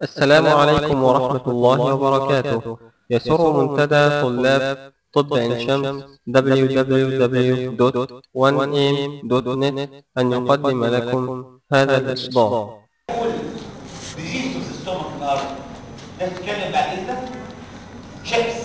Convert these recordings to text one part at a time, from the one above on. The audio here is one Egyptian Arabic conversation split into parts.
السلام عليكم ورحمة الله وبركاته يسر منتدى طلاب طب عين شمس www.1am.net أن يقدم لكم هذا الإصدار قول ديزيز اوف ستومك النهارده نتكلم بعد اذنك شيبس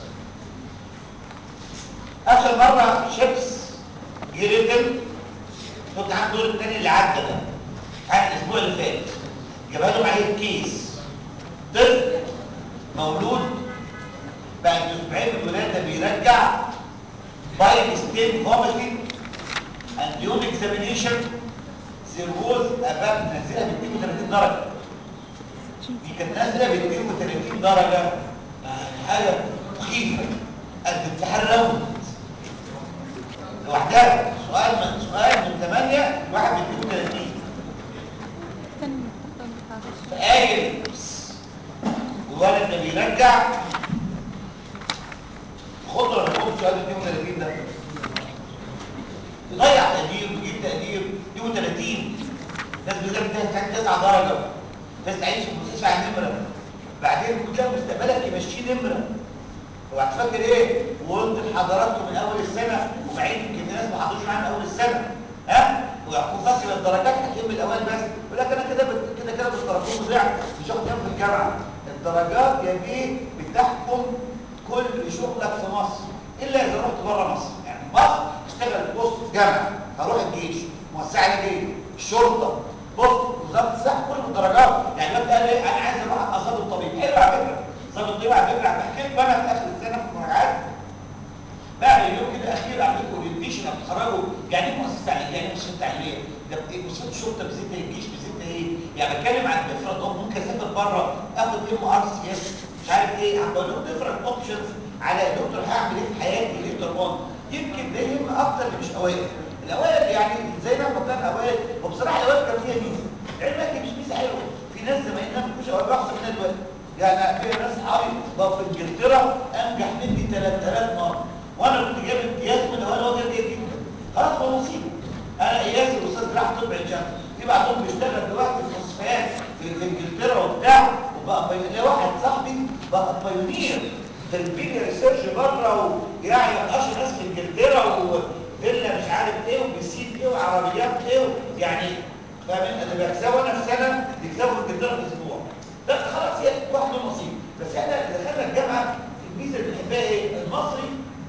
اخر مره شيبس جريتم كنت عند الدور الثاني اللي عدى ده عن الاسبوع اللي فات جابها لهم عليه كيس طفل مولود بعد اسبوعين من الولاده بيرجع بايك ستيم فوميتنج اند يوم اكزامينيشن سيرفوز اباب نازله ب 32 درجه دي كانت نازله ب 32 درجه يعني حاجه مخيفه قد امتحان راوند لوحدها سؤال من سؤال من 8 واحد ب 32 قايل الولد ده بيرجع خطوه ولا خطوه سؤال 32 ده يضيع تقدير ويجيب تقدير 32 ناس بيقول لك ده 9 درجه ناس تعيش في المستشفى على نمره بعدين كل مستقبلك يمشيه نمره وهتفكر ايه وقلت لحضراتكم من اول السنه وبعيد يمكن الناس ما حضروش معايا من اول السنه ها ويحكم فاكر الدرجات هتهم الاوائل بس يقول لك انا كده بت- كده كده بالتراكم ضعت مش هاخد كام في الجامعه الدرجات يا بيه بتحكم كل شغلك في مصر الا اذا رحت بره مصر يعني مصر اشتغل بص جامعه هروح الجيش موسعه الجيش الشرطه بص وزاره الصحه كل الدرجات يعني الواد قال ايه انا عايز اروح ابقى ضابط طبيب حلو على فكره ضابط طبيب على فكره بحكي لكم انا في اخر السنه في المراجعات بعمل يوم كده اخير اعمل لكم اورينتيشن بتخرجوا يعني ايه مؤسسه تعليميه يعني ايه مؤسسه تعليميه ده ايه مؤسسه الشرطه بزيت الجيش بزيت ايه يعني بتكلم عن افرض اه ممكن اسافر بره اخد ام ار سي اس مش عارف ايه هقول لكم ديفرنت اوبشنز على دكتور هعمل ايه في حياتي ليتر اون يمكن ده يهم اكتر اللي مش اوائل الاوائل يعني زي ما قلنا اوائل وبصراحه الاوائل كان فيها ميزه علمك هي مش ميزه حلوه في ناس زمايلنا ما بيكونش اوائل احسن مننا دلوقتي يعني في ناس صحابي بقوا في انجلترا انجح مني 3000 مره وانا كنت جايب امتياز من اول وجه جيد جدا خلاص هو نصيبه انا اياس الاستاذ جراح طب عين شمس في بعضهم بيشتغل دلوقتي في مستشفيات في, في انجلترا وبتاع وبقى بي- ليا واحد صاحبي بقى بايونير في البيليا ريسيرش بره ويعني من اشهر ناس في انجلترا وفيلا مش عارف ايه وبيسين ايه وعربيات ايه يعني فاهم اللي بيكسبوا انا في سنه بيكسبوا في انجلترا في اسبوع ده خلاص هي واحد له نصيب بس احنا دخلنا الجامعه الميزه اللي بنحبها ايه المصري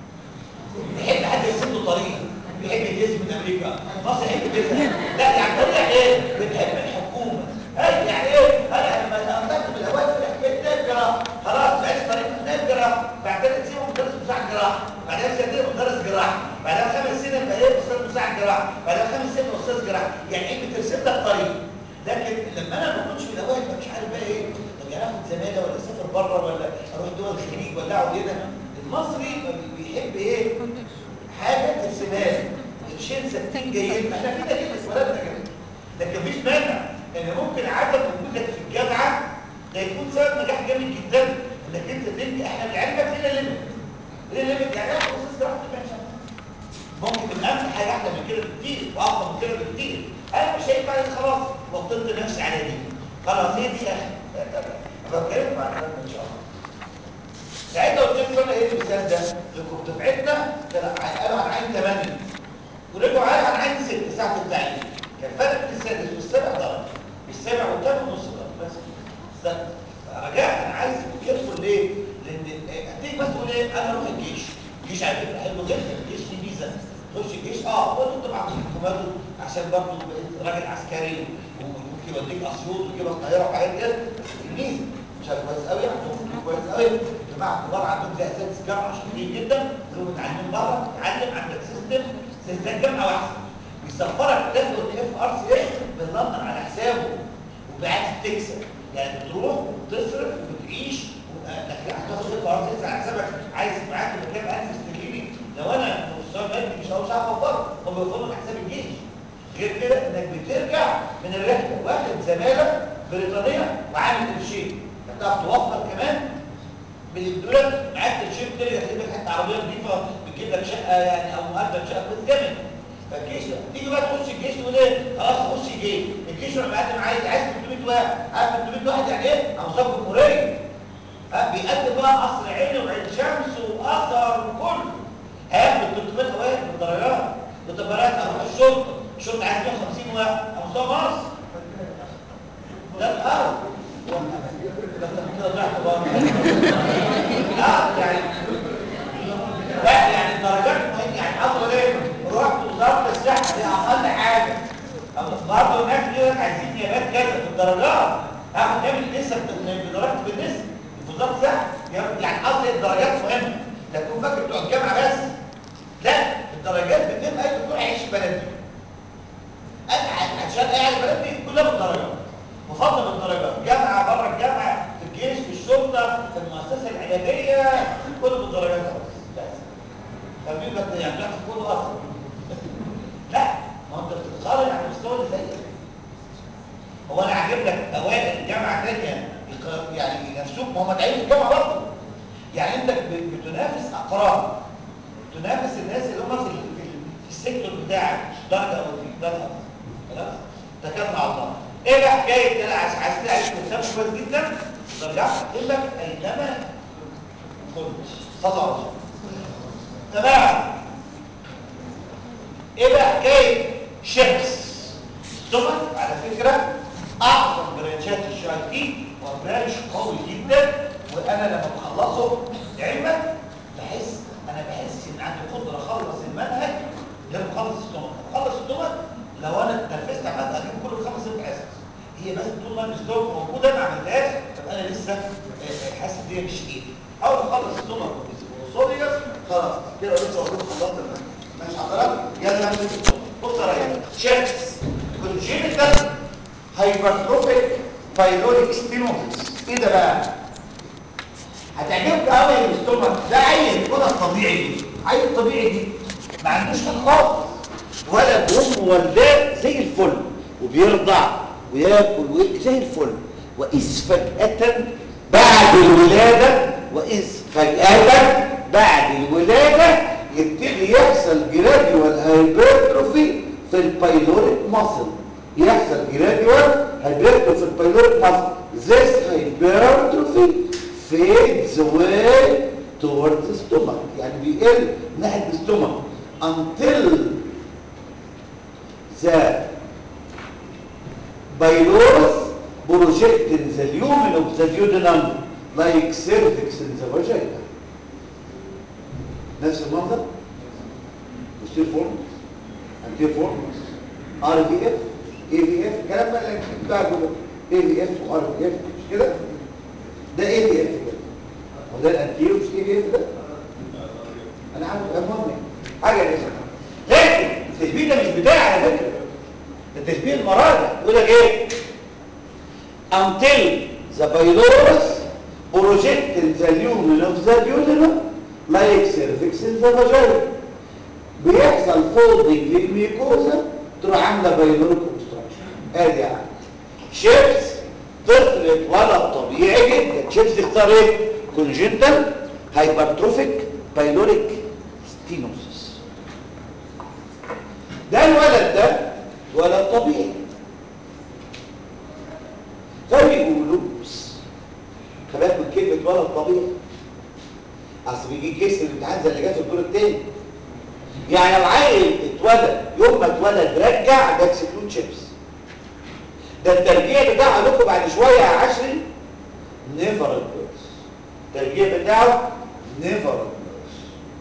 بيحب حد يرسم له طريقه بيحب يدرس من امريكا مصر يحب يدرسها لا يعني طريقه ايه بنحب الحكومه اي يعني ايه انا لما انتقل من الاوائل في الحكايه نقرا خلاص بقيت طريقه نقرا بعدين تسيبه مدرس مساعد جراحه بعدين سنتين مدرس جراحه بعدين خمس سنين بقى ايه استاذ مساعد جراحه بعدين خمس سنين استاذ جراحه يعني ايه بترسم لك طريق لكن لما انا ما كنتش في الاوائل مش عارف بقى ايه طب يعني اخد زماله ولا اسافر بره ولا اروح دول الخليج ولا اقعد هنا المصري بيحب ايه حاجه ترسمها لي قرشين ثابتين جايين احنا كده كده اتولدنا كده لكن مفيش مانع ان ممكن عدم وجودك في الجامعه ده يكون سبب نجاح جامد جدا انك انت تنجح احنا لعلمك لنا ليميت ليه ليميت يعني احنا استاذ جراحه طب ممكن تبقى انت حاجه احلى من كده بكتير واقوى من كده بكتير انا مش شايف عليك خلاص وطنت نفسي على دي خلاص هي دي اخر بتكلم بعد كده ان شاء الله ساعتها قلت لكم انا ايه المثال ده لكم دفعتنا كان قالوا عن عين 8 ورجعوا قالوا عن عين 6 ساعه التعليم كان فرق بين السادس والسابع درجه السابع والثامن نص درجه بس بس رجاء انا عايز يدخل ليه؟ لان هتيجي بس تقول ايه انا اروح الجيش الجيش على فكره حلو جدا الجيش فيه ميزه تخش الجيش اه برضه طبعا مش حكوماته عشان برضه بقيت راجل عسكري وممكن يوديك اسيوط ويجيبك القاهره وحاجات كده بس الميزه مش كويس قوي عندهم كويس قوي الجماعه الكبار عندهم زي اساتذه جامعه شاطرين جدا اللي هم متعلمين بره تتعلم عندك سيستم سيستم جامعه واحده بيسفرك تاخد اف ار سي اس من لندن على حسابه وبعد تكسب يعني بتروح وتصرف وبتعيش لكن هتاخد اف ار سي اس على حسابك عايز معاك بكام 1000 استرليني لو انا مستوى مادي مش هقول صعب اوفره هم بيوفروا لك حساب الجيش غير كده انك بترجع من الرحله واخد زماله بريطانيه وعامل قرشين هتعرف توفر كمان بالدولار معاك قرشين ترجع تجيب لك حته عربيه نظيفه بتجيب لك شقه يعني او مؤجر شقه كويس جامد فالجيش تيجي بقى تخش الجيش تقول ايه خلاص خش جيش الجيش يروح مقدم عايز عايز 300 واحد عايز 300 واحد يعني ايه على مستوى الجمهوريه ها بيقدم بقى قصر عيني وعين شمس وقصر وكله هياخد 300 اوائل بالدرجات بالدرجات اروح الشرطه الشرطه عايز 150 واحد على مستوى مصر ده الارض ده كده ضعت بره اه يعني لا يعني الدرجات مهمه يعني اصلا ايه رحت وزاره الصحه دي اقل حاجه او برضه الناس يقول لك عايزين نيابات كذا في الدرجات هاخد نعمل نسب بدرجات بالنسبه في وزاره الصحه يعني اصل الدرجات مهمه لا تكون فاكر بتوع الجامعه بس لا الدرجات بتهم اي دكتور هيعيش في بلد دي انا عشان قاعد البلد دي كلها بالدرجات مفضل بالدرجات جامعه بره الجامعه في الجيش في الشرطه في المؤسسه العلاجيه كله بالدرجات بس فمين بقى يعني بتاخد كله اصلا لا ما انت بتتقارن على المستوى اللي زيك هو انا عاجب لك اوائل جامعه ثانيه يعني ينافسوك ما هم تعينوا في الجامعه برضه يعني انت بتنافس اقران تنافس الناس اللي هم في في, في السيكتور بتاعك درجه او في درجه خلاص تكلم على الله ايه بقى حكايه انا عايز عايز تعيش مرتب كويس جدا درجات هتقول لك اينما كنت صلى على رسول تمام ايه بقى حكايه شمس ثمن على فكره اعظم برانشات الشي اي تي وبرانش قوي جدا وانا لما بخلصه علما بحس انا بحس ان عندي قدره اخلص المنهج غير مخلص الثمن اخلص الثمن لو انا اتنفست عملت اجيب كل الخمس ست حصص هي بس طول ما الستوك موجوده ما عملتهاش طب انا لسه حاسس ان هي مش ايدي اول ما اخلص الثمن وصوليا خلاص كده لسه اقول خلصت المنهج ماشي حضرتك يلا نمسك الثمن بص يا ريس شيفس كونجينيتال هايبرتروفيك بايلوريك ستينوزس ايه ده بقى هتعجبك قوي الاستومك ده عيل ولا طبيعي دي عيل طبيعي دي ما عندوش خالص ولا بوم والداه زي الفل وبيرضع وياكل ويبكي زي الفل واذ فجاه بعد الولاده واذ فجاه بعد الولاده يبتدي يحصل جراديوال هايبرتروفي في البايلوريك ماسل يحصل جراديوال هايبرتروفي في البايلوريك ماسل this hypertrophy fades away towards the stomach يعني بيقل ناحيه الستومك until the pylorus project in the lumen of the duodenum like cervix in the vagina نفس المنظر posterior form anterior form ار في اف اي في اف الكلام بقى اللي بتاع اي في اف وار في اف مش كده ده اي في اف كده وده الانتيريور مش اي في اف ده انا عارف المهم حاجه لسه لكن التشبيه ده مش بتاعي على فكره ده تشبيه المراجع يقول لك ايه until the pylorus project in the lumen of the duodenum like cervix in the vagina بيحصل فولدنج للميكوزا تروح عامله بايلوريك اوبستراكشن ادي يعني شيبس طفل اتولد طبيعي جدا شيبس اختار ايه كونجنتال هايبرتروفيك بايلوريك ستينوسس ده الولد ده ولد طبيعي فبيقولوا خلي من كلمه ولد طبيعي اصل بيجي كيس الامتحان زي اللي جه في الدور الثاني يعني لو عيل اتولد يوم ما اتولد رجع ده اكسكلود شيبس ده الترجيع بتاعه لكم بعد شويه يا عشري نيفر البيرس الترجيع بتاعه نيفر البيرس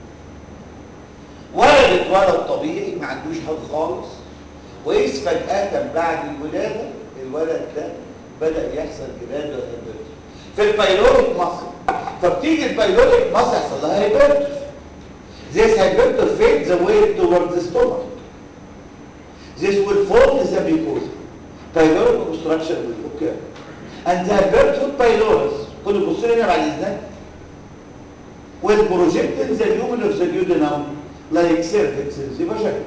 ولد اتولد طبيعي ما عندوش حاجه خالص وإذ فجأة بعد الولادة الولد ده بدأ يحصل جراد وهيبرتي في البايلوريك مصر فبتيجي البايلوريك مصر يحصل لها هيبرتي This hypertrophy fades away towards the stomach. This will fold the mucosa. Pyloric obstruction will occur. And the hypertrophy pylorus, كل بص هنا بعد اذنك will project in the lumen of the duodenum like cervix in the vagina.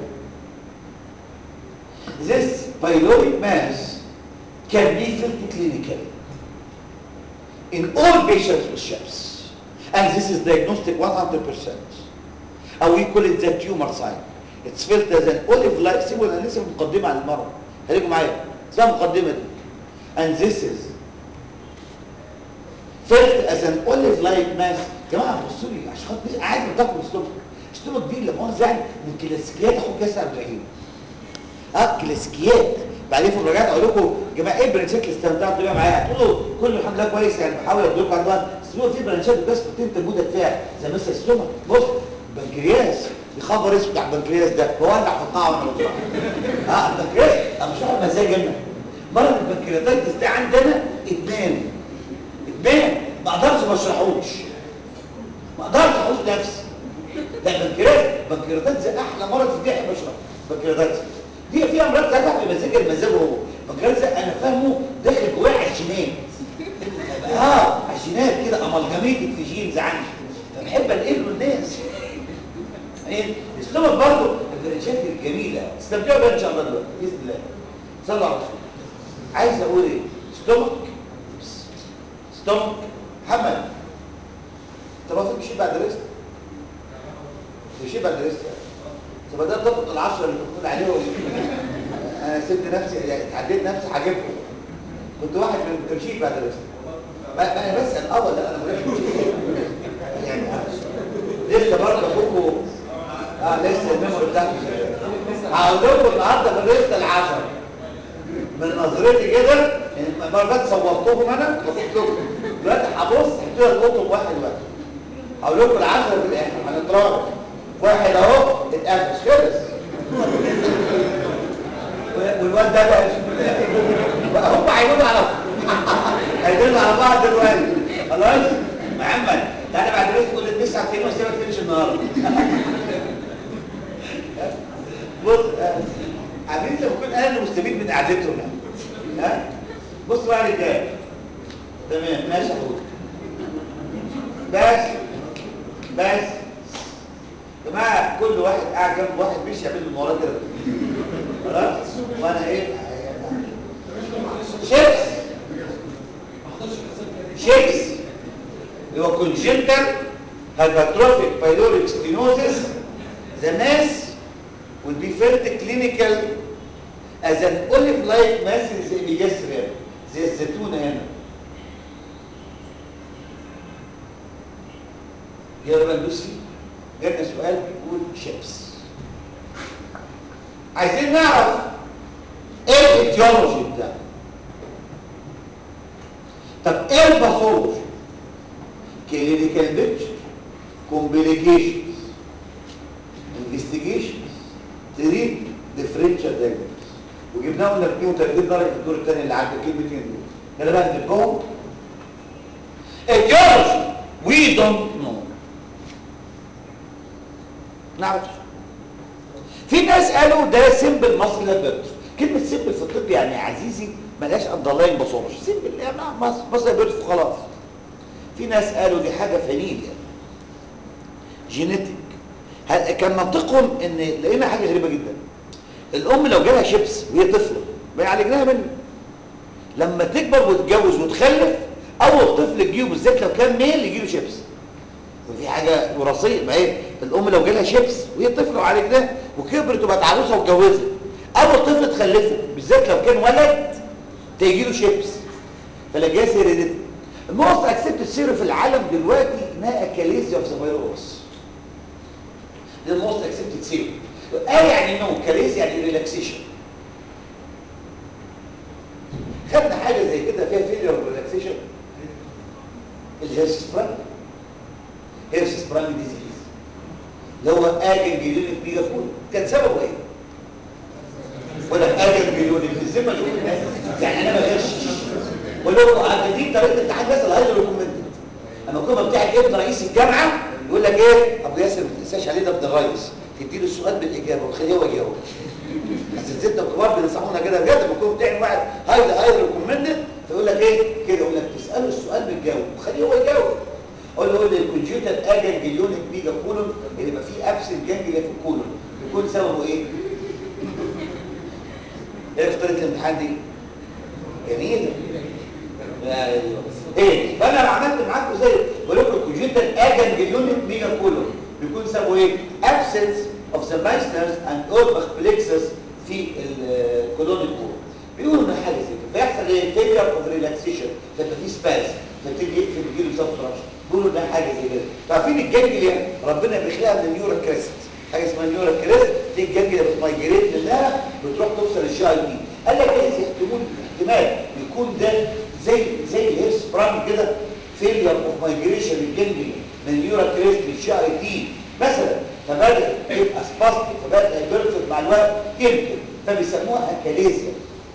This pyloric mass can be felt clinically in all patients with SHAPS. And this is diagnostic 100%. او we call it the tumor sign اتس فيلت از ان اوليف لايك سيبوا انا لسه مقدمه عن المرض خليكم معايا اسمها مقدمه دي and this is felt as an olive like mass يا جماعه بصوا لي عشان خاطر عادي بتاكل ستومك ستومك دي اللي مؤاخذه يعني من كلاسيكيات اخوك ياسر عبد الرحيم اه كلاسيكيات بعدين في الرجعات اقول لكم يا جماعه ايه البرانشات اللي استمتعتوا بيها معايا هتقولوا كله الحمد لله كويس يعني بحاول ادلكم على الوقت بس هو في برانشات بس كنت انت المده فيها زي مثلا الستومك بص بنكرياس يخبر اسم بتاع البنكرياس ده هو ولع في القاعه وانا بطلع اه البنكرياس انا مش واخد مزاج انا مرض البنكرياتايتس ده عندنا ادمان ادمان ما اقدرش ما اشرحوش ما اقدرش احوش نفسي ده البنكرياس البنكرياتايتس ده احلى مرض في الدنيا بشرح البنكرياتايتس دي في امراض تبع بمزاج المزاج هو البنكرياس ده انا فاهمه داخل جواه عشينات اه عشينات كده امالجاميتد في جينز عندي فبحب انقله للناس ايه السمك برضه البرنشات الجميله استمتعوا بيها ان شاء الله دلوقتي باذن الله صلوا على الرسول عايز اقول ايه ستومك ستومك محمد طب المفروض تشيل بعد ريست تشيل بعد ريست طب ده طبق العشرة اللي بنقول عليهم انا سبت نفسي يعني اتعديت نفسي هجيبهم كنت واحد من الترشيد بعد ريست ما ما انا بسال اه ولا انا بقول يعني لسه برضه اخوكم اه لسه الميموري بتاعتي هقول لكم النهارده في الريست العشرة من نظرتي كده المره اللي فاتت صورتهم انا وقلت لكم دلوقتي هبص هديها القطب واحد واحد هقول لكم العشرة في الاخر هنتراجع واحد اهو اتقفش خلص والواد ده بقى هم هيقولوا على هيدلوا على بعض دلوقتي خلاص محمد تعالى بعد كده تقول التسعة فين وسيبك تمشي النهارده بص عارفين انت بكون انا مستفيد من قعدتهم يعني ها بص بقى رجاله تمام ماشي يا حبيبي بس بس يا جماعه كل واحد قاعد جنب واحد مش يعمل له وراه كده خلاص وانا ايه شيبس شيبس هو كونجنتال هايبرتروفيك بايلوريك ستينوزيس the mass will be felt clinical as an olive-like mass in the epigastrium زي الزيتونة هنا يلا بقى ندوس فيه جالنا سؤال بيقول شيبس عايزين نعرف ايه الايديولوجي بتاعه طب ايه الباثولوجي كلينيكال بيكتشر كومبليكيشنز انفستيجيشنز تريد ديفرنشال دايجنوز وجبناهم قلنا 32 درجه في الدور الثاني اللي عدى الكلمتين دول يلا بقى نجيبهم ايديولوجي وي دونت نو نعرفش في ناس قالوا ده سيمبل مصري لابيرتس كلمه سيمبل في الطب يعني يا عزيزي ملهاش اندرلاين باثولوجي سيمبل يعني مصري لابيرتس وخلاص في ناس قالوا دي حاجه فنيله جينيتك كان منطقهم ان لقينا حاجه غريبه جدا الام لو جالها شيبس وهي طفله ما يعالجناها منه لما تكبر وتتجوز وتخلف اول طفل تجيه بالذات لو كان ميل يجي له شيبس ودي حاجه وراثيه ما هي الام لو جالها شيبس وهي طفله وعالجناها وكبرت وبقت عروسه واتجوزت اول طفل تخلفه بالذات لو كان ولد تيجي له شيبس فلا جاي هيريديتي الموست اكسبت سيرو في العالم دلوقتي انها اكاليزيا اوف ذا فيروس دي الموست اكسبتد سيرو اه يعني نو كاليز يعني ريلاكسيشن خدنا حاجه زي كده فيها فيلير ريلاكسيشن الهيرس سبرانج هيرس سبرانج ديزيز اللي هو اجن جليونيك بيجا فول كان سببه ايه ولا اجن جليونيك الذمه شوف الناس يعني انا ما غيرش ولو عارفين طريقه امتحان الناس الهايدرو ريكومندد اما الكوبا بتاعك ابن رئيس الجامعه يقول لك ايه ابو ياسر ما تنساش عليه ده ابن الرئيس تدي له السؤال بالاجابه وتخليه هو يجاوب بس الستة الكبار بينصحونا كده بجد لما يكون بتاعي واحد هايد هايد ريكومندد فيقول لك ايه كده يقول لك تساله السؤال بتجاوب وخليه هو يجاوب اقول له قول لي الكونجيتال اجن جليونيك بيجا كولون اللي يبقى فيه ابسنت جانجليا في الكولون يكون سببه ايه؟ ايه اختارت الامتحان دي؟ جميله ايوه ايه فانا لو عملت معاكم زي بقول لكم الكونجيتال اجن جليونيك بيجا كولون بيكون سببه ايه؟ ابسنس of the Meissner's and Urbach plexus في الكولونيك وول بيقولوا ان حاجه زي كده فيحصل ايه فيلير اوف ريلاكسيشن فيبقى في سباز فتبتدي يقفل بيجيله سبستراكشن بيقولوا انها حاجه زي كده فعارفين الجنجليا ربنا بيخلقها من النيورا كريست حاجه اسمها النيورا كريست دي الجنجليا بتمايجريت منها بتروح توصل للجي اي بي قال لك ايه احتمال احتمال يكون ده زي زي الهيرس برام كده فيلير اوف مايجريشن الجنجليا من النيورا كريست للجي اي تي مثلا فبدا يبقى سباستي فبدا يبرفض مع الوقت يمكن فبيسموها اكاليزيا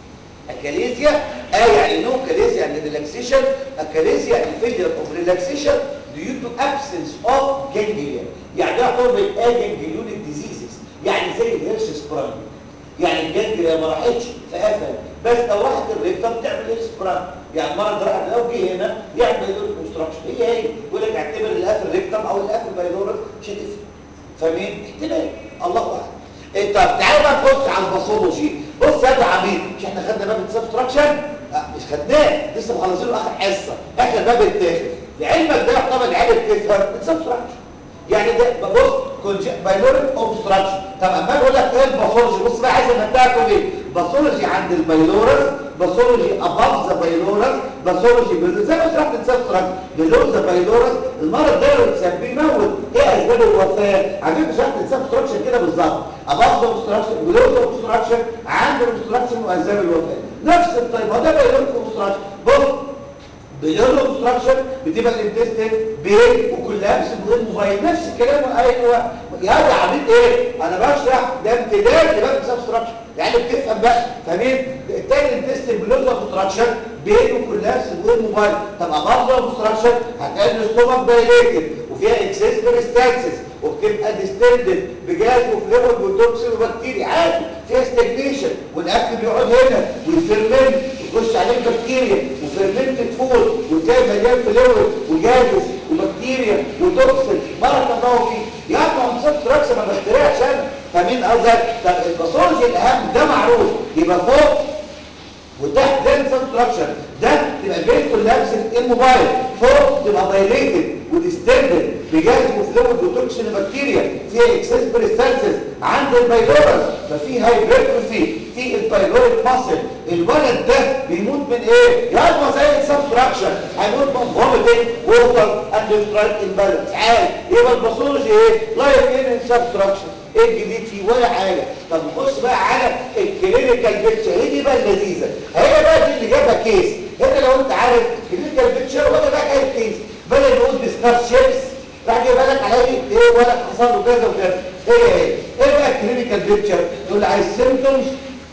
اكاليزيا اه يعني نو كاليزيا يعني ريلاكسيشن اكاليزيا يعني فيلير اوف ريلاكسيشن due to absence of ganglia يعني ده يعتبر من اجنجليونيك ديزيزز يعني زي الهيرش سبرانج يعني الجنجليا ما راحتش فقفل بس لو راحت الريكتم تعمل هيرش سبرانج يعني المرض راح لو جه هنا يعمل بايلوريك كونستراكشن هي هي يقول لك اعتبر القفل ريكتم او القفل بايلوريك مش هتفرق فاهمين احتمال الله اعلم انت تعالى بقى نبص على الباثولوجي بص يا ابو عميد مش احنا خدنا باب السبستراكشن مش خدناه لسه مخلصينه اخر حصه اخر باب التاخد لعلمك ده يعتبر العيال بتفهم السبستراكشن يعني ده بص بايلوريك اوبستراكشن طب اما اقول لك ايه الباثولوجي بص بقى عايز امتعك تقول ايه باثولوجي عند البايلورس باثولوجي اباف ذا بايلورس باثولوجي بيلو زي ما شرحت السبستراكشن بيلو ذا بايلورس المرض ده لو اتسبب يموت ايه اسباب الوفاه عارفين شرحت السبستراكشن كده بالظبط اباف ذا اوبستراكشن بيلو ذا اوبستراكشن عند الاوبستراكشن واسباب الوفاه نفس الطيب هو ده بايلوريك اوبستراكشن بص بيقول له obstruction بتبقى الانتستين بين وكلها بس من غير موبايل نفس الكلام ايوه يا ده عملت ايه انا بشرح ده امتداد لباب obstruction يعني بتفهم بقى فاهمين التاني الانتستين بيقول له obstruction بين وكلها بس من غير موبايل طب ابطل obstruction هتلاقي الاستومك دايليتد وفيها اكسس بريستانسز وبتبقى ديستندد بجاز وفليفر وتوكسين وبكتيريا عادي فيها ستاجنيشن والاكل بيقعد هنا ويفرمنت يخش عليه بكتيريا وفرمنت فود وتلاقي مليان فلويد وجازز وبكتيريا وتوكسين مرة تضاوي فيه يعني ما مصيبت ركسه ما بخترعش انا فمين قصدك طب الباثولوجي الاهم ده معروف يبقى فوق وتحت ده السبستراكشن ده تبقى بين كولابس الموبايل فوق تبقى دايليتد وديستندد بجاز وفلويد وتوكسين وبكتيريا فيها اكسس بريستانسز عند البايلورس ففي هايبرتروفي في البايلوريك ماسل الولد ده بيموت من ايه يلا زي السبستراكشن هيموت من فوميتنج ووتر اند سترايك امبالانس عادي يبقى الباثولوجي ايه لايف ان سبستراكشن ايه الجديد فيه ولا حاجه طب نبص بقى على الكلينيكال بيكتشر هي دي بقى اللذيذه هي بقى دي اللي جابها كيس هنا لو انت عارف الكلينيكال بيكتشر ولا بقى جايب كيس بدل نقول ديسكاس شيبس راح جايب لك على ايه ولا حصل له كذا وكذا هي ايه ايه بقى الكلينيكال بيكتشر تقول عايز سيمبتومز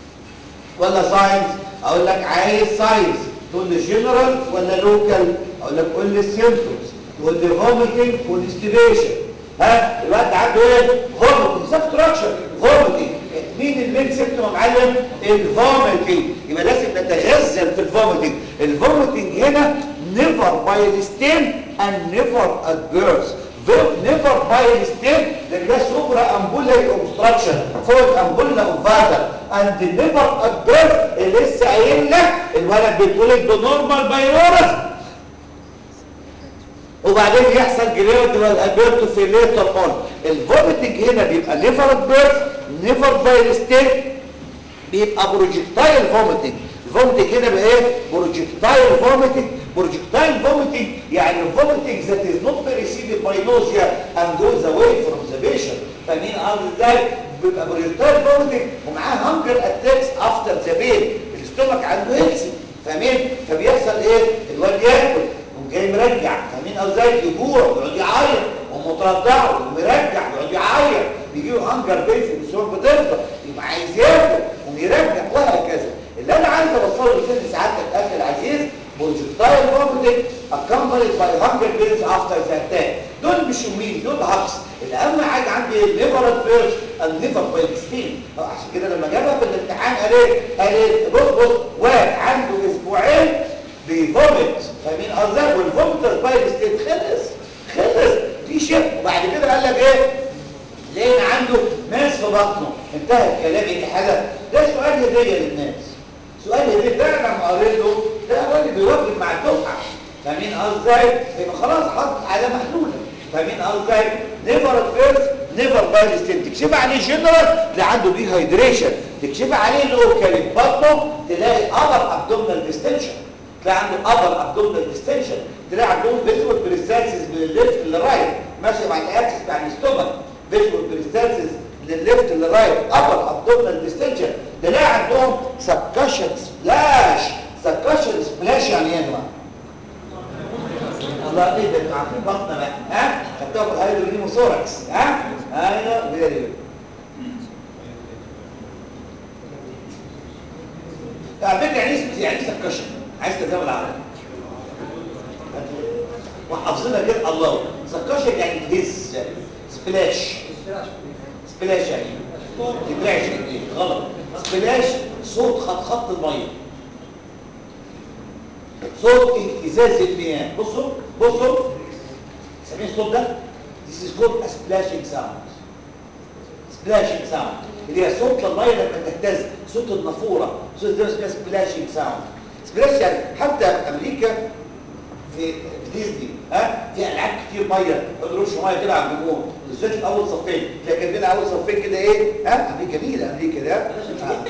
ولا ساينس اقول لك عايز ساينس تقول لي جنرال ولا لوكال اقول لك قول لي السيمبتومز تقول لي فوميتنج كونستيبيشن ها الوقت عنده ايه فوميتنج سبستراكشن فوميتنج مين المين سيمبتوم يا معلم الفوميتنج يبقى لازم نتغزل في الفوميتنج الفوميتنج هنا never by the stem and never at birth never by the stem لان ده سوبرا امبولاري اوبستراكشن فوق الامبولا اوفادا and never at birth اللي لسه قايل لك الولد بيتولد بنورمال بايلورس وبعدين يحصل جريوت والابيرتو في ليتر اون الفوميتنج هنا بيبقى نيفر ات بيرث نيفر باي ستيت بيبقى بروجكتايل فوميتنج الفوميتنج هنا بقى ايه بروجكتايل فوميتنج بروجكتايل فوميتنج يعني الفوميتنج ذات از نوت ريسيفد باي نوزيا اند جوز اواي فروم ذا بيشنت فاهمين قصدي ازاي بيبقى بروجكتايل فوميتنج ومعاه هانجر اتاكس افتر ذا بين الاستومك عنده هيلثي فاهمين فبيحصل ايه الواد ياكل جاي مرجع فاهمين ازاي يجوع يقعد يعيط ومترضعه ومرجع يقعد يعيط بيجي له هانجر بيس السور بتفضل يبقى عايز ياكل ويرجع وهكذا اللي انا عايز اوصله لسن سعادتك الاخ العزيز بروجكتايل فوميتنج accompanied by hunger pains after the attack دول مش يومين دول هكس الاهم حاجه عندي الليفر فيرست الليفر بايستين عشان كده لما جابها في الامتحان قال ايه قال ايه بص بص واحد عنده اسبوعين بيفومت فاهمين قصدك والفومتر بايستين خلص خلص في شيء وبعد كده قال لك ايه لقينا عنده ماس في بطنه انتهى الكلام ايه حاجه ده سؤال هديه للناس سؤال هديه ده لما قريت له ده راجل بيوجب مع الدفعه فاهمين قصدي يبقى خلاص حط على محلوله فاهمين قصدي نيفر فيرست نيفر بايل ستين تكشف عليه جنرال تلاقي عنده دي هايدريشن تكشف عليه لوكال بطنه تلاقي ابر ابدومينال ديستنشن تلاقي عنده ابر ابدومينال ديستنشن تلاقي عندهم فيزيبل بريستانسيس من الليفت للرايت ماشي مع الاكسس بتاع الاستومك فيزيبل بريستانسيس من الليفت للرايت ابر ابدومينال ديستنشن تلاقي عندهم سكشن سبلاش سكشن سبلاش يعني ايه يا جماعه الله ايه ده انتوا عارفين بطنه بقى ها خدتها في الهيدروجينوثوركس ها ايوه فيري على فكره يعني اسمه يعني سكشن عايز ترجمه بالعربي وحافظينها كده الله سكشن يعني تهز سبلاش سبلاش يعني تدرعش ايه غلط سبلاش صوت خط خط الميه صوت اهتزاز المياه بصوا بصوا سامعين الصوت ده This is called a splashing sound splashing sound اللي هي صوت الميه لما تهتز صوت النافوره صوت ده اسمها splashing sound سبلاش يعني حتى في امريكا في في ديزني ها في العاب كتير ميه ترش ميه كده على الجمهور بالذات في اول صفين تلاقي كاتبين اول صفين كده ايه ها امريكا جميله امريكا ده ها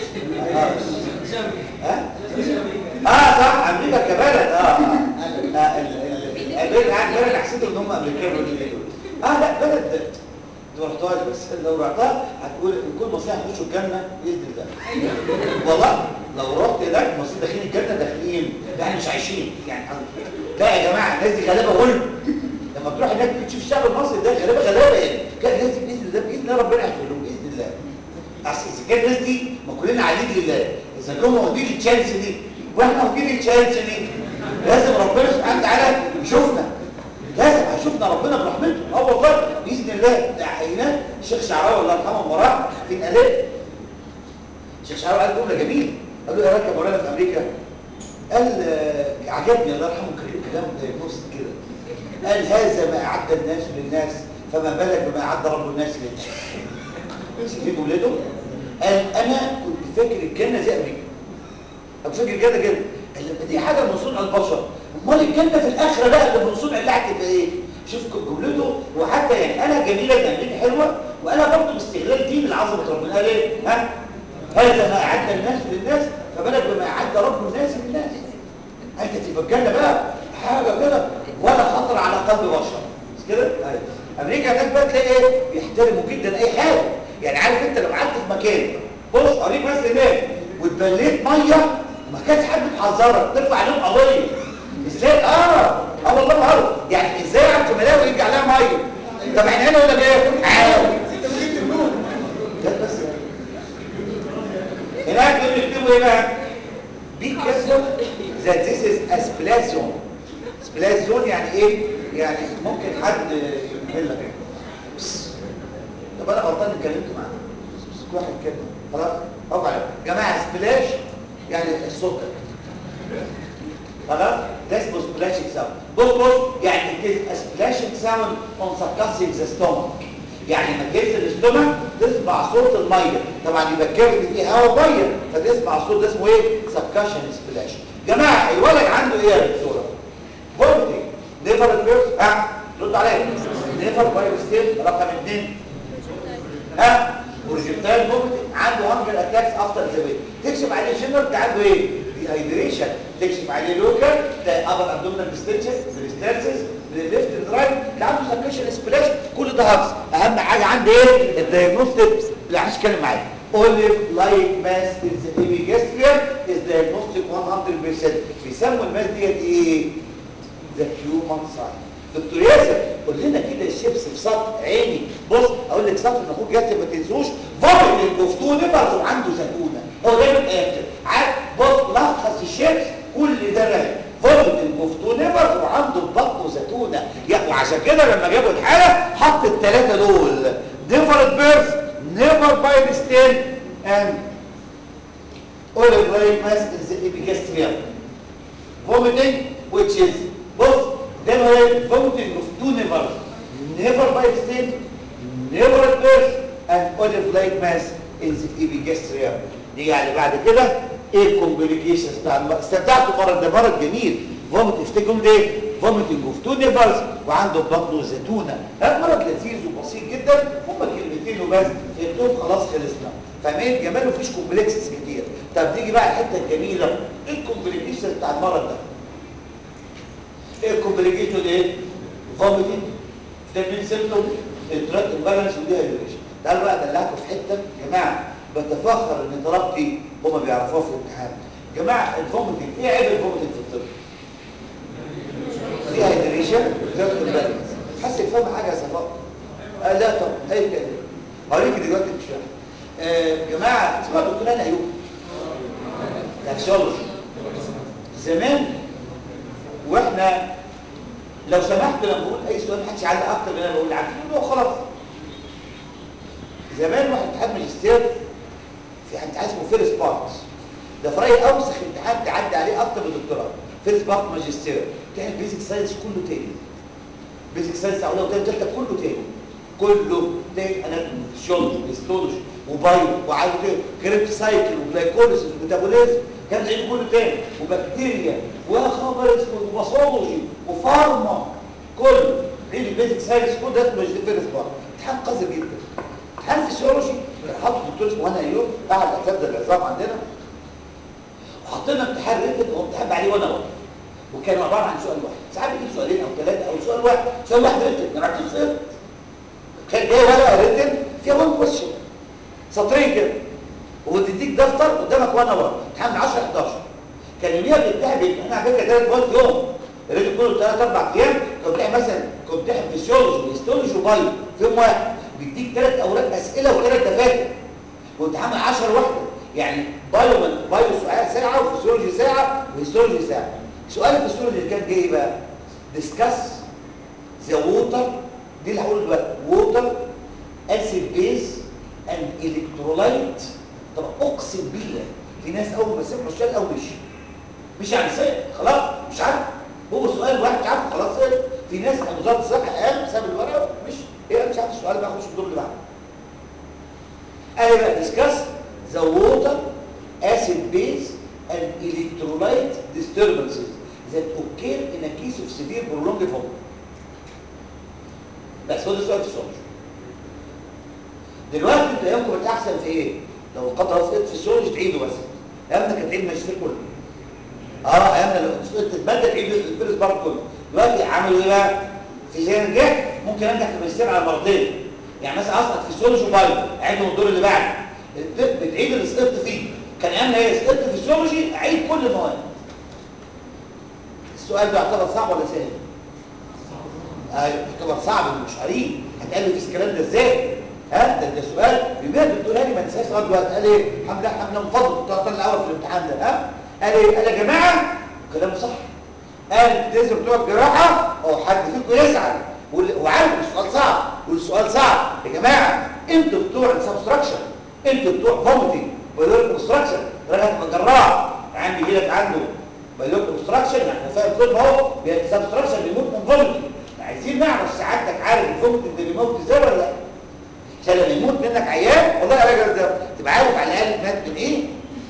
ها اه صح امريكا كبلد اه اه آه، ال- ال- امريكا قاعد بلد حسيت ان هم امريكان ولا ايه دول اه لا بلد ما رحتهاش بس لو رحتها هتقول ان كل مصريين هيخشوا الجنه باذن الله والله لو رحت هناك المصريين داخلين الجنه داخلين يعني مش عايشين يعني لا يا جماعه الناس دي غلابه غل لما تروح هناك تشوف الشعب المصري ده غلابه غلابه يعني لا الناس دي باذن الله باذن الله ربنا هيغفر لهم باذن الله اصل اذا كان الناس دي ما كلنا عايزين لله اذا كانوا واخدين التشانس دي واحنا واخدين التشانس دي لازم ربنا سبحانه وتعالى يشوفنا لازم هيشوفنا ربنا برحمته اه والله باذن الله ده عيناه الشيخ شعراوي الله يرحمه وراه في الالات الشيخ شعراوي قال جمله جميله قال له يا راجل مولانا في امريكا قال آه، عجبني الله يرحمه كان كلام نص كده قال هذا ما اعد الناس للناس فما بالك بما اعد رب الناس للناس شايفين جملته قال انا كنت فاكر الجنه زي امريكا طب فاكر الجنه كده قال لما دي حاجه من صنع البشر امال الجنه في الاخره بقى اللي من صنع الله هتبقى ايه شوف جملته وحتى يعني انا جميله ان امريكا حلوه وانا برضه باستغلال دين العظمه ربنا قال ايه ها هذا ما اعد الناس للناس فبالك بما اعد رب الناس للناس انت تبقى الجنه بقى حاجه كده ولا خطر على قلب بشر مش كده أيوة. امريكا هناك بقى تلاقي ايه بيحترموا جدا اي حاجه يعني عارف انت لو قعدت في مكان بص قريب بس هناك واتبليت ميه ما كانش حد محذرك ترفع عليهم قضيه ازاي اه اه والله ما عارف يعني ازاي قاعد في ملاوي يجي عليها ميه طب احنا هنا ولا ايه عاوي ده بس هناك دول يكتبوا ايه بقى be careful that this is a splash zone splash zone يعني ايه يعني ممكن حد يعمل لك بس. طب انا غلطان إني اتكلمت معاه بس كل واحد كده خلاص اقف على جماعه سبلاش يعني الصوت ده خلاص ده اسمه سبلاشنج ساوند بص بص يعني it is a splashing sound on suppressing the stomach يعني لما تهز الاستومك تسمع صوت الميه طبعا يبقى الكبد فيه هواء ميه فتسمع الصوت ده اسمه ايه سبكشن سبلاش جماعه الولد عنده ايه يا دكتوره فولتي نيفر فيرست ها رد عليا نيفر بايو ستيل رقم اثنين ها بروجكتايل فوميتنج عنده هانجر اتاكس افتر ذا تكشف عليه جنرال ده عنده ايه ديهايدريشن تكشف عليه لوكال تلاقي ابر ابدومينال ديستنشن بريستانسز من الليفت للرايت ده عنده سكشن سبلاش كل ده هاكس اهم حاجه عندي ايه الدايجنوستيك اللي عايز اتكلم معاك اوليف لايك ماس از ايبيجاستريا از دايجنوستيك 100% بيسموا الماس ديت ايه ذا هيومن ساين دكتور ياسر قول لنا كده الشيبس في سطر عيني بص اقول لك سطر ان اخوك ياسر ما تنسوش فومت الجفتون نبرز وعنده زيتونه هو ده من الاخر عارف بص لخص الشيبس كل ده رايق فومت الجفتون نبرز وعنده بطنه زيتونه يعني وعشان كده لما جابوا الحاله حط الثلاثه دول ديفرنت بيرث نيفر باي ستين اند olive like mass is the epigastrium vomiting which is both then we vomiting of two nevers never by stain never at birth and olive like mass is the epigastrium دي يعني بعد كده ايه الكومبليكيشنز بتاع الم- استمتعتوا مرض ده مرض جميل فومت افتكروا ده ايه فوميتنج اوف تو نيفرز وعنده بطنه زيتونه ده مرض لذيذ وبسيط جدا هم كلمتين وبس فهمتهم خلاص خلصنا فاهمين جمال مفيش كومبلكسز كتير طب تيجي بقى الحته الجميله ايه الكومبليكيشن بتاع المرض ده ايه الكومبليكيشن ايه فوميتنج ده مين سيمتوم التراك امبالانس ودي هايدريشن تعالوا بقى ادلعكم في حته يا جماعه بتفخر ان طلبتي هم بيعرفوها في الامتحان يا جماعه الفوميتنج ايه عيب الفوميتنج في الطب دي هايدريشن وتراك امبالانس حاسس فاهم حاجه يا صفاء آه لا طب اي كده هوريك دلوقتي بشرح آه جماعه اسمها دكتور انا ايوب تاكسولوجي زمان واحنا لو سمحت لما بقول اي سؤال محدش يعلق اكتر من انا بقول عارفين خلاص زمان واحد امتحان ماجستير في امتحان اسمه فيرست بارت ده في رايي اوسخ امتحان تعدي عليه اكتر من الدكتوراه فيرست بارت ماجستير امتحان بيزك ساينس كله تاني بيزك ساينس اولى وثانيه وثالثه كله تاني كله تاني اناتومي فيسيولوجي هيستولوجي وبايو وعايز كريبت سايكل وجلايكوليسيس وميتابوليزم كان زي كله تاني وبكتيريا وخبر اسمه وباثولوجي وفارما كله عيد البيزك ساينس كله ده اسمه فيرست بارت امتحان قذر جدا امتحان فيسيولوجي كان حاطط الدكتور اسمه هنا ايوب قاعد اساتذه العظام عندنا وحطينا امتحان ريتد وامتحان عليه وانا واقف وكان عباره عن سؤال واحد ساعات بيجيب سؤالين او ثلاثه او سؤال واحد سؤال واحد ريتد انا عرفت صفر كان جاي ورقه ريتد فيها وان كويشن سطرين كده وتديك دفتر قدامك وانا واقف امتحان من 10 11 كان يوميها بيمتحن بيمتحن على فكره ثلاث مواد في يوم الريتد كله ثلاث اربع ايام كنت بتمتحن مثلا كنت بتمتحن فيسيولوجي وهيستولوجي وبايو في يوم واحد بيديك ثلاث اوراق اسئله وثلاث دفاتر وامتحان 10 واحده يعني بايو من بايو سؤال ساعه وفيسيولوجي ساعه وهيستولوجي ساعه سؤال الفيسيولوجي اللي كان جاي بقى ديسكاس ذا ووتر دي اللي هقوله دلوقتي ووتر اسيد بيز اند الكترولايت طب اقسم بالله في ناس اول ما سمعوا السؤال او مشي مش يعني سيء خلاص مش عارف هو سؤال واحد مش عارف خلاص سيء في ناس من وزاره الصحه قام ساب الورقه مش ايه مش عارف السؤال بقى خش الدور اللي بعده قال بقى ديسكاس ذا ووتر اسيد بيز and electrolyte disturbances that occur in a case of severe prolonged vomiting. بس هو ده السؤال في السؤال دلوقتي انت ايامكم بتحسن في ايه؟ لو قطع سقط في السؤال تعيده بس ايامنا كانت عيد الماجستير كله اه ايامنا لو سقطت الماده تعيد الفيرس بارت كله دلوقتي عملوا ايه بقى؟ في زي نجحت ممكن انجح في الماجستير على مرتين يعني مثلا اسقط في السولوجي وبايو اعيد من الدور اللي بعده بتعيد اللي سقطت فيه كان ايامنا ايه سقطت في السيولوجي اعيد كل المواد السؤال ده يعتبر صعب ولا سهل ايوه يعتبر صعب ومش قريب هتالف الكلام ده ازاي ها ده ده سؤال بما الدكتور هاني ما نساش لغايه دلوقتي قال ايه الحمد لله احنا من فضل كنت هطلع الاول في الامتحان ده ها قال ايه قال يا جماعه كلامه صح قال تنزل بتوع الجراحه او حد فيكم يزعل وعارف السؤال صعب والسؤال صعب يا جماعه انتوا بتوع السبستراكشن انتوا بتوع فوميتنج بايولوجيك اوبستراكشن راجل هتبقى جراح عندي يجي لك عنده بايولوجيك اوبستراكشن يعني فاهم طب اهو سبستراكشن بيموت من فوميتنج عايزين نعرف سعادتك عارف الفوميتنج ده بيموت ازاي ولا لا عشان لما يموت منك عيان والله يا راجل ده تبقى عارف على الاقل مات من ايه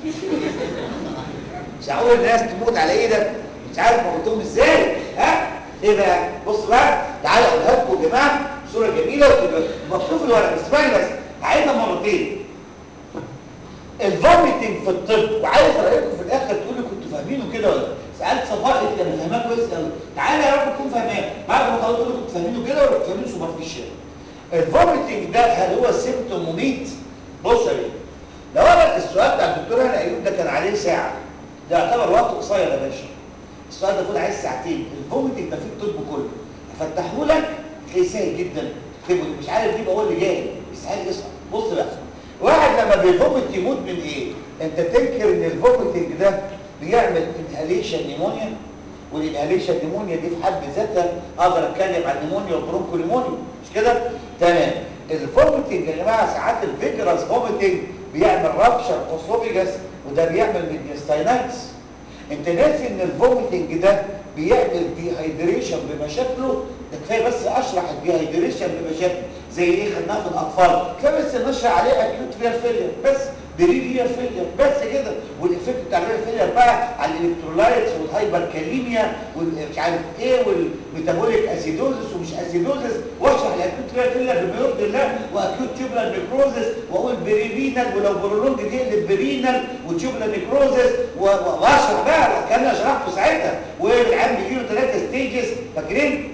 مش هقول الناس تموت على ايدك مش عارف موتهم ازاي ها ايه بقى بص بقى تعالى اقولها لكم يا جماعه صوره جميله وتبقى مكتوب في الورق اسمعني بس هعيدها مرتين الفوميتنج في الطب وعايز رايكم في الاخر تقولوا كنتوا فاهمينه كده ولا سالت صفاء قالت انا فاهماه كويس قوي تعالى يا رب تكون فاهماه بعد ما خلاص تقولوا كنتوا فاهمينه كده ولا فاهمينه سوبرفيشال الفوميتنج ده هل هو سيمتوم مميت بص يا بيه لو انا السؤال بتاع الدكتور هنا ايوب ده كان عليه ساعه ده يعتبر وقت قصير يا باشا السؤال ده المفروض عايز ساعتين الفوميتنج ده في الطب كله هفتحه لك تلاقيه سهل جدا مش عارف دي هو اللي جاي يستحيل يصعب بص بقى واحد لما بيفومت يموت من ايه انت تنكر ان الفوميتنج ده بيعمل انهاليشن نيمونيا والانهاليشن نيمونيا دي في حد ذاتها اقدر اتكلم عن نيمونيا وبرونكو نيمونيا مش كده تمام الفوميتنج يا جماعه ساعات الفيجرس فوميتنج بيعمل رابشر اوسوفيجاس وده بيعمل ميديستاينايتس انت ناسي ان الفوميتنج ده بيعمل ديهايدريشن بمشاكله ده كفايه بس اشرح الديهايدريشن بمشاكل زي ايه خدناها في الاطفال كفايه بس نشرح عليه اكيوت ريال فيلير بس بريلير فيلير بس كده والافكت بتاع الريلير فيلير بقى على الالكترولايتس والهايبر كاليميا ومش عارف ايه والميتابوليك اسيدوزس ومش اسيدوزس واشرح الاكيوت ريلير فيلير بما يرضي الله واكيوت تيوبلر نيكروزس واقول بريفينال ولو برولونج يقلب برينال وتيوبلر نيكروزس واشرح بقى كان شرحته ساعتها والعيان بيجي له ثلاثه ستيجز فاكرين؟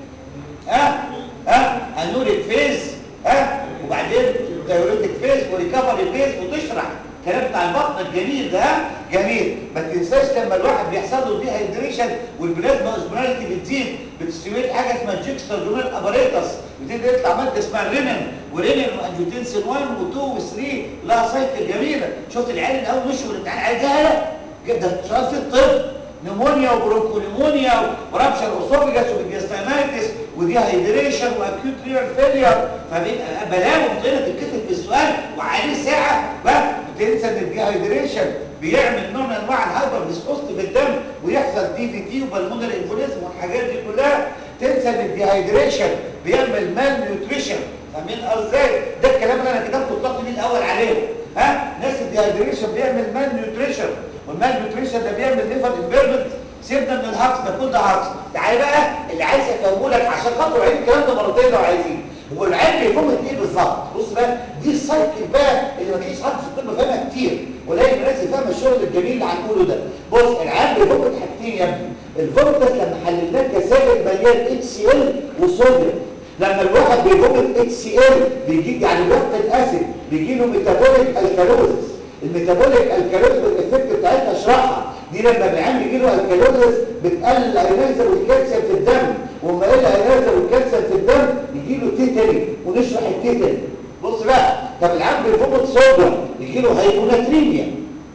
ها ها انوريك فيز ها وبعدين دايوريتك فيز وريكفري فيز وتشرح الكلام بتاع البطن الجميل ده جميل ما تنساش لما الواحد بيحصل له دي هيدريشن والبلازما اسبراليتي بتزيد بتستميت حاجه اسمها جيكستر جونال اباريتس بتبدا يطلع ماده اسمها رينين ورينين وانجوتنسين 1 و2 و3 لها سايكل جميله شفت العيال الاول مشوا الامتحان عيال جهله جدا سؤال في الطب نمونيا وبرونكوليمونيا ورابشر اوسوفيجاس وبيجستاينايتس ودي هايدريشن واكيوت ريال فيلير فبيبقى بلاوي مطينه تتكتب في السؤال وعليه ساعه بقى بتنسى ان الدي هايدريشن بيعمل نوع من انواع الهايبر ديسبوست في الدم ويحصل دي في تي وبالمونر انفوليزم والحاجات دي كلها تنسى ان الدي هايدريشن بيعمل مال نيوتريشن فاهمين ازاي ده الكلام اللي انا كتبته التقليد الاول عليه ها ناس الدي هايدريشن بيعمل مال نيوتريشن والمال نيوتريشن ده بيعمل ليفر انفيرمنت سيبنا من الهكس ده كل ده هكس تعالى بقى اللي عايز افهمه لك عشان خاطر عيد الكلام ده مرتين لو عايزين هو العلم بيفهم ايه بالظبط بص بقى دي السايكل بقى اللي ما تلاقيش حد في الطب فاهمها كتير قليل الناس يفهم الشغل الجميل اللي هنقوله ده بص العلم بيفهم حاجتين يا ابني الفولتس لما حللناه كسائل مليان اتش سي ال وصوديوم لما الواحد بيفهم اتش سي ال بيجي يعني بياخد الاسيد بيجي له ميتابوليك الكالوزس الميتابوليك الكالوز والافكت بتاعتها اشرحها دي لما العيان بيجي له الكالوزس بتقلل الايونايزر والكالسيوم في الدم وما قل الايونايزر والكالسيوم في الدم يجي له تيتاني ونشرح التيتاني بص بقى طب العيان بيفوت صوديوم يجي له هايبوناتريميا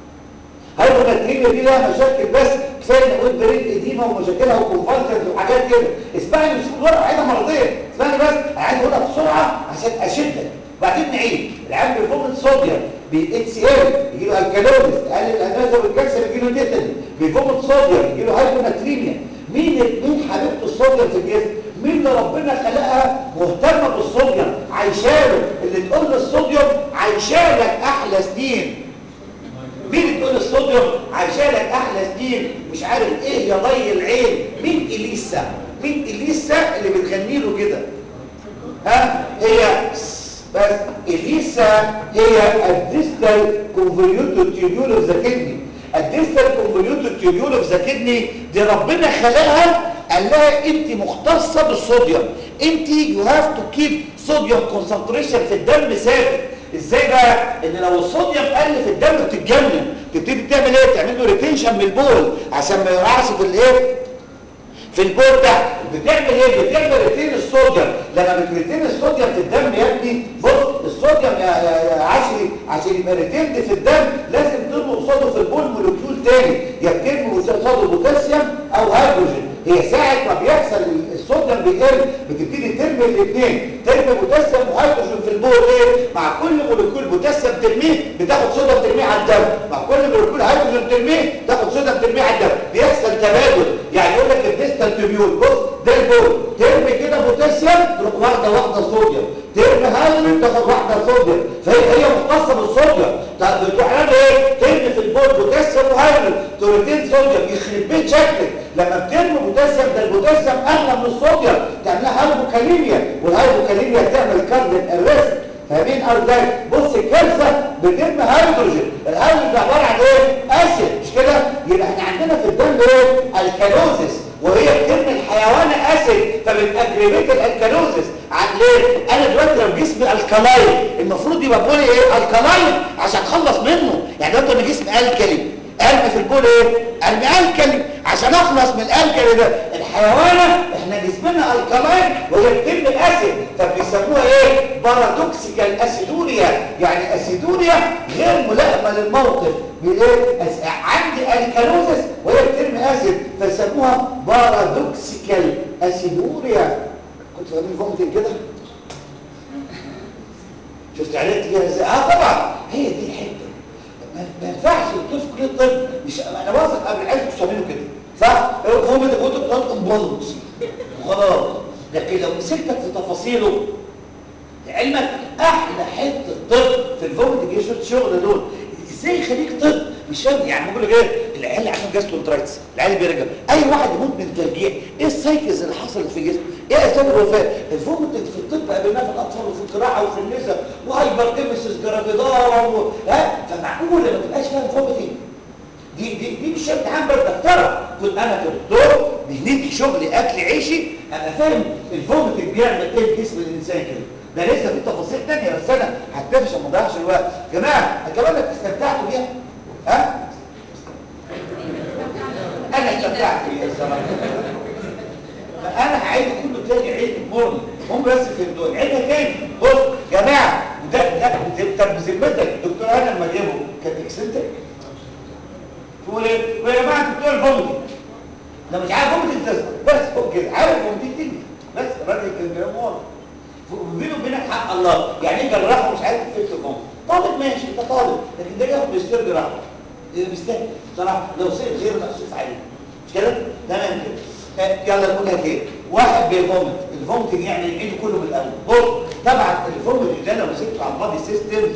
هايبوناتريميا دي لها مشاكل بس كفايه نقول بريد اديمه ومشاكلها وكونفالسنت وحاجات كده اسمعني مش كل ورقه عيدها مرتين اسمعني بس عايز اقولها بسرعه عشان اشدك وبعدين نعيد العيان بيفوت صوديوم بالاتش ال يجي له الكالوريز تقلل الانازل والكالسيوم يجي له تيتاني بيفوت صوديوم يجي له هايبوناتريميا مين مين حبيبه الصوديوم في الجسم مين اللي ربنا خلقها مهتمه بالصوديوم عايشاله اللي تقول للصوديوم عايشالك احلى سنين مين اللي تقول الصوديوم عايشالك احلى سنين مش عارف ايه يا ضي العين مين اليسا مين اليسا اللي بتغني له كده ها هي بس اليسا هي الديستال كونفوليوتد تيوبيول اوف ذا كدني الديستال كونفوليوتد تيوبيول اوف ذا كدني دي ربنا خلقها قال لها انت مختصه بالصوديوم انت يو هاف تو كيب صوديوم كونسنتريشن في الدم ثابت ازاي بقى ان لو الصوديوم قل في الدم بتتجنن تبتدي تعمل ايه تعمل له ريتنشن من البول عشان ما يقعش في الايه في البول ده بتعمل ايه بتعمل ريتين الصوديوم لما بتريتين الصوديوم في الدم يا ابني بص الصوديوم يا يا, يا عشري عشان يبقى ريتيند في الدم لازم ترمي قصاده في البول مولكيول تاني يا بترمي قصاده بوتاسيوم او هيدروجين هي ساعه ما بيحصل الصوديوم بيقل بتبتدي ترمي الاثنين ترمي بوتاسيوم وهيدروجين في البول ايه مع كل مولكيول بوتاسيوم ترميه بتاخد صوديوم ترميه على الدم مع كل مولكيول هيدروجين ترميه تاخد صوديوم ترميه على الدم بيحصل تبادل يعني يقول لك الديستال تيبيول بص ده البول ترمي كده بوتاسيوم تروح واخده واحده صوديوم ترمي هيدروجين تاخد واحده صوديوم فهي هي مختصه بالصوديوم طب بتروح عامل ايه ترمي في البول بوتاسيوم وهيدروجين توريتين صوديوم يخرب بيت شكلك لما بترمي بوتاسيوم ده البوتاسيوم اغلى من الصوديوم تعملها هايبوكاليميا والهايبوكاليميا بتعمل كارديك ارست فاهمين ازاي بص الكارثه بترمي هيدروجين الهيدروجين عباره عن ايه اسيد مش كده يبقى احنا عندنا في الدم ايه الكالوزس وهي بترمي الحيوان اسيد فبتاجريبيت الالكالوزس عن ليه انا دلوقتي لو جسمي الكلاين المفروض يبقى بولي ايه الكلاين عشان اخلص منه يعني دلوقتي انا جسمي الكلي ارمي في البول ايه ارمي الكلي عشان اخلص من الالكلي ده الحيوانه احنا جسمنا الكلاين وهي بترمي اسيد فبيسموها ايه بارادوكسيكال اسيدوريا يعني اسيدوريا غير ملائمه للموقف بايه أس... عندي الكالوزس وهي بترمي اسيد فيسموها بارادوكسيكال اسيدوريا كنت فاهمين فهمت كده شفت علاج فيها ازاي اه طبعا هي دي الحته ما ينفعش الطفل كليه الطب مش انا واثق قبل العيال مش بتعملوا كده صح هو ده كنت بتطلق انبلط خلاص لكن لو مسكتك في تفاصيله علمك احلى حته طب في الفوميتنج شغل دول ازاي يخليك طب مش فاهم يعني بقول لك ايه العيال اللي عندهم جاسترونترايتس العيال بيرجع اي واحد يموت من الترجيع ايه السايكلز اللي حصلت في جسمه ايه اسباب الوفاه الفوميتنج في الطب قابلناه في الاطفال وفي القراءه وفي النساء وهايبر ايمسيس جرافيدارا و... ها فمعقوله ما تبقاش فاهم فوميتنج دي دي دي مش امتحان بس دكتوره تقول انا كدكتور مهنتي شغلي اكل عيشي انا فاهم الفوميتنج بيعمل ايه في جسم الانسان كده ده لسه في تفاصيل تانية بس انا هتنافس عشان ما اضيعش الوقت يا جماعه الكلام ده استمتعتوا بيها ها انا استمتعت بيها الصراحه انا هعيد كله تاني عيد مرني هم بس في الدول عيدها تاني بص يا جماعه ده ده طب بذمتك الدكتور انا لما جابه كان اكسنتك تقول ايه يا جماعه انتوا بتوع الفوميتنج ده مش عارف فوميتنج تظهر بس هو كده عارف فوميتنج تيجي بس الراجل كان كلام واضح وبينه وبينك حق الله يعني ايه جراح ومش عارف تفك الفم طالب ماشي انت طالب لكن ده ياخد ماجستير جراحه إيه بيستاهل بصراحه لو سقط غير مقصوص عليه مش كده تمام كده آه، يلا نقولها كده واحد بيفومت الفومتنج يعني يعيده كله من الاول بص طبعا الفومتنج ده لو مسكته على البادي سيستم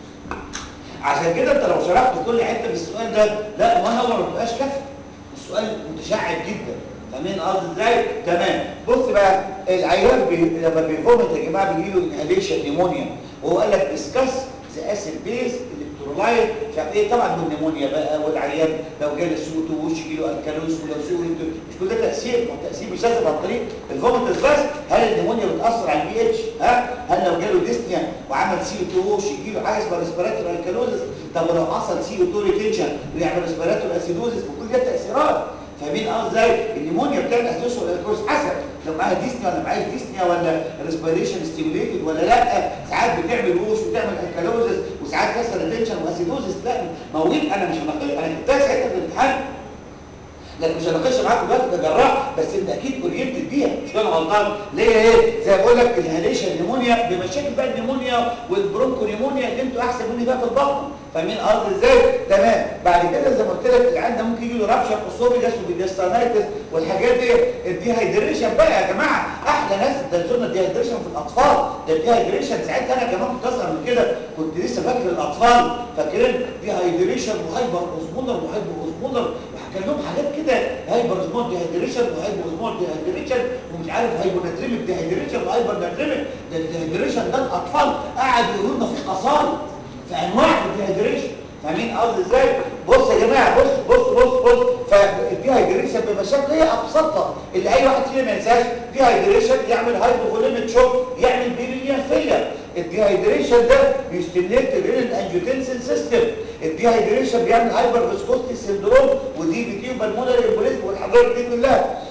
عشان كده انت لو شرحت كل حته في السؤال ده لا ما هو ما بيبقاش كافي السؤال متشعب جدا فاهمين قصدي ازاي تمام بص بقى العيان بي... لما بيفومت يا جماعه بيجي له انهاليشن نيمونيا وهو قال لك ديسكاس ذا اسيد بيس الكترولايت مش عارف ايه طبعا والنيمونيا بقى والعيان لو جاله سوتو وش يجي له الكالوس ولو سوت مش كل ده تاثير ما هو التاثير مش لازم عن طريق الفوميتس بس هل النيمونيا بتاثر على البي اتش ها هل لو جاله ديسنيا وعمل سي او 2 وش يجي له حاجه اسمها ريسبيراتوري الكالوزس طب ولو حصل سي او 2 ريتنشن ويعمل ريسبيراتوري اسيدوزس وكل ده تاثيرات فاهمين اه ازاي النيمونيا بتعمل اسيدوس ولا الكورس حسب لو معاها ديسنيا ولا معاها ديسنيا ولا ريسبيريشن ستيميوليتد ولا لا ساعات بتعمل ووش وتعمل الكالوزس وساعات تحصل ريتنشن واسيدوزس لا مواويل انا مش هناقش انا كنت ساعتها في الامتحان لكن مش هناقش معاكم دلوقتي كجراح بس انت اكيد اورينتد بيها مش كده غلطان ليه ايه زي ما بقول لك الهاليشن نيمونيا بمشاكل بقى النيمونيا والبرونكو نيمونيا اللي انتوا احسن مني بقى في البطن فاهمين قصدي ازاي تمام بعد كده زي ما قلت لك العيان ده ممكن يجي له رابشر اسوفيجاس وبيدستانايتس والحاجات دي الديهايدريشن بقى يا جماعه احلى ناس ادتونا الديهايدريشن في الاطفال ده الديهايدريشن ساعتها انا كمان كنت اصغر من كده كنت لسه فاكر الاطفال فاكرين ديهايدريشن وهايبر اوزمولر وهايبر اوزمولر كان لهم حاجات كده هايبر اوزمول ديهايدريشن وهايبر اوزمول ديهايدريشن ومش عارف هايبوناتريميك ديهايدريشن وهايبر ناتريميك ده الديهايدريشن ده الاطفال قعدوا يقولوا لنا في قصائد في انواع الديهايدريشن فاهمين قصدي ازاي بص يا جماعه بص بص بص بص فالديهايدريشن بمشاكل هي ابسطها اللي اي واحد فينا ما ينساش ديهايدريشن يعمل هايبوفوليميك شوك يعمل بيرينيال فيلر الديهايدريشن ده بيستميليت الرينال انجيوتنسين سيستم الديهايدريشن بيعمل هايبر فيسكوستي سيندروم ودي بي تي وبالمونري امبوليزم والحاجات دي كلها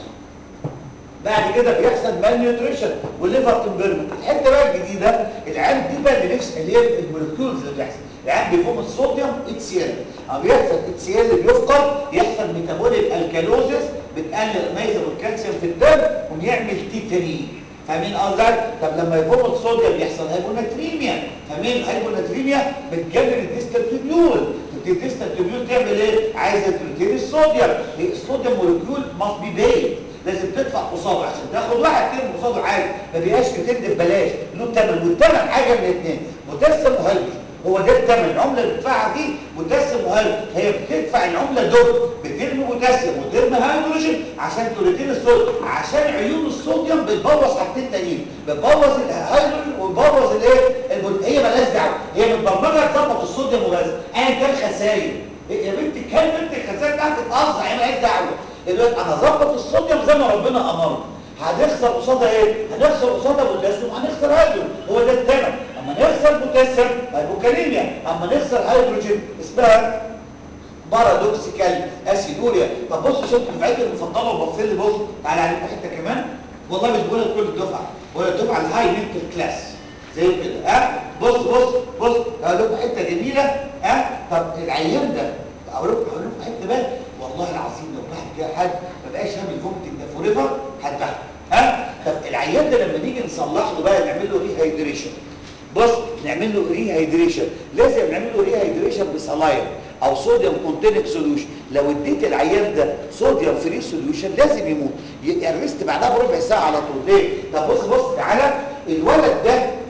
بعد كده بيحصل مال نيوتريشن والليفر تمبرمنت الحته بقى الجديده العين دي بقى اللي نفس اللي هي المولكيولز اللي بتحصل العين بيفهم الصوديوم اتش سي ال او بيحصل اتش سي ال بيفقد يحصل ميتابوليك الكالوزس بتقلل الميزه والكالسيوم في الدم وبيعمل تيتاني فاهمين قصدي طب لما يفهم الصوديوم بيحصل هايبوناتريميا فاهمين هايبوناتريميا بتجلل الديستال تيبيول الديستال تيبيول تعمل ايه عايزه ترتين الصوديوم الصوديوم مولكيول ماست بي بيد لازم تدفع قصاده عشان تاخد واحد ترم قصاده عادي ما بيبقاش بتدي ببلاش له ثمن والثمن حاجه من الاثنين متسم وهيدروجين هو ده الثمن العمله اللي بتدفعها دي متسم وهيدروجين هي بتدفع العمله دول بترمي بوتاسيوم وترمي هيدروجين عشان توريتين الصوديوم عشان عيون الصوديوم بتبوظ حاجتين تانيين بتبوظ الهيدروجين وتبوظ الايه هي مالهاش دعوه هي متبرمجه تظبط الصوديوم وبس ايا كان خساير يا بنتي كان بنت الخسائر بتاعتك تقطع هي مالهاش دعوه دلوقتي انا ظبط الصوديوم زي ما ربنا امرنا هنخسر قصادها ايه هنخسر قصادها بوتاسيوم هنخسر هيدروجين هو ده الثمن اما نخسر بوتاسيوم هيبوكاليميا اما نخسر هيدروجين اسمها بارادوكسيكال اسيدوريا طب بص شفت دفعتي المفضله وبص لي بص تعالى عليكم حته كمان والله مش بقول كل الدفعه بقول الدفعه الهاي منتال كلاس زي كده ها بص بص بص هقول لكم حته جميله ها طب العيان ده اقول لكم هقول لكم حته بقى والله العظيم لو واحد كده حد ما بقاش فاهم الفومتنج ده فور ايفر هتبهدل ها طب العيان ده لما نيجي نصلح له بقى نعمل له ريهايدريشن بص نعمل له ريهايدريشن لازم نعمل له ريهايدريشن بصلاين او صوديوم كونتينك سوليوشن لو اديت العيان ده صوديوم فري سوليوشن لازم يموت يرست بعدها بربع ساعه على طول ليه طب بص بص تعالى الولد ده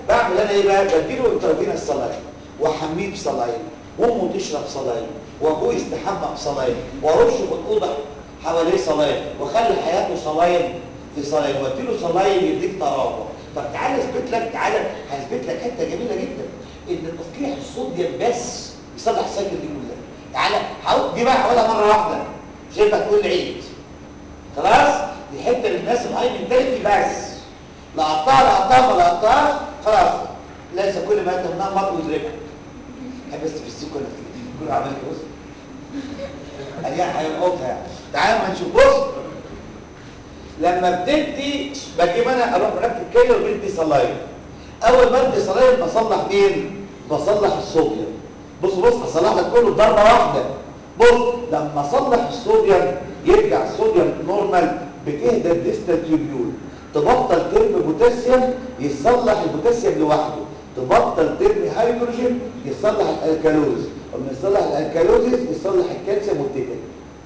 بعمل انا ايه بقى بديله انترفينس صلاين واحميه بصلاين وامه تشرب صلاين وابوه يستحمى بصلاين وارشه في الاوضه حواليه صلاين واخلي حياته صلاين في صلاين واديله صلاين يديك طراوه طب تعالى اثبت لك تعالى هثبت لك حته جميله جدا ان تصليح الصوديوم بس يصلح السجن دي كلها تعالى حاول دي بقى هقولها مره واحده شايفها تقول لي عيد خلاص دي حته للناس الهاي منتاليتي بس لا قطعها لا قطعها ما قطعهاش خلاص ليس كل ما تمنع مرء يدركه احب بس في السيكو ولا في كل عمال بص اريح هيلقطها يعني تعالى ما نشوف بص لما بتدي بجيب انا اروح مركب كيلو وبدي صلايه اول ما ادي صلايه بصلح مين بصلح الصوديوم بص بص هصلح لك كله بضربه واحده بص لما اصلح الصوديوم يرجع الصوديوم نورمال بتهدى الديستال تيوبيول تبطل ترمي بوتاسيوم يصلح البوتاسيوم لوحده تبطل ترمي هيدروجين يصلح الالكالوز ومن يصلح الالكالوزيس يصلح الكالسيوم والتيتانيوم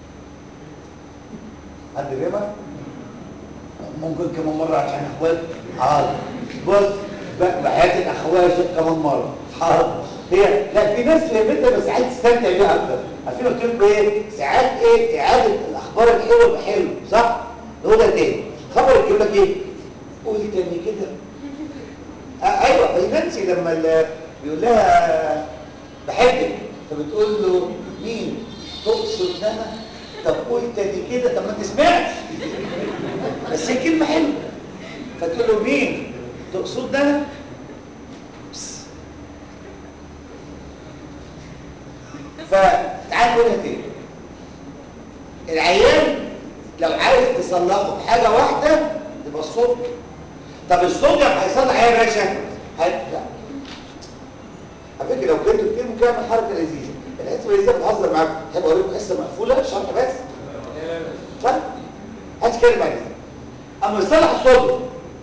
حد فاهمها ممكن كمان مره عشان اخوات حاضر بص بحياتك اخويا شيخ كمان مره حاضر هي لا في ناس فهمتها بس عايز تستمتع بيها اكتر عارفين قلت لكم ايه ساعات ايه اعاده الاخبار الحلوه بحلو صح هو ده تاني خبر يجيب لك ايه قولي تاني كده آه ايوه هي نانسي لما ال- بيقول لها بحبك فبتقول له مين تقصد انا طب قول تاني كده طب ما انت سمعت بس هي كلمه حلوه فتقول له مين تقصد انا بس. فتعال نقولها تاني العيان لو عايز تصلحه بحاجه واحده تبقى الصوت طب الصوت هيصلح ايه يا باشا هي- لا. على فكره لو كنت كتير ممكن اعمل حركه لذيذه الحته اللذيذه بتهزر معاكم تحب اوريكم حصه مقفوله شرح بس صح هات كلمه بعد كده اما يصلح الصوت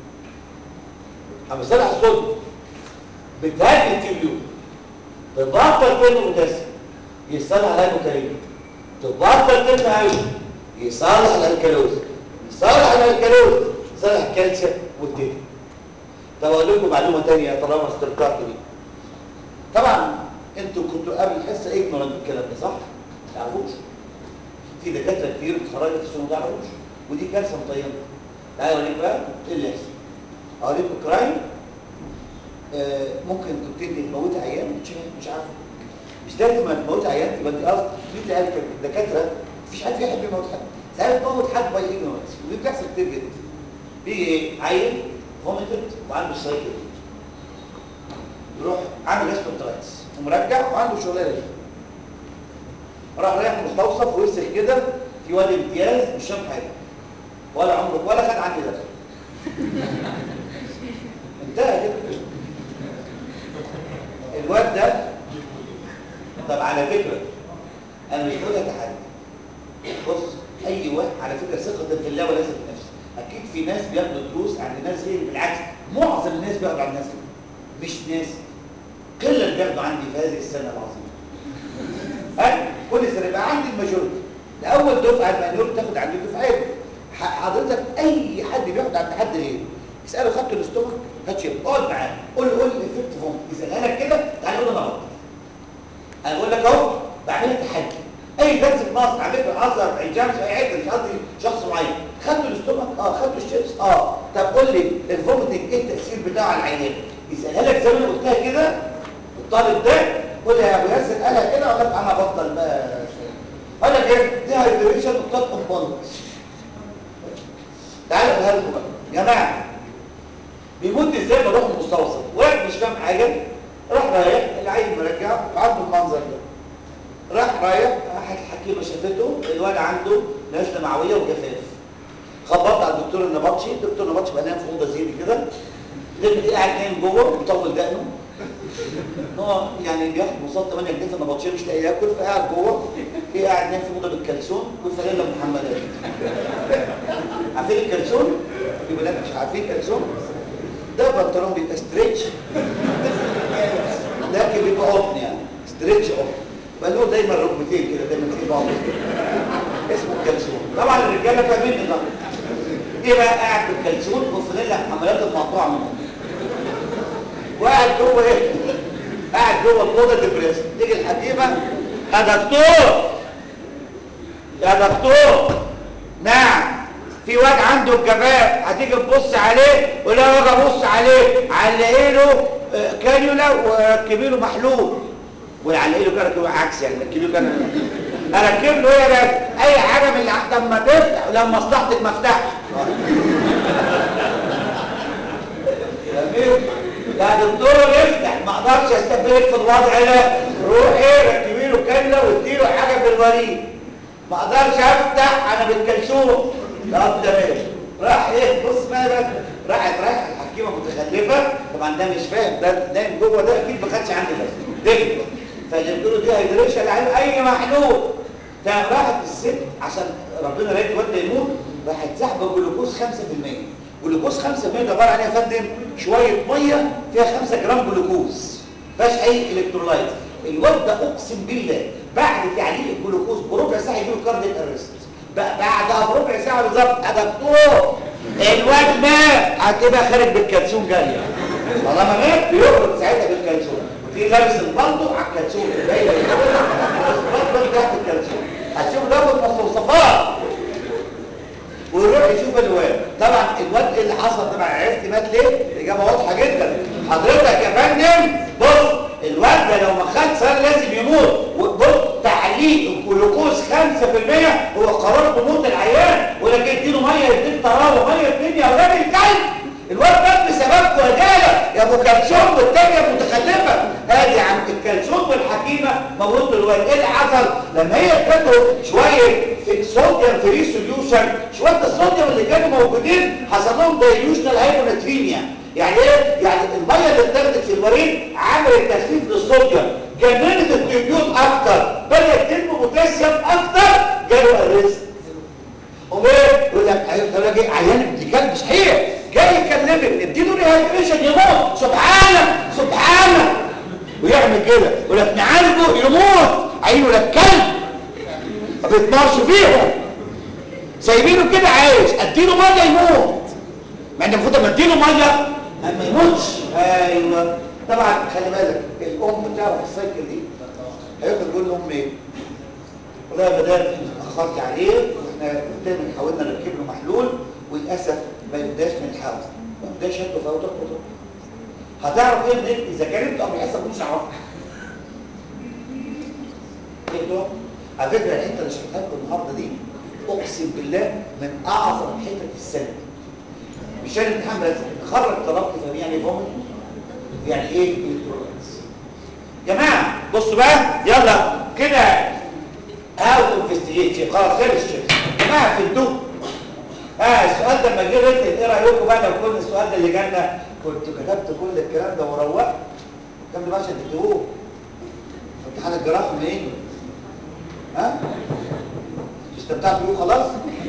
اما يصلح الصوت بتهدي التبيوت تبطل كلمه بوتاسيوم يصلح الهيبوكاليميا تبطل كلمه هيدروجين يصلح الالكالوز يصلح الالكالوز يصلح الكالسيوم والتيتانيوم طب اقول لكم معلومه ثانيه طالما استرقاقي دي طبعا انتوا كنتوا قبل الحصه اجنورنت الكلام ده صح؟ ما تعرفوش في دكاتره كتير اتخرجت في السنه ما تعرفوش ودي كارثه مطينه تعالوا اوريك بقى ايه اللي يحصل اوريكم كرايم آه ممكن تبتدي تموت عيان مش مش عارف مش لازم ما تموت عيان يبقى انت قصد في تلاقي الدكاتره مفيش حد يحب يموت حد ساعات تموت حد باي اجنورنس ودي بتحصل كتير جدا بيجي ايه عيل فوميتد وعنده سايكل يروح عامل اسبوترايتس ومرجع وعنده شغلانه دي راح رايح مستوصف ويسخ كده في واد امتياز مش شاف حاجه ولا عمره ولا خد عندي ده انتهى كده الواد ده طب على فكره انا مش بقولها تحدي بص اي واحد على فكره ثقه في الله وليس في نفسه اكيد في ناس بياخدوا دروس عند ناس غير بالعكس معظم الناس بياخدوا عند ناس غير. مش ناس قله بياخدوا عندي في هذه السنه العظيمه ها كل سنه يبقى عندي الماجورتي لاول دفعه المانيور تاخد عندي دفعات ح- حضرتك اي حد بياخد عند حد غيره اساله خدت الاستومك هات شيب اقعد معاه قول له قول لي الافكت فوم يسالها لك كده تعالى قول له انا غلط انا بقول لك اهو بعملها تحدي اي درس في مصر عملت في الازهر في الجامعه في اي حته مش قصدي شخص معين خدت الاستومك اه خدت الشيبس اه طب قول لي الفوميتنج ايه التاثير بتاعه على العيان يسالها لك زي ما انا قلتها كده الطالب ده قول لي يا ابو ياسر قالها كده ولا انا ابطل بقى قال لك ايه دي هايبريشن وطاق امبالانس تعالوا اقولها لكم بقى يا جماعه بيموت ازاي بروح المستوصف واحد مش فاهم حاجه راح رايح العيل مرجع وعنده المنظر ده راح رايح راح الحكيمه شافته الواد عنده نزله معويه وجفاف خبطت على الدكتور النبطشي الدكتور النبطشي بقى نايم في اوضه زي دي كده لقيت قاعد نايم جوه مطول دقنه ان هو يعني بياخد مصاب 8 جنيه في النبطشيه مش لاقي ياكل فقاعد جوه في قاعد نايم في اوضه بالكلسون والفانيلا محمدات عارفين الكلسون؟ في بنات مش عارفين الكلسون؟ ده بنطلون بيبقى ستريتش لكن بيبقى قطن يعني ستريتش قطن يبقى له دايما ركبتين كده دايما في بعض اسمه الكلسون طبعا الرجاله فاهمين ده ايه بقى قاعد بالكلسون وفانيلا محملات المقطوعه منهم وقاعد جوه ايه قاعد جوه الاوضه ديبريس تيجي الحكيمه يا دكتور يا دكتور نعم في واد عنده الجباب هتيجي تبص عليه ولا واجي ابص عليه علقي له آه، كانيولا وركبي له محلول والعلقي له كده عكس يعني ركبي له كانيولا اركب له ايه يا باشا اي حاجه من اللي لما تفتح لما مصلحتك مفتاح جميل يا دكتور افتح ما اقدرش استفيد في الوضع ده روحي ركبي له كانيولا واديله حاجه في الوريد ما اقدرش افتح انا بالكلثوم لا ده ماشي راح ايه بص بقى بقى راحت رايحه الحكيمه متخلفه طبعا ده مش فاهم ده نايم جوه ده اكيد ما خدش عندي بس دفن فجبت له دي هيدريشن لعين اي محلول فراحت الست عشان ربنا لا يتولى يموت راحت سحبه جلوكوز 5% جلوكوز 5% ده عباره عن ايه يا فندم شويه ميه فيها 5 جرام جلوكوز فيهاش اي الكترولايت الواد ده اقسم بالله بعد تعليق الجلوكوز بربع ساعه يجيله كارديك ارست بعدها بربع ساعه بالظبط يا دكتور الواد مات هتبقى خارج بالكلسون جايه طالما مات بيخرج ساعتها بالكلسون في لابس البلطو على الكلسون باين البلطو تحت الكلسون هتشوف ده بالمستوصفات ويروح يشوف الواد طبعا الواد ايه اللي حصل طبعا عرفت مات ليه الاجابه واضحه جدا حضرتك يا فندم بص الواد ده لو ما خدش سنه لازم يموت وبص تعليق الجلوكوز 5% هو قرار بموت العيان ولكن اديله ميه يديك طراوه ميه اتنين يا اولاد الكلب الواد مات بسبب وجاله يا ابو كلثوم والتانيه متخلفه ادي عند الكلثوم والحكيمه موتوا الواد ايه اللي حصل لما هي ادته شويه في صوديوم فري سوليوشن شويه الصوديوم اللي كانوا موجودين حصل لهم دايلوشنال هايبوناتريميا يعني ايه يعني الميه اللي اتاخدت في الوريد عملت تخفيف للصوديوم جننت التيوبيوت اكتر بدات تنمو بوتاسيوم اكتر جاله الريست ومين يقول لك هيفضل لك ايه عيان ابن كلب صحيح جاي يكلمك اديله ريهايدريشن يموت سبحانك سبحانك ويعمل كده يقول لك نعالجه يموت عينه لك كلب ما بيطمرش فيهم سايبينه كده عايش اديله ميه يموت مع ان المفروض لما اديله ميه ما يموتش ايوه طبعا خلي بالك الام بتعرف السايكل دي هياخد يقول لام ايه والله يا مدام اتاخرت عليه واحنا قدام حاولنا نركب له محلول وللاسف ما يبداش من الحاول ما يبداش يده فوتك وتروح هتعرف ايه منين اذا كان انت او الحساب مش عارف ايه على فكره الحته اللي شرحتها لكم النهارده دي اقسم بالله من اعظم حتت في السنه مش انا امتحان بس خرج طلبت فاهم يعني ايه فهم يعني ايه الكترونكس جماعه بصوا بقى يلا كده هاو انفستيجيت خلاص خلص الشيء جماعه في الدوب اه السؤال ده لما جه ريت ايه رايكم بقى لو كل السؤال ده اللي جالنا كنت كتبت كل الكلام ده وروقت كم ده عشان تكتبوه امتحان الجراحه منين ها استمتعتوا بيه خلاص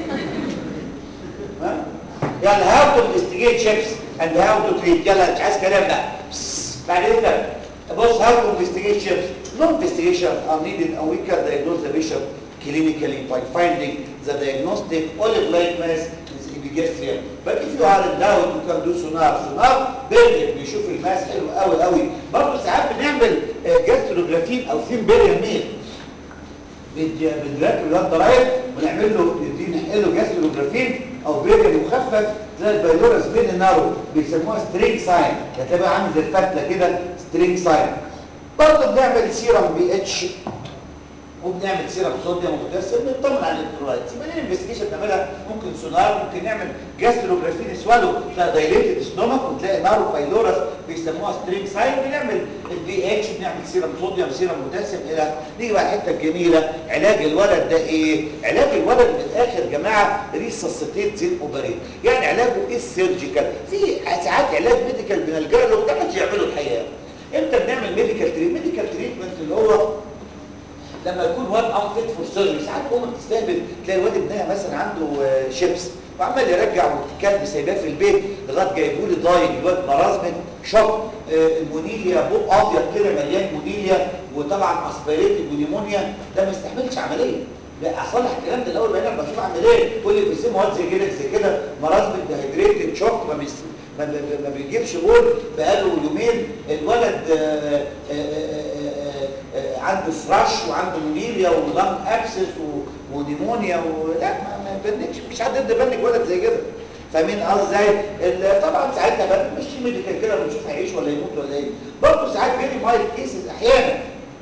ها يعني هاو تو انفستيجيت شيبس اند هاو تو تريت يلا مش عايز كلام بقى بعد اذنك بص هاو تو انفستيجيت شيبس no investigation are needed and we can diagnose the patient clinically by finding the diagnostic olive likeness is epigastrium but if you are in doubt you can do sonar sonar بيرجع بيشوف الماس حلو قوي قوي برضه ساعات بنعمل جاستروجرافين او ثين بيريال ميل بنركب الواد ضرايب ونعمل له نديه له جاستروجرافين او بيريال مخفف زي البايلورس بين نارو بيسموها سترينج ساين هتبقى عامل زي الفتله كده سترينج ساين برضه بنعمل سيرم بي اتش وبنعمل سيرم صوديوم وبوتاسيوم بنطمن على الالكترولايتس يبقى دي انفستيجيشن بنعملها ممكن سونار ممكن نعمل جاستروجرافين سوالو تلاقي دايليتد ستومك وتلاقي نارو بايلورس بيسموها سترينج ساين بنعمل البي اتش بنعمل سيرم صوديوم سيرم بوتاسيوم الى نيجي بقى الحته الجميله علاج الولد ده ايه علاج الولد من الاخر يا جماعه ريسسيتيت زين اوبريت يعني علاجه ايه السيرجيكال في ساعات علاج ميديكال بنلجا له وده مش يعمله الحقيقه امتى بنعمل ميديكال تريتمنت ميديكال تريتمنت اللي هو لما يكون واد انفيت فور سيرجري ساعات ام بتستهبل تلاقي الواد ابنها مثلا عنده شيبس وعمال يرجع والكلب سايباه في البيت لغايه جايبوا لي ضايق الواد مرازمه شوك المونيليا بق ابيض كده مليان مونيليا وطبعا اسبيريتد ونيمونيا ده ما يستحملش عمليه لا اصلح الكلام ده الاول بعدين بشوف اعمل ايه كل اللي بيسموا مواد زي كده زي كده مرض بالدهيدريتد شوك ما بيس... ما, ب... ما بيجيبش بول بقاله يومين الولد آآ آآ آآ عنده فراش وعنده مونيريا ولانج ابسس و... ونيمونيا ولا ما, ما بنكش مش حد يقدر يبنك ولد زي كده فاهمين قصدي ازاي طبعا ساعتها بقى مش ميديكال كده بنشوف هيعيش ولا يموت ولا ايه برضه ساعات فيري مايل كيسز احيانا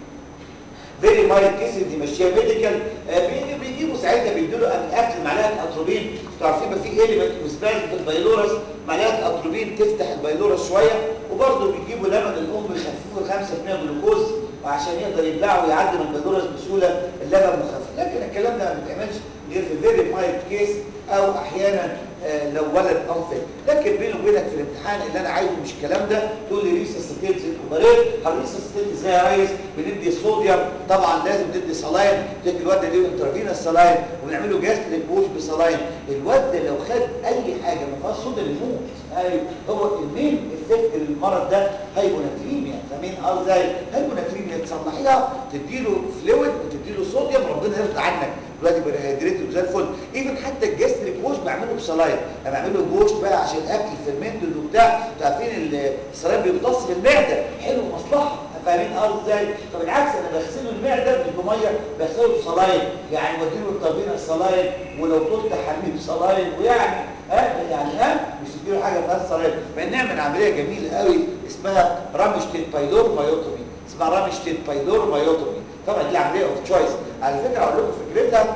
فيري مايل كيسز دي ماشيه ميديكال بيجيبوا ساعتها بيدوا له اكل معلقه اتروبين انتوا عارفين يبقى في ايليمنت وسباز في البايلورس معلقه اتروبين تفتح البايلورس شويه وبرضه بيجيبوا لبن الام يخففوا 5% جلوكوز عشان يقدر يبلعه ويعدي من البايلورس بسهوله اللبن مخفف لكن الكلام ده ما بيتعملش غير في فيري مايل كيس او احيانا آه لو ولد انفل لكن بيني وبينك في الامتحان اللي انا عايزه مش الكلام ده تقول لي ريسستيت الكوباريت هالريسستيت ازاي يا ريس بندي صوديوم طبعا لازم ندي صلاين تدي الواد ده انترفينا صلاين ونعمل له جاستريك بوش بصلاين الواد ده لو خد اي حاجه ما فيهاش صوديوم يموت ايوه هو المين افكت للمرض ده هايبوناتريميا فاهمين قصدي هايبوناتريميا تصلحيها تديله فلويد وتديله صوديوم ربنا يرضى عنك الواد يبقى هيدريتد زي الفل ايفن حتى الجاستريك بوش بعمله بصلاين انا بعمله بوش بقى عشان اكل فيرمنتد وبتاع انتوا عارفين الصلاين بيمتص في المعده حلو مصلحه فاهمين اه ازاي طب بالعكس انا بغسله المعده مش بميه بغسله بصلاين يعني بديله الطبينه الصلاين ولو طلت حميد بصلاين ويعني ها يعني ها مش تديله حاجه فيها الصلاين بنعمل عمليه جميله قوي اسمها رامشتين بايلور مايوتومي اسمها رامشتين بايلور مايوتومي طبعا دي عمليه اوف تشويس على فكره اقول لكم فكرتها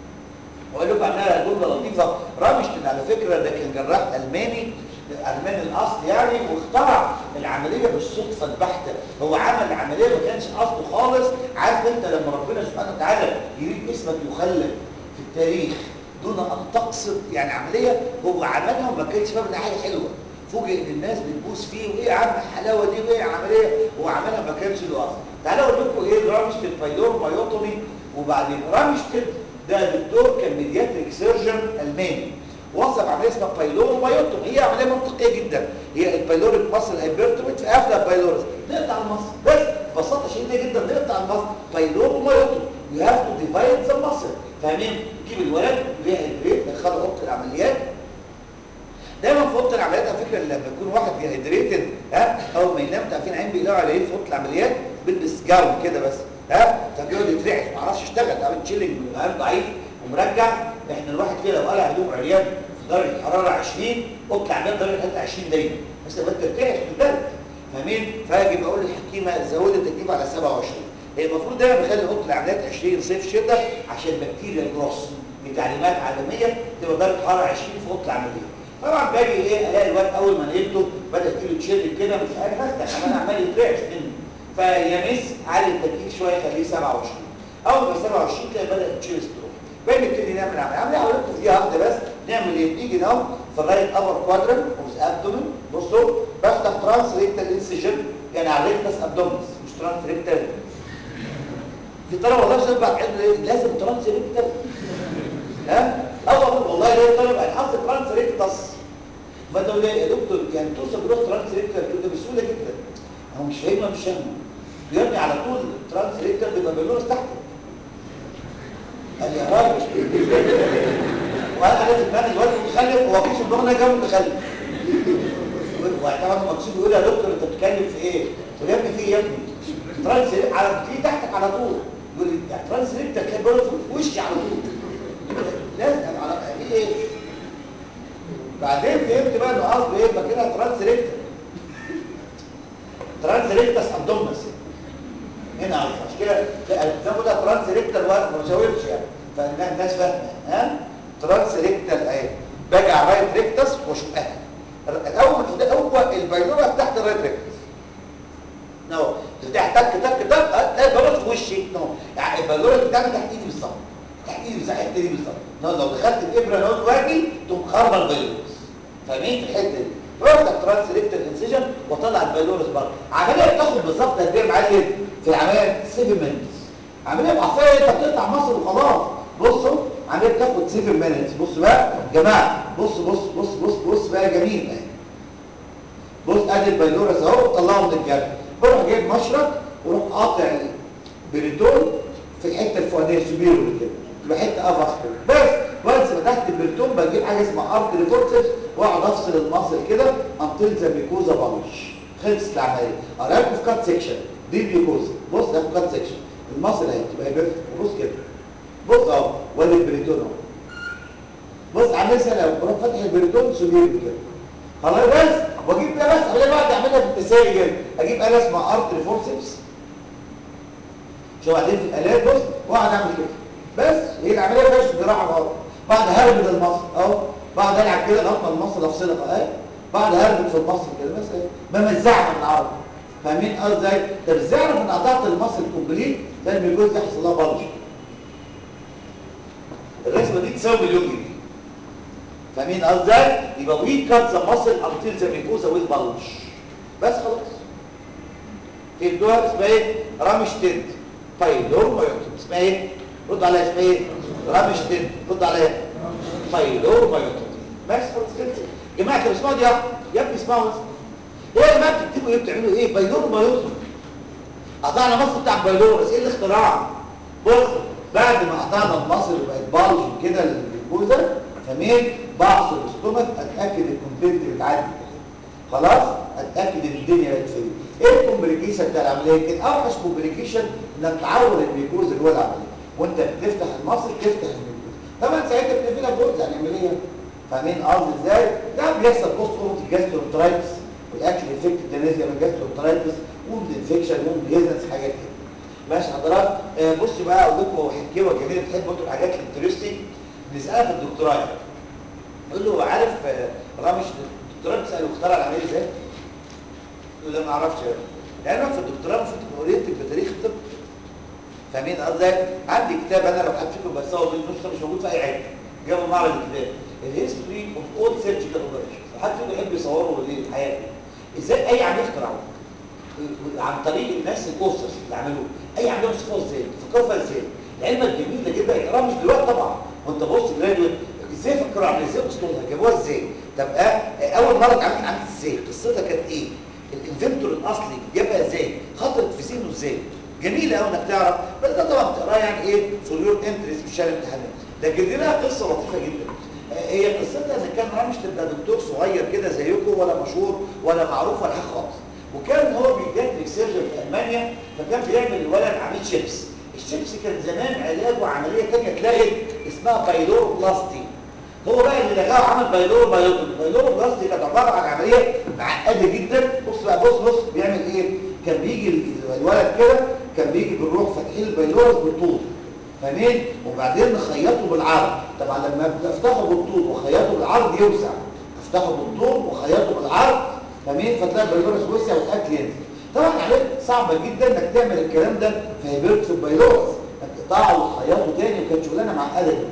واقول لكم عنها جمله لطيفه رامشتين على فكره ده كان جراح الماني الماني الاصل يعني واخترع العمليه بالصدفه البحته هو عمل عمليه ما كانش قصده خالص عارف انت لما ربنا سبحانه وتعالى يريد اسمك يخلد في التاريخ دون ان تقصد يعني عمليه هو عملها وما كانش فاهم انها حاجه حلوه فوجئ ان الناس بتبوس فيه وايه يا عم الحلاوه دي وايه العمليه هو عملها ما كانش له اصل تعالوا اقول لكم ايه رامشتين بايلور مايوتومي وبعدين رامشتين ده دكتور كان ميدياتريك سيرجن الماني وصف عمليه اسمها بايلور مايوتومي هي عمليه منطقيه جدا هي البايلوريك ماسل هايبرتوميت في قافله بايلورس نقطع المصل بس ببساطه شديده جدا نقطع المصل بايلور مايوتومي يو هاف تو ديفايد ذا ماسل فاهمين تجيب الولد ليه هيدريت تدخله اوضه العمليات دايما في اوضه العمليات على فكره لما يكون واحد ديهيدريتد ها اول ما ينام تعرفين عين بيقلعوا على ايه في اوضه العمليات بيلبس جاون كده بس ها فبيقعد يترعش ما اعرفش يشتغل عامل تشيلنج قلب ضعيف ومرجع احنا الواحد كده لو قلع هدوم عريان في درجه حراره 20 اوضه العمليات درجه حراره 20 دايما بس لما ترتعش تبرد فاهمين فاجي بقول للحكيمه زودي التكييف على 27 هي المفروض دايما بخلي اوضه العمليات 20 صيف شتاء عشان بكتيريا الجروس دي تعليمات عالميه تبقى درجه حراره 20 في اوضه العمليه طبعا باجي ايه الاقي الواد اول ما نقلته بدا يجيله تشيل كده مش عارف افتح عمال عمال يترعش مني فيمس علي التكييف شويه خليه 27 اول ما 27 تلاقي بدا تشيل ستروك باجي نبتدي نعمل عمليه عمليه هقول لكم فيها واحده بس نعمل ايه نيجي نقوم في الرايت ابر كوادرنت اوف ابدومين بصوا بفتح ترانس ريكتال انسجن يعني على ريكتس ابدومينس مش ترانس ريكتال في طلبه والله شباب بعد ايه لازم ترانس ريكتال ها اه والله ليه طالب هيحط ترانس ريكتس فده ليه يا دكتور يعني توصل تروح ترانس ريكتال ده بسهوله جدا هو مش فاهمها مش فاهمه بيرمي على طول ترانس ريكتال بيبقى بيلورس تحت قال يا راجل وانا لازم انا الواد متخلف هو مفيش ان انا جاي متخلف وطبعا المقصود يقول يا دكتور انت بتتكلم في ايه؟ طب يا ابني في ايه يا ابني؟ ترانس على تيجي تحتك على طول يقول لي ترانس ريكتال تلاقي بيلورس في وشي على طول لازم على ايه بعدين فهمت بقى انه قصده ايه فكده ترانس ريكتال ترانس ريكتس ابدومنس هنا عارف عشان كده ده ده ترانس ريكتال وما بشاورش يعني فالناس فاهمه ها ترانس ريكتال اهي باجي على الرايت ريكتس واشقها الاول ده هو البايلورا تحت الرايت ريكتس نو تفتح تك تك تك تلاقي البايلورا في وشي نو يعني البايلورا بتعمل تحت ايدي بالظبط تحت ايدي بالظبط الحته دي بالظبط لو دخلت الابره نوت واجي تقوم خربه البايلورس فاهمين في الحته دي بفتح ترانس ريكتال انسيجن واطلع البايلورس بره عمليه بتاخد بالظبط قد ايه معايا في العمليه 7 مينتس عمليه بعصايه انت بتقطع مصر وخلاص بصوا عمليه بتاخد 7 مينتس بصوا بقى يا جماعه بص بص بص بص بص بقى جميل اهي بص ادي البايلورس اهو طلعه من الجرح بروح جايب مشرط واروح قاطع البريتون في الحته الفوقانيه السوبيرور كده تبقى حته افاسكولار بس وانس فتحت البرتون بجيب حاجه اسمها ارتري فورسبس واقعد افصل المصل كده انطل ذا ميكوزا بلش خلصت العمليه اراكم في كات سيكشن دي الميكوزا بص ده في كات سيكشن المصل اهي تبقى بيرفكت بص كده بص اهو وادي البريتون اهو بص عامل سنه لو بروح فاتح البريتون سولير كده خلاص بس واجيب ده بس عمليه بعد اعملها في التسالي كده اجيب اله اسمها ارتري فورسبس شو بعدين في الالات بص واقعد اعمل كده بس هي العمليه فيهاش جراحه خالص بعد هربد المصل اهو بعد العب كده لغايه ما المصل افصلها اهي بعد هربد في المصل كده بس اهي بمزعها بالعربي فاهمين قصدي ازاي طب ازاي اعرف ان قطعت المصل كومبليت زي ما الجزء يحصل لها بلج الرسمه دي تساوي مليون جنيه فاهمين قصدي ازاي يبقى وي كات ذا ماسل انتل ذا ميكوزا ويز بلج بس خلاص في الدول اسمها ايه رامش تنت طيب دول ما يكتب اسمها ايه رد عليا اسمها ايه رامش تنت رد عليا طيب دول ما يكتب بس خلاص كده يا جماعه انتوا بتسمعوا دي يا يا ابني اسمعوا بس ايه يا جماعه بتكتبوا ايه بتعملوا ايه بايلور ما يطلب قطعنا مصر بتاع بايلور بس ايه الاختراع بص بعد ما قطعنا المصر وبقت بالج كده للجوزه فمين بعصر الاستومك اتاكد الكونتنت بتعدي خلاص اتاكد ان الدنيا بقت فين ايه الكومبليكيشن بتاع العمليه كده اوحش كومبليكيشن انك تعور الميكوز اللي هو العمليه وانت بتفتح المصل تفتح الميكوز طبعا ساعتها بنقفلها بوز يعني عمليه فاهمين قصدي ازاي ده بيحصل بوست اوروتيك جاستروترايتس والاكل افكت الدنيزيا من جاستروترايتس ووند انفكشن ووند ليزنس حاجات كده ماشي حضرتك آه بصوا بقى اقول لكم حكايه جميله بتحبوا انتوا الحاجات الانترستنج نسالها في الدكتوراه يقول له عارف آه رامش الدكتوراه بتساله اخترع العمليه ازاي؟ يقول له ما اعرفش لانه في الدكتوراه المفروض تبقى اورينتد بتاريخ الطب فاهمين قصدي عندي كتاب انا لو حد فيكم بصور بيه النسخه مش موجود في اي حته جابوا معرض الكتاب الهيستوري اوف اول سيرجيكال اوبريشن حد فيكم يحب يصوروا ليه حياته ازاي اي عمليه اخترعوها عن طريق الناس الكورسرز اللي عملوه اي عمليه وصفوها ازاي فكروها ازاي العلمه الجميله جدا اقراها مش دلوقتي طبعا وانت بص جرادويت ازاي فكروا عمليه ازاي وصلوا لها جابوها ازاي طب اه اول مره اتعملت عملت ازاي قصتها كانت ايه الانفنتور الاصلي جابها ازاي خطرت في سنه ازاي جميله قوي انك تعرف بس ده طبعا بتقراها يعني ايه فور يور انترست في شارع الامتحانات لكن دي لها قصه لطيفه جدا هي قصتها ان كان رامش تبقى دكتور صغير كده زيكم ولا مشهور ولا معروف ولا حاجه خالص وكان هو بيجاتريك سيرجن في المانيا فكان بيعمل الولد عميل شيبس الشيبس كان زمان علاجه عمليه ثانيه اتلغت اسمها بايلوروبلاستي هو بقى اللي لغاه عمل بايلورو بايلوتومي بايلورو بلاستي كانت عباره عن عمليه معقده جدا بص بقى بص بص بيعمل ايه كان بيجي الولد كده كان بيجي بنروح فاتحين البايلورس بالطول فاهمين وبعدين نخيطه بالعرض طبعا لما افتحه بالطول وخيطه بالعرض يوسع افتحه بالطول وخيطه بالعرض فاهمين فتلاقي البايلورس وسع والاكل ينزل طبعا عليك صعبه جدا انك تعمل الكلام ده في هيبرت في البايلورس تقطعه وتخيطه تاني وكانت شغلانه معقده جدا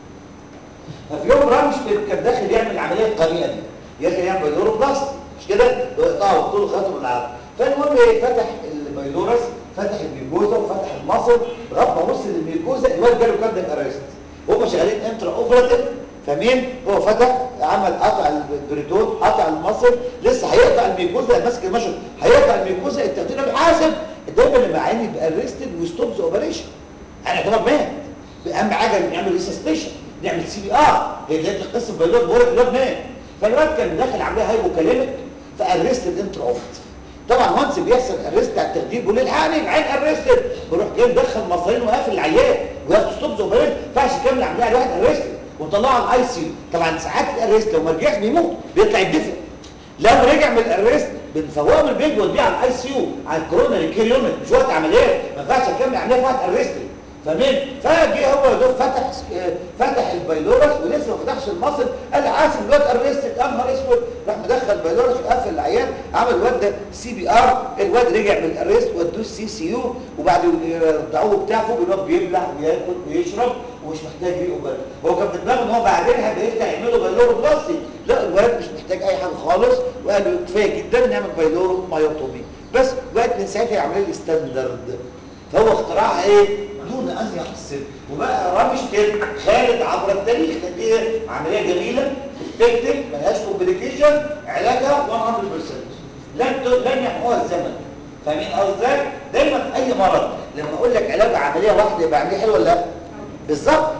ففي يوم رامش كان داخل يعمل العمليه القميئه دي داخل يعمل بايلورو بلاست مش كده يقطعه بالطول خيطه بالعرض فالمهم ايه فتح البايلورس فتح الميكوزا وفتح المصل لغايه ما وصل للميكوزا الواد جاله كارديك ارست هم شغالين انترا اوبراتيف فاهمين هو فتح عمل قطع البريتون قطع المصل لسه هيقطع الميكوزا ماسك المشط هيقطع الميكوزا التخدير بيحاسب دايما لما عيني يبقى ارستد وستوب ذا اوبريشن انا كده مات اهم حاجه نعمل ريسستيشن نعمل سي بي ار هي دي القصه بالواد بقول الواد مات فالواد كان داخل عمليه هايبوكاليميك فارستد انترا اوبراتيف طبعا وانس بيحصل ارست على التخدير بيقول الحقني العين ارستد بروح جاي مدخل مصارين وقافل العيان وياخد ستوب ذا اوبريشن ما ينفعش يكمل العمليه على واحد ارستد وطلعه الاي سي طبعا ساعات الارست لو ما رجعش بيموت بيطلع يدفن لو رجع من الارست بنفوقه من البيت ونوديه على الاي سي يو على الكورونا ريكير يونت مش وقت عمليات ما ينفعش اكمل عمليه في واحد ارستد فاهمين فجه هو يا دوب فتح فتح البايلورس ولسه ما فتحش المصل قال عاسف الواد ارستد يا نهار اسود راح مدخل البايلورس وقفل العيان عمل الواد ده سي بي ار الواد رجع من الارست ودوه السي سي يو وبعد يرضعوه بتاع فوق الواد بيبلع وياكل ويشرب ومش محتاج يقبل هو كان في دماغه ان هو بعدين هيفتح يعملوا بايلورو بلاستي لا الولد مش محتاج اي حاجه خالص وقال له كفايه جدا نعمل بايلورو مايوتومي بس بقت من ساعتها يعمل لي ستاندرد فهو اختراعها ايه دون ان يحسب وبقى رامش كده خالد عبر التاريخ دي عمليه جميله افكتيف ملهاش كومبليكيشن علاجها 100% لن لن يحموها الزمن فاهمين قصدي دايما في اي مرض لما اقول لك علاج عمليه واحده يبقى عمليه حلوه ولا لا بالظبط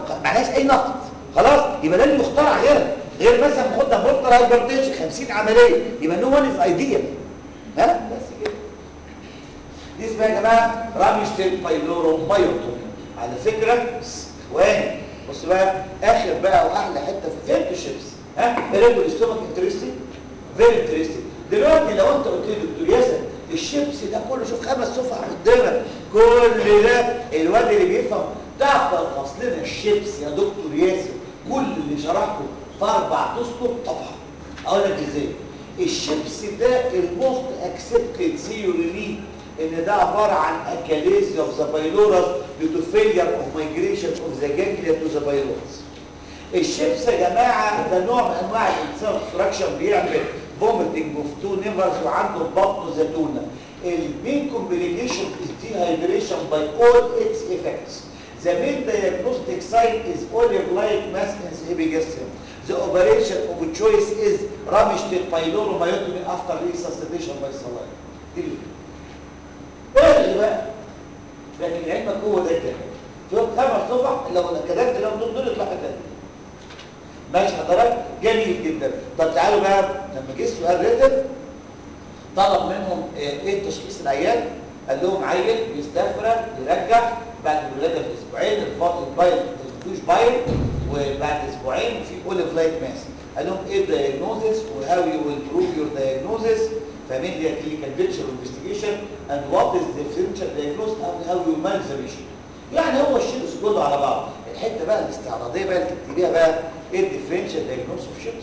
معلهاش اي نقد خلاص يبقى ده اللي مخترع غيرها غير مثلا خدنا بورتال هايبرتنشن 50 عمليه يبقى نو وان از ايديال ها بس كده دي اسمها يا جماعه رامشتيل بايلورو مايوتومي على فكره اخواني بص بقى اخر بقى واحلى حته في فين الشيبس ها ريجول ستومك انترستنج فيري انترستنج دلوقتي لو انت قلت لي دكتور ياسر الشيبس ده كله شوف خمس صفح قدامك كل ده الواد اللي بيفهم تعرف تلخص لنا الشيبس يا دكتور ياسر كل اللي شرحته في اربع اسطر طبعا اقول لك ازاي الشيبس ده الموست اكسبتد ثيوري ليه ان ده عباره عن اكاليزيا اوف ذا بايلورس due to failure of migration of the ganglia to the pylorus الشيبس يا جماعه ده نوع من انواع الانسان بيعمل فوميتنج اوف تو نيفرز وعنده بطن زيتونه المين كومبليكيشن از ديهايدريشن باي اول اتس افكتس The main diagnostic sign is olive-like mass inhibition. The operation of choice is Ramstein pyloromyotomy after resuscitation by saline. دي اللي بقى لكن علمك هو ده كده شوف خمس صفح لو كتبت لهم دول دول يطلع كده ماشي حضرتك جميل جدا طب تعالوا بقى لما جه السؤال ريتم طلب منهم ايه تشخيص العيان قال لهم عيل بيستفرغ يرجع بعد الولاده باسبوعين الفاضل البايل الفوش بايل وبعد اسبوعين في اوليف لايت ماس قال لهم ايه الدايجنوزس وهاو يو ويل بروف يور دايجنوزس فمين هي كلينيكال بيكتشر انفستيجيشن اند وات از ديفرنشال دايجنوز اند هاو يو مانج ذا بيشنت يعني هو الشيبس كله على بعض الحته بقى الاستعراضيه بقى اللي تكتبيها بقى ايه الديفرنشال دايجنوز اوف شيبس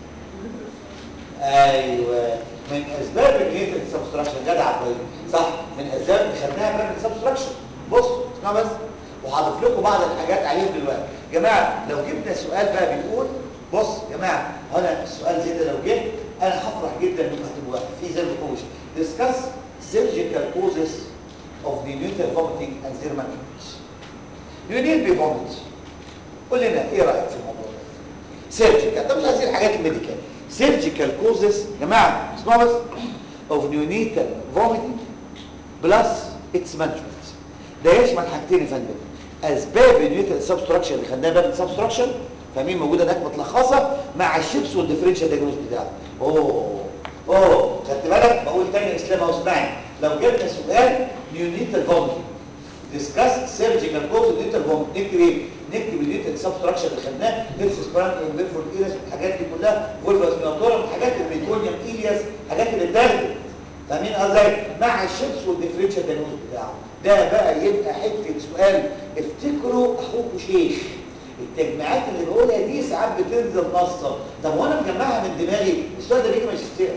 ايوه من اسباب الجيتد سبستراكشن جدع كويس صح من اسباب اللي خدناها بقى من سبستراكشن بص اسمع بس وهضيف لكم بعض الحاجات عليهم دلوقتي جماعه لو جبنا سؤال بقى بيقول بص يا جماعه هنا السؤال زي ده لو جه انا هفرح جدا انكم هتبقوا في زي ما بقولش discuss surgical causes of neonatal vomiting and their management neonatal بيفومت قول لنا ايه رايك في الموضوع سيرجيكال ده مش عايزين الحاجات الميديكال سيرجيكال كوزز يا جماعه اسمعوا بس اوف نيونيتال فوميتنج بلس اتس مانجمنت ده يشمل حاجتين يا فندم اسباب النيونيتال سبستراكشن اللي خدناها باب السبستراكشن فاهمين موجوده هناك متلخصه مع الشيبس والديفرنشال دايجنوز بتاعه اوه اوه خدت بالك بقول تاني اسلام اهو اسمعني لو جبنا سؤال نيونيتال فوميتنج ديسكاس سيرجيكال كوز نيونيتال فوميتنج نكتب ايه نكتب النيوتن سبستراكشن اللي خدناه هيرس سبرانك انفيرفول ايرس الحاجات دي كلها فولفاس ميوتورم الحاجات اللي بيكونيوم ايلياس الحاجات اللي اتاخدت فاهمين ازاي مع الشيبس والديفرنشال دايجنوز بتاعه ده بقى يبقى حته سؤال افتكروا اخوكوا شيخ التجميعات اللي بقولها دي ساعات بتنزل نصا طب وانا مجمعها من دماغي السؤال ده بيجي ماجستير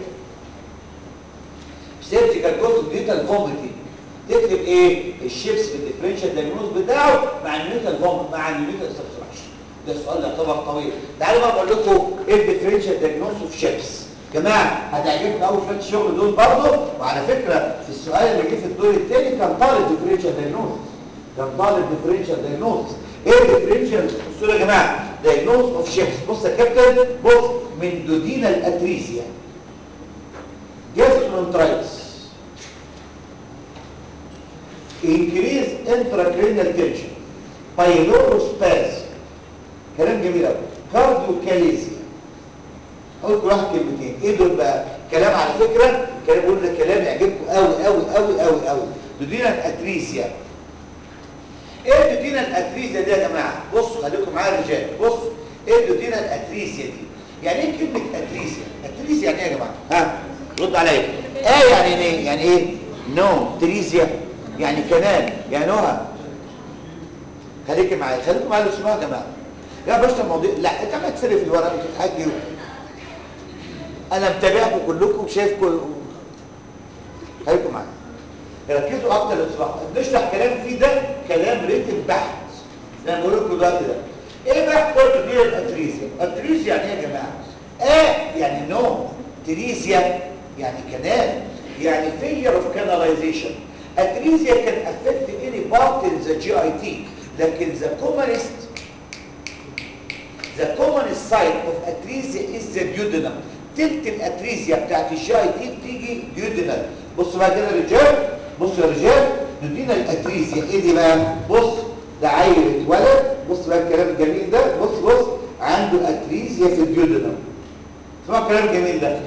سيرجيكال كورس نيوتن فوميتنج تكتب ايه الشيبس بالديفرنشال دايجنوز بتاعه مع النيوتن فوميت مع النيوتن سبستراكشن ده السؤال يعتبر طويل تعالوا بقى اقول لكم ايه الديفرنشال دايجنوز اوف شيبس جماعه هتعجبكم قوي شويه الشغل دول برضه وعلى فكره في السؤال اللي جه في الدور الثاني كان طالب ديفرنشال دايجنوز كان طالب ديفرنشال دايجنوز ايه الديفرنشال بصوا يا جماعه دايجنوز اوف شيبس بص يا كابتن بص من دودينال اتريزيا جاسترونترايتس increase intracranial tension pylorospasm كلام جميل قوي كارديوكاليزيا اقول كل واحد كلمتين ايه دول بقى كلام على فكره كلام بقول ده كلام يعجبكم قوي قوي قوي قوي قوي دودينا اتريسيا ايه دودينا الاتريسيا دي يا جماعه بصوا خليكم معايا يا رجال بصوا ايه دودينا الاتريسيا دي يعني ايه كلمه اتريسيا اتريسيا يعني ايه يا جماعه ها رد عليا ايه يعني ايه يعني ايه نو تريسيا يعني كنال يعني نهى خليكي معايا خليكم معايا لو سمعوا يا جماعه يا باشا الموضوع لا انت ما تسري في الورق وتتحكي انا متابعكم كلكم وشايف كل خليكم معايا ركزوا اكتر لو سمحتوا بنشرح كلام فيه ده كلام ريتم بحت زي ما بقول لكم دلوقتي ده ايه بقى قلت دي الاتريزيا الاتريزيا يعني ايه يا جماعه اه يعني نو تريزيا يعني كنال يعني failure of canalization atresia can affect any part in the GIT لكن the commonest the commonest site of atresia is the duodenum تلت الاتريزيا بتاعت الجي اي تي بتيجي duodenal بصوا بقى كده يا رجال بصوا يا رجال ندينا الاتريزيا ايه دي بقى بص ده عيل اتولد بص بقى الكلام الجميل ده بص بص عنده اتريزيا في الجدران اسمع الكلام الجميل ده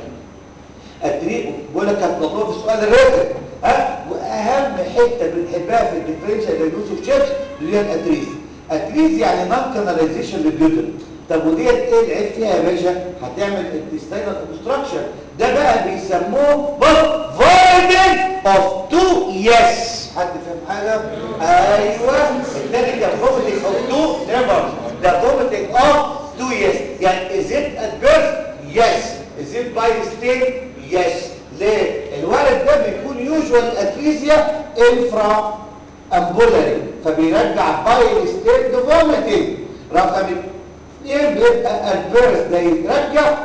اتريق بقول لك هتطلبوها في السؤال الرابع ها واهم حته بنحبها في الديفرنشال دايجنوستيك تشيرش اللي هي الاتريز اتريز يعني نون كاناليزيشن للجدران طب وديت ايه العيب فيها يا باشا هتعمل انتستينال اوبستراكشن ده بقى بيسموه بص فايدنج اوف تو يس حد فاهم حاجه ايوه الثاني كان فوميتنج اوف تو نيفر ده فوميتنج اوف تو يس يعني از ات ات بيرث يس از ات باي ستيت يس ليه الولد ده بيكون يوجوال اتريزيا انفرا امبولاري فبيرجع باي ستيت فوميتنج رقم اثنين بيبقى البيرث ده يترجع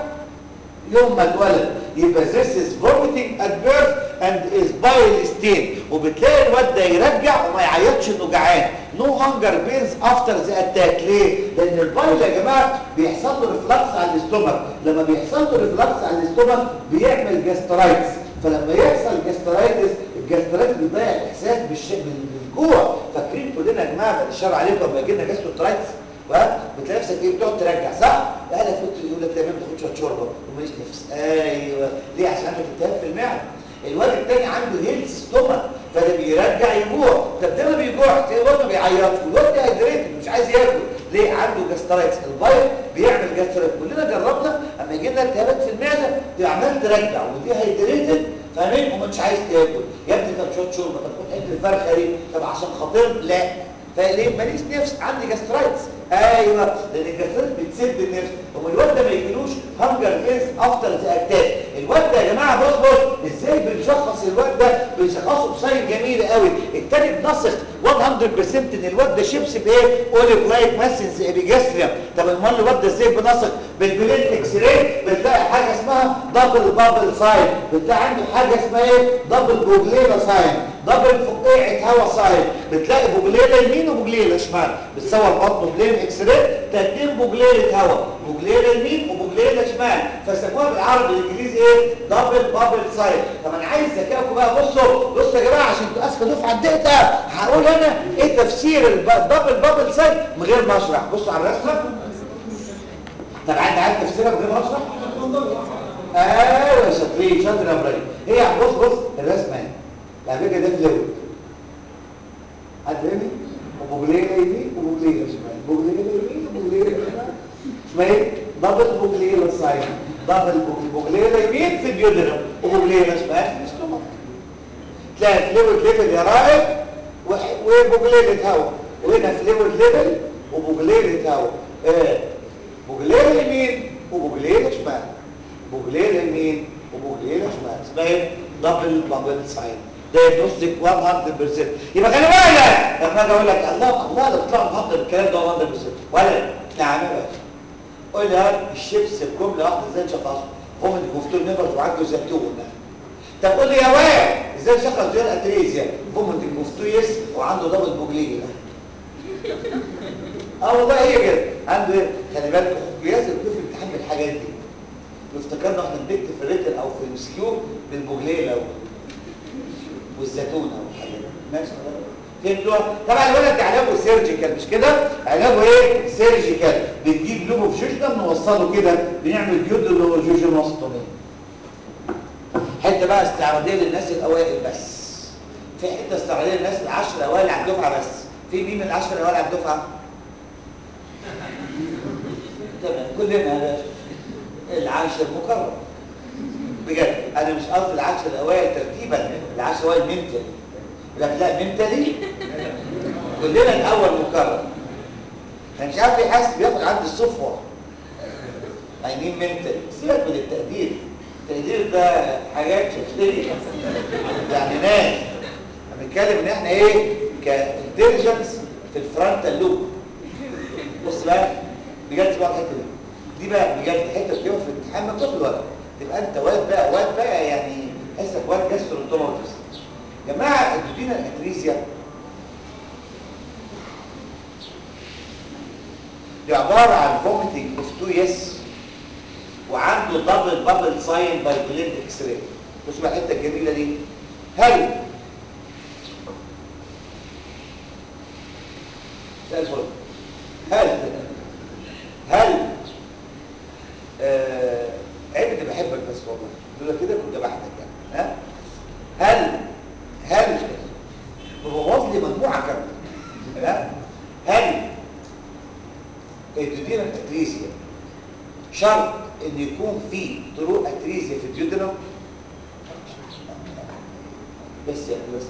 يوم ما اتولد يبقى this is vomiting at birth and is bile stain وبتلاقي الواد ده يرجع وما يعيطش انه جعان no hunger pains after the attack ليه؟ لان البايل يا جماعه بيحصل له ريفلكس على الاستومك لما بيحصل له ريفلكس على الاستومك بيعمل جاسترايتس فلما يحصل جاسترايتس الجاسترايتس بيضيع الاحساس بالش... بالجوع فاكرين كلنا يا جماعه بعد الشر عليكم لما جينا جاسترايتس بتلاقي نفسك ايه بتقعد ترجع صح؟ اهلك كنت يقول لك تمام تاخد شويه شوربه وماليش نفس ايوه ليه عشان عندك التهاب في المعده الواد التاني عنده هيلث ستومك فده بيرجع يجوع طب ده ما بيجوعش تلاقي الواد ما بيعيطش الواد ده هيدريتد مش عايز ياكل ليه عنده جاسترايتس البايل بيعمل جاسترايتس كلنا جربنا اما يجي لنا التهابات في المعده تبقى عمال ترجع ودي هيدريتد فاهمين ومش عايز تاكل يا ابني طب شويه شوربه طب خد حته الفرخه دي طب عشان خاطر لا فليه ماليش نفس عندي جاسترايتس ايوه لان الجاسترايتس بتسد النفس هو الواد ده ما يجيلوش هانجر فيس افتر ذا اتاك الواد ده يا جماعه بص بص ازاي بنشخص الواد ده بنشخصه بساين جميل قوي التاني بنثق 100% ان الواد ده شيبس بايه اوليف لايك ماسنز ابيجاستريا طب امال الواد ده ازاي بنثق بالبلين اكس راي بتلاقي حاجه اسمها دبل بابل ساين بتلاقي عنده حاجه اسمها ايه دبل بوجليلا ساين دبل فقاعه هوا ساين بتلاقي بوجليلا يمين وبوجليلا شمال بتصور بطنه بلين اكس راي تاتين بوجليلا هوا بوجليلا يمين وبوجليلا شمال فسموها بالعربي الانجليزي ايه دبل بابل ساين طب انا عايز ذكائكم بقى بصوا بصوا يا جماعه عشان انتوا اذكى دفعه الدقه هقول انا ايه تفسير الدبل بابل ساين من غير ما اشرح بصوا على الرسمه طب انت عارف تفسيرها من غير ما اشرح ايوه شاطرين شاطر يا ابراهيم هي بص بص الرسمه اهي على فكره ده فلويد حد فاهمني وبوجليه يمين وبوجليه شمال بوجليه يمين وبوجليه شمال اسمها ايه دبل بوجليه ساين دبل بوجليه يمين في البيودرم وبوجليه شمال في الاستومك تلاقي فلويد ليفل يا رائد وبوجليه هواء وهنا فلويد ليفل وبوجليه هواء ايه بوجليه يمين وبوجليه شمال بوجليه يمين وبوجليه شمال اسمها ايه دبل بابل ساين دايجنوستيك 100% يبقى خلي بالك لما اجي اقول لك الله الله لو طلع محضر الكلام ده 100% ولا نعم يا باشا قول لي هات الشيبس بجمله واحده ازاي نشخصه هم اللي كفتون نيفرز وعنده زيتون طب قول لي يا واد ازاي نشخص ديال اتريزيا هم اللي كفتويس وعنده دبل بوجليه اه والله هي كده عنده ايه خلي بالك لازم يكون في امتحان بالحاجات دي لو افتكرنا احنا بنكتب في الريتن او في المسكيو بالبوجليه لو والزيتونه والحاجات ماشي فهمتوا طبعا الولد ده علاجه سيرجيكال مش كده علاجه ايه سيرجيكال بنجيب لوبو فيوجن نوصله كده بنعمل جيود اللي هو جوجن وسطاني حته بقى استعراضيه للناس الاوائل بس في حته استعراضيه للناس العشر الاوائل على الدفعه بس في مين من العشر الاوائل على الدفعه تمام كلنا يا باشا العاشر مكرر بجد انا مش قصدي العشر الاوائل ترتيبا العشر الاوائل منتلي لك لا منتلي كلنا الاول مكرر انا مش عارف يحاسب بياخد عند الصفوه عينين منتلي سيبك من التقدير التقدير ده حاجات شخصيه يعني ناس بنتكلم ان احنا ايه كانتليجنس في الفرونتال لوب بص بقى بجد بقى الحته دي دي بقى بجد حته بتبقى في الامتحان مكتوب الورق تبقى انت واد بقى واد بقى يعني حسك واد جاسترونتوماتيس يا جماعه الدودينا الاتريزيا دي عباره عن فوميتنج اوف تو يس وعنده دبل بابل ساين باي بلين اكس راي بص بقى الحته الجميله دي هل زي الفل هل لولا كده كنت بحتك يعني ها هل هل ببوظ لي مجموعه كامله ها هل الدودينا اتريزيا شرط ان يكون في طرق اتريزيا في الديودرم بس يا ابو بس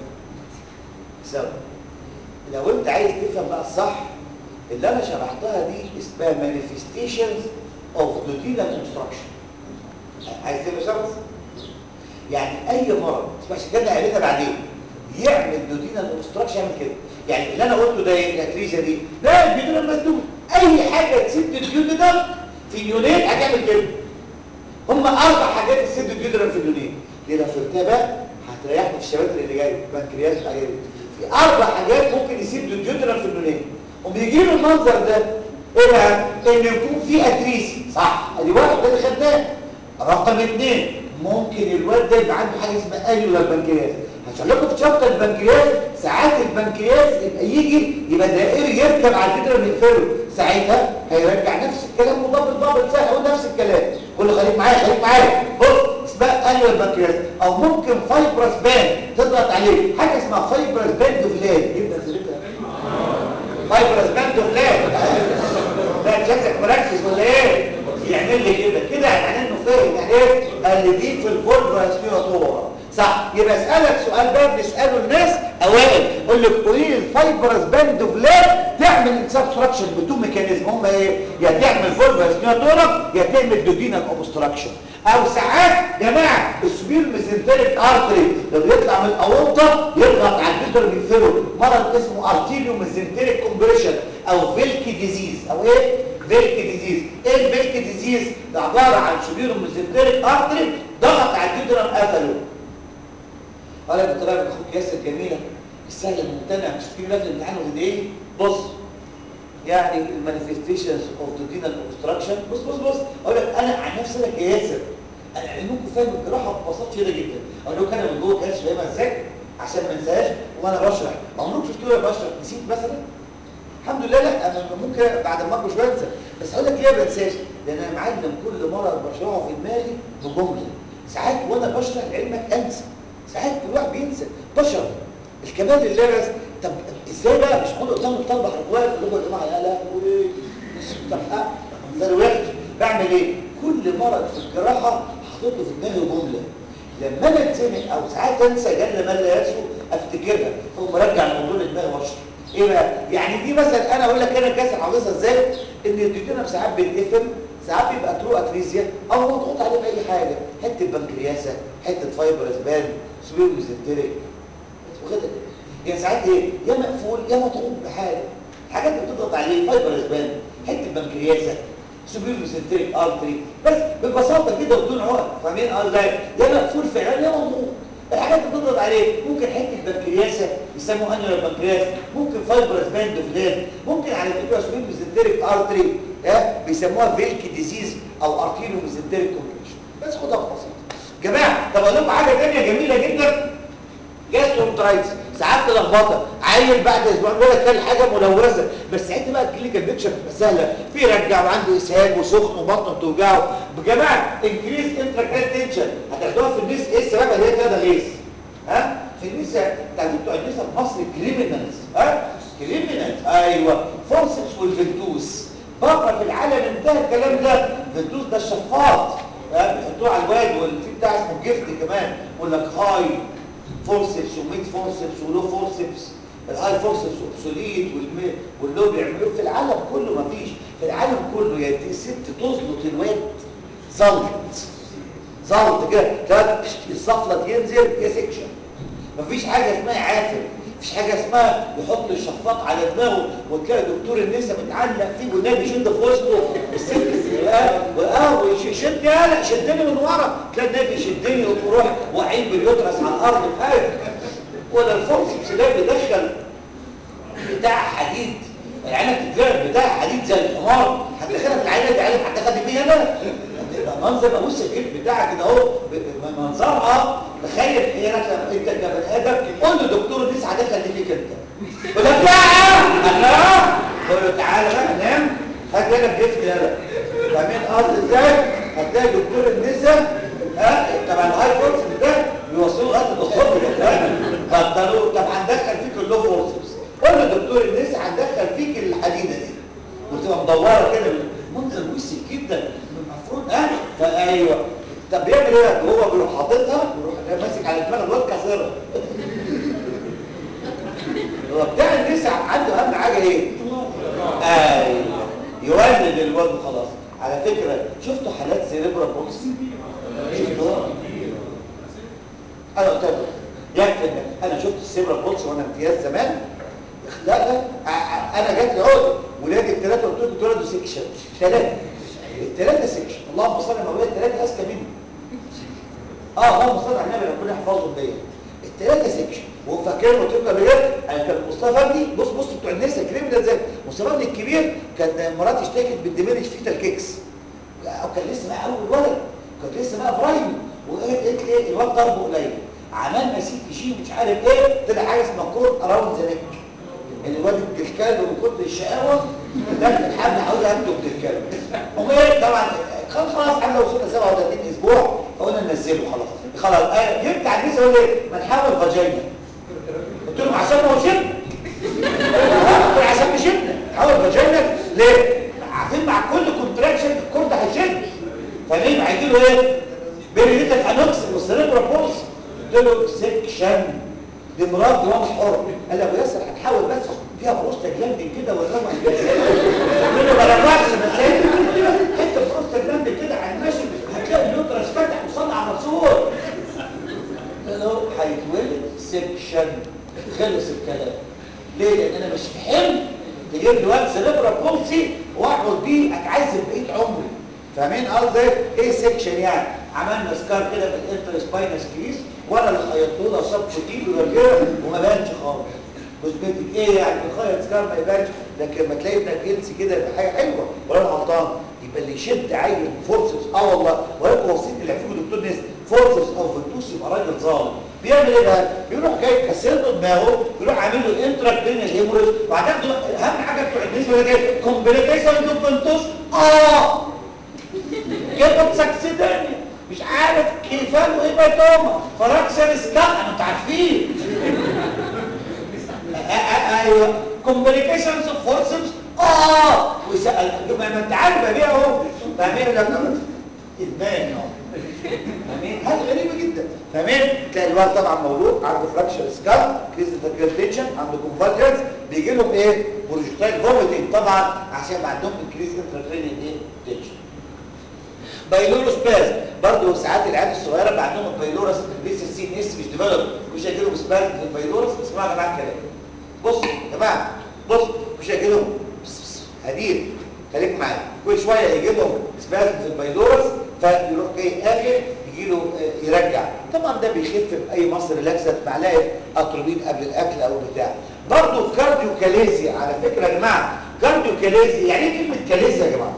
سوا لو انت عايز تفهم بقى الصح اللي انا شرحتها دي اسمها manifestations of duodenal obstruction عايز تبقى شخص يعني اي مرض مش كده هيعملها بعدين يعمل duodenal obstruction يعمل كده يعني اللي انا قلته ده ايه الاتريزيا دي ده الديودنم مسدود اي حاجه تسد الديودنم في اليونين هتعمل كده هم اربع حاجات تسد الديودنم في اليونين دي لو فهمتها بقى هتريحني في الشباتر اللي جاي بنكرياس والحاجات دي في اربع حاجات ممكن يسدوا الديودنم في اليونين وبيجي له المنظر ده ايه بقى ان يكون في اتريسي صح ادي واحد ده اللي خدناه رقم اثنين ممكن الواد ده يبقى عنده حاجه اسمها ايولار بنكرياس هشرح لكم في شابتر البنكرياس ساعات البنكرياس يبقى يجي يبقى دائري يركب على الفكره من يقفله ساعتها هيرجع نفس الكلام مضاد ضابط سهل هو نفس الكلام كل خليك معايا خليك معايا بص اسمها ايولار بنكرياس او ممكن فايبرس بان تضغط عليه حاجه اسمها فايبرس بان دوفلان يبدا سلكها فايبرس بان دوفلان لا شكلك مركز ولا ايه يعمل لي كده كده يعني انه فاهم يعني ايه قال لي دي في الفولفا اسبيراتورا صح يبقى اسالك سؤال بقى بنساله الناس اوائل قول لك قولي لي الفايبرس باند اوف لاب تعمل سبستراكشن بدون ميكانيزم هم ايه يا تعمل فولفا اسبيراتورا يا تعمل دوجينال اوبستراكشن او ساعات جماعه السبيل ميزنتريك ارتري لما يطلع من الاورطه يضغط على الجدر بيقفله مرض اسمه ارتيريو ميزنتريك كومبريشن او فيلكي ديزيز او ايه فيلك ديزيز ايه الفيلك ديزيز ده عباره عن سبيرو ميزنتريك ارتري ضغط على الجدران قفله قال لك بطريقه من اخوك ياسر جميله السهل الممتنع مش في ده في الامتحان واخد ايه بص يعني المانيفستيشنز اوف دوتينال اوبستراكشن بص بص بص اقول لك انا عن نفسي انا كياسر انا علمكم فاهم الجراحه ببساطه شديده جدا اقول لكم انا من جوه كانش فاهمها ازاي عشان ما انساهاش وانا بشرح عمركم شفتوا وانا بشرح نسيت مثلا الحمد لله لا انا ممكن بعد ما اكبر شويه انسى بس هقول لك ليه ما بنساش لان انا معلم كل مره بشرحه في دماغي بجمله ساعات وانا بشرح لعلمك انسى ساعات كل واحد بينسى بشر الكمال لله بس طب ازاي بقى مش هقعد قدام الطلبه على واقف اقول لهم يا جماعه لا لا طب ده الوحش بعمل ايه كل مرض في الجراحه حاطط له في دماغي جمله لما انا اتزنق او ساعات انسى جل ما لا يسهو افتكرها فاقوم مرجع الموضوع لدماغي واشرح ايه بقى يعني دي مثلا انا اقول لك انا كاسر حافظها ازاي ان الديودينم ساعات بيتقفل ساعات بيبقى ترو اتريزيا او مضغوط عليه باي حاجه حته بنكرياسه حته فايبر اسبان سوير ميزنتريك واخدها يعني ساعات ايه يا مقفول يا مضغوط بحاجه حاجات بتضغط عليه فايبر اسبان حته بنكرياسه سوبير ميزنتريك ارتري بس ببساطه كده وبدون عقد فاهمين اه ازاي يا مقفول فعلا يا مضغوط الحاجات اللي بتضغط عليه ممكن حته بنكرياسه يسموه انيولار بنكرياس ممكن فايبرس باند فلان ممكن على فكره سوبير ميزنتريك ارتري ها بيسموها فيلك ديزيز او ارتيريو ميزنتريك كومبريشن بس خدها ببساطه جماعه طب اقول لكم حاجه ثانيه جميله جدا جاسترومترايتس ساعات لخبطه عيل بعد اسبوع بيقول لك كان حاجه ملوثه بس ساعتها بقى الكلينيكال بيكشر بتبقى سهله في رجع وعنده اسهال وسخن وبطنه بتوجعه يا انكريز انتراكرال تنشن هتاخدوها في الناس ايه السبب اللي هي كده غيث ها في النساء تعرفوا بتوع النساء في مصر كريمينالز ها كريمينالز ايوه فورسبس والفنتوس بره في العالم انتهى الكلام ده الفنتوس ده الشفاط بيحطوه على الواد والفي بتاع اسمه جفت كمان يقول لك هاي فورسبس وميد فورسبس ولو فورسبس الهاي فورسبس اوبسوليت واللو بيعملوه في العالم كله ما فيش في العالم كله يا دي ست تزلط الواد زلط زلط كده تلاقي الصفلة ينزل يا سكشن مفيش حاجة اسمها عافر مفيش حاجة اسمها يحط الشفاط على دماغه وتلاقي دكتور النساء متعلق فيه والنبي يشد في وسطه الست اه ويشد يالا شدني من ورا تلاقي النبي يشدني وتروح وعين باليوترس على الارض بحاجه ولا الفورسبس ده بيدخل بتاع حديد العينه بتتجرب بتاع حديد زي الحمار هتدخلها في العينه دي عينه هتدخل فيها انا منظر ابص الجلد بتاعك كده اهو منظرها تخيل هي لك انت كبني ادم قول له دكتور النساء هدخل اللي فيك انت يقول لك لا انا قول له تعالى بقى نام هات لنا الجسم يلا فاهمين قصدي ازاي هتلاقي دكتور النساء ها هو بيروح حاططها ويروح ماسك على دماغ الواد كسرها هو بتاع النساء عنده اهم حاجه ايه ايوه يولد الواد وخلاص على فكره شفتوا حالات سيريبرا بوكس شفتوها انا قلت لكم يكفي ان انا شفت السيريبرا بوكس وانا امتياز زمان لا لا ع- ع- انا جات لي عقد ولادي الثلاثه قلت لكم اتولدوا سكشن ثلاثه الثلاثه سكشن اللهم صل على مولاي الثلاثه اذكى مني اه اللهم صل على النبي ربنا يحفظهم بيا الثلاثه سكشن وفاكرين قلت لكم قبل كده انا كان مصطفى ابني بص بص بتوع النساء كريم ده ازاي مصطفى ابني الكبير كان مراتي اشتكت بالدميرج فيتال كيكس وكان لسه بقى اول ولد كان لسه بقى برايم وقالت قالت لي الواد ضربه قليل عملنا سي تي جي مش عارف ايه طلع حاجه اسمها كور اراوند ذا نيك الواد الكلب من كتر الشقاوه ده الحمل عاوز اكتب الكلب وغير طبعا خلاص خلاص احنا وصلنا 37 اسبوع فقلنا ننزله خلاص خلاص آه، جبت على الناس يقول ايه ما نحاول فاجينا قلت لهم عشان ما هو شبنا آه، قلت له عشان مش شبنا حاول فاجينا ليه؟ عارفين مع كل كونتراكشن الكور ده هيشد فمين هيجي له ايه؟ بيريتك انوكس والسيريبرا بولس قلت له سكشن دي مرات دي واضح حر قال لي ابو ياسر هنحاول بس فيها بروستاجلاندين كده والروح قلت له بلا نقص بس انت بروستاجلاندين كده على المشي هتلاقي اليوترس فتح وصلى على الرسول قلت له هيتولد سكشن خلص الكلام ليه؟ لان انا مش في حلم تجيب لي واد سيريبرا بولسي واقعد بيه اتعذب بقيه عمري فاهمين قصدي ايه سكشن يعني عملنا سكار كده في الانتر سباينس كريس وانا اللي خيطته لها صب شديد ولا كده وما بانش خالص مثبتك ايه يعني تخيط سكار ما يبانش لكن لما تلاقي ابنك جنسي كده يبقى حاجه حلوه ولا انا غلطان يبقى اللي يشد عيل فورسز اه والله ولكن وصيت اللي عرفوه دكتور ناس فورسز او فلتوس يبقى راجل ظالم بيعمل ايه بقى؟ بيروح جاي كسر له دماغه يروح عامل له انترا كرينيال هيموريج وبعدين دول اهم حاجه بتوع النسبه ده ايه؟ كومبليكيشن دو فلتوس اه جبت سكسيدانيا مش عارف كيفان وهيماتوما فراكشر سكان انتوا عارفين آه، آه، ايوه كومبليكيشنز اوف فورسز اه وسال ما انت عارف ابيع اهو فاهمين ولا لا؟ ادمان اهو فاهمين حاجه غريبه جدا فاهمين تلاقي الواد طبعا مولود عنده فراكشر سكال كريز انتركريتيشن عنده كونفالجنس بيجي لهم ايه بروجكتايل فوميتنج طبعا عشان ما عندهم انكريز انتركرينيال ايه تنشن بايلورو سباز برضه ساعات العيال الصغيره بقى عندهم البايلورس لسه السي ان اس مش ديفلوب مش هيجي لهم سباز في البايلورس اسمعوا يا جماعه الكلام بصوا يا جماعه بصوا مش هيجي لهم هدير خليك معايا كل شويه يجي لهم سباز في البايلورس فيروح جاي قافل يجي له آه، يرجع طبعا ده بيخف باي مصر لاكسه معلقه اتروبين قبل الاكل او بتاع برضه كارديو كاليزيا على فكره يا جماعه كارديو كاليزيا يعني ايه كلمه كاليزيا يا جماعه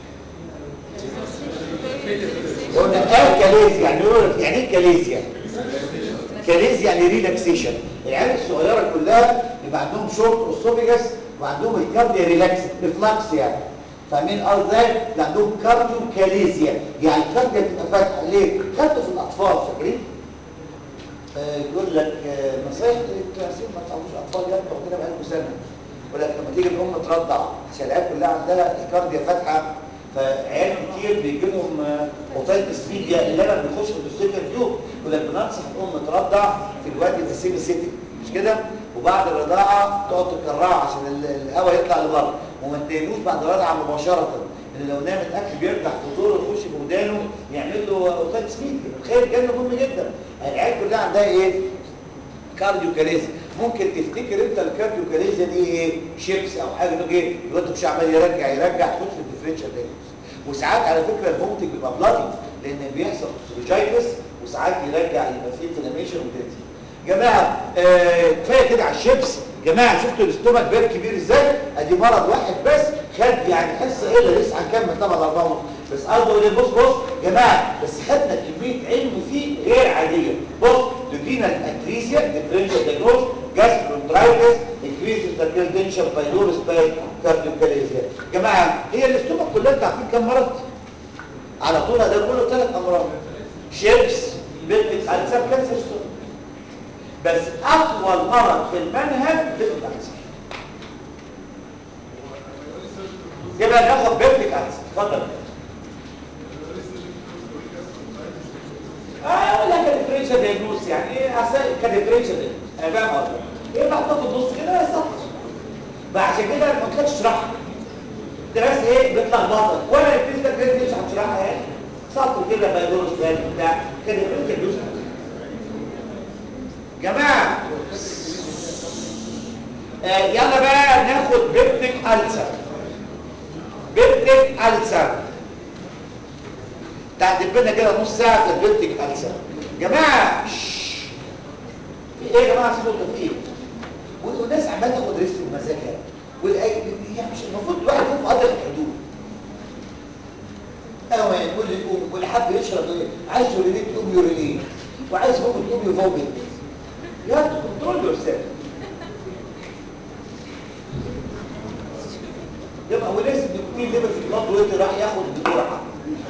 قلنا اه كاليزيا يعني يقولوا يعني ايه كاليزيا كاليزيا يعني ريلاكسيشن العيال الصغيره كلها بيبقى عندهم شورت اوسوفيجاس وعندهم الكارديا ريلاكس ريفلاكس يعني فاهمين قصدي اللي عندهم كارديو كاليزيا يعني الكارديا بتبقى فاتحه ليه خدته في الاطفال فاكرين آه يقول لك آه نصايح التنسيق ما تعرفوش اطفال يعني واخدينها بقالكم سنه يقول لك لما تيجي الام ترضع عشان العيال كلها عندها الكارديا فاتحه فعيال كتير بيجي لهم اوتايتس ميديا اللبن بيخش في الدوسيكر تيوب يقول لك بننصح الام ترضع في الوقت السيمي سيتي مش كده وبعد الرضاعه تقعد تكرعه عشان ال- الهواء يطلع لبره وما تناموش بعد الرضاعه مباشره لان لو نام الاكل بيرجع في دوره يخش في ودانه يعمل له اوتايتس ميديا تخيل جنه مهم جدا العيال كلها عندها ايه كارديو كاليزيا ممكن تفتكر انت الكارديو كاليزيا دي ايه شيبس او حاجه تقول ايه الواد مش عمال يرجع يرجع تخش في الديفرنشال دايجنوز وساعات على فكره الفومتنج بيبقى بلادي لان بيحصل سوجايتس وساعات يرجع يبقى فيه انفلاميشن وتنزيل جماعه آه، كفايه كده على الشيبس جماعه شفتوا الاستومك باب كبير ازاي ادي مرض واحد بس خد يعني حصه ايه ده لسه هنكمل طبعا اربعه ونص. بس قصده ايه بص بص جماعه بس خدنا كميه علم فيه غير عاديه بص لدينا الاتريزيا ديفرنشال دياجنوز جاسترونترايتس انكريز انتركيلدنشن بايلورس باي كارديوكاليزيا جماعه هي الاستومك كلها انتوا عارفين كام مرض على طول ده كله ثلاث امراض شيبس بيبقى السب كانسر ستون بس اطول مرض في المنهج بيبقى كانسر يبقى ناخد بيبتيك كانسر اتفضل ايوه ديفرنشال دايجنوز يعني ايه اصل كديفرنشال دايجنوز انا فاهم قصدك ايه محطوط في النص كده يسطر فعشان كده ما قلتلكش اشرحها ده بس ايه بتلخبطك ولا الفيزيكال جريد مش هتشرحها يعني سطر كده بايدورس ثاني بتاع كده الفيزيكال جزء جماعه آه يلا بقى ناخد بيبتك ألسر بيبتك ألسر تعدبنا كده نص ساعة في البيبتك ألسر جماعة شش. في ايه يا جماعة صوت في ايه والناس عمالة تاخد ريست بمزاجها والأي... يعني مش المفروض الواحد يكون مقدر الحدود اهو كل يقوم واللي حب يشرب ايه عايز يورينيت يقوم يورينيت وعايز يفوق يقوم يفوق You have to control yourself. يبقى ولازم النيكوتين ليفل في البلاد ويت راح ياخد بجرعه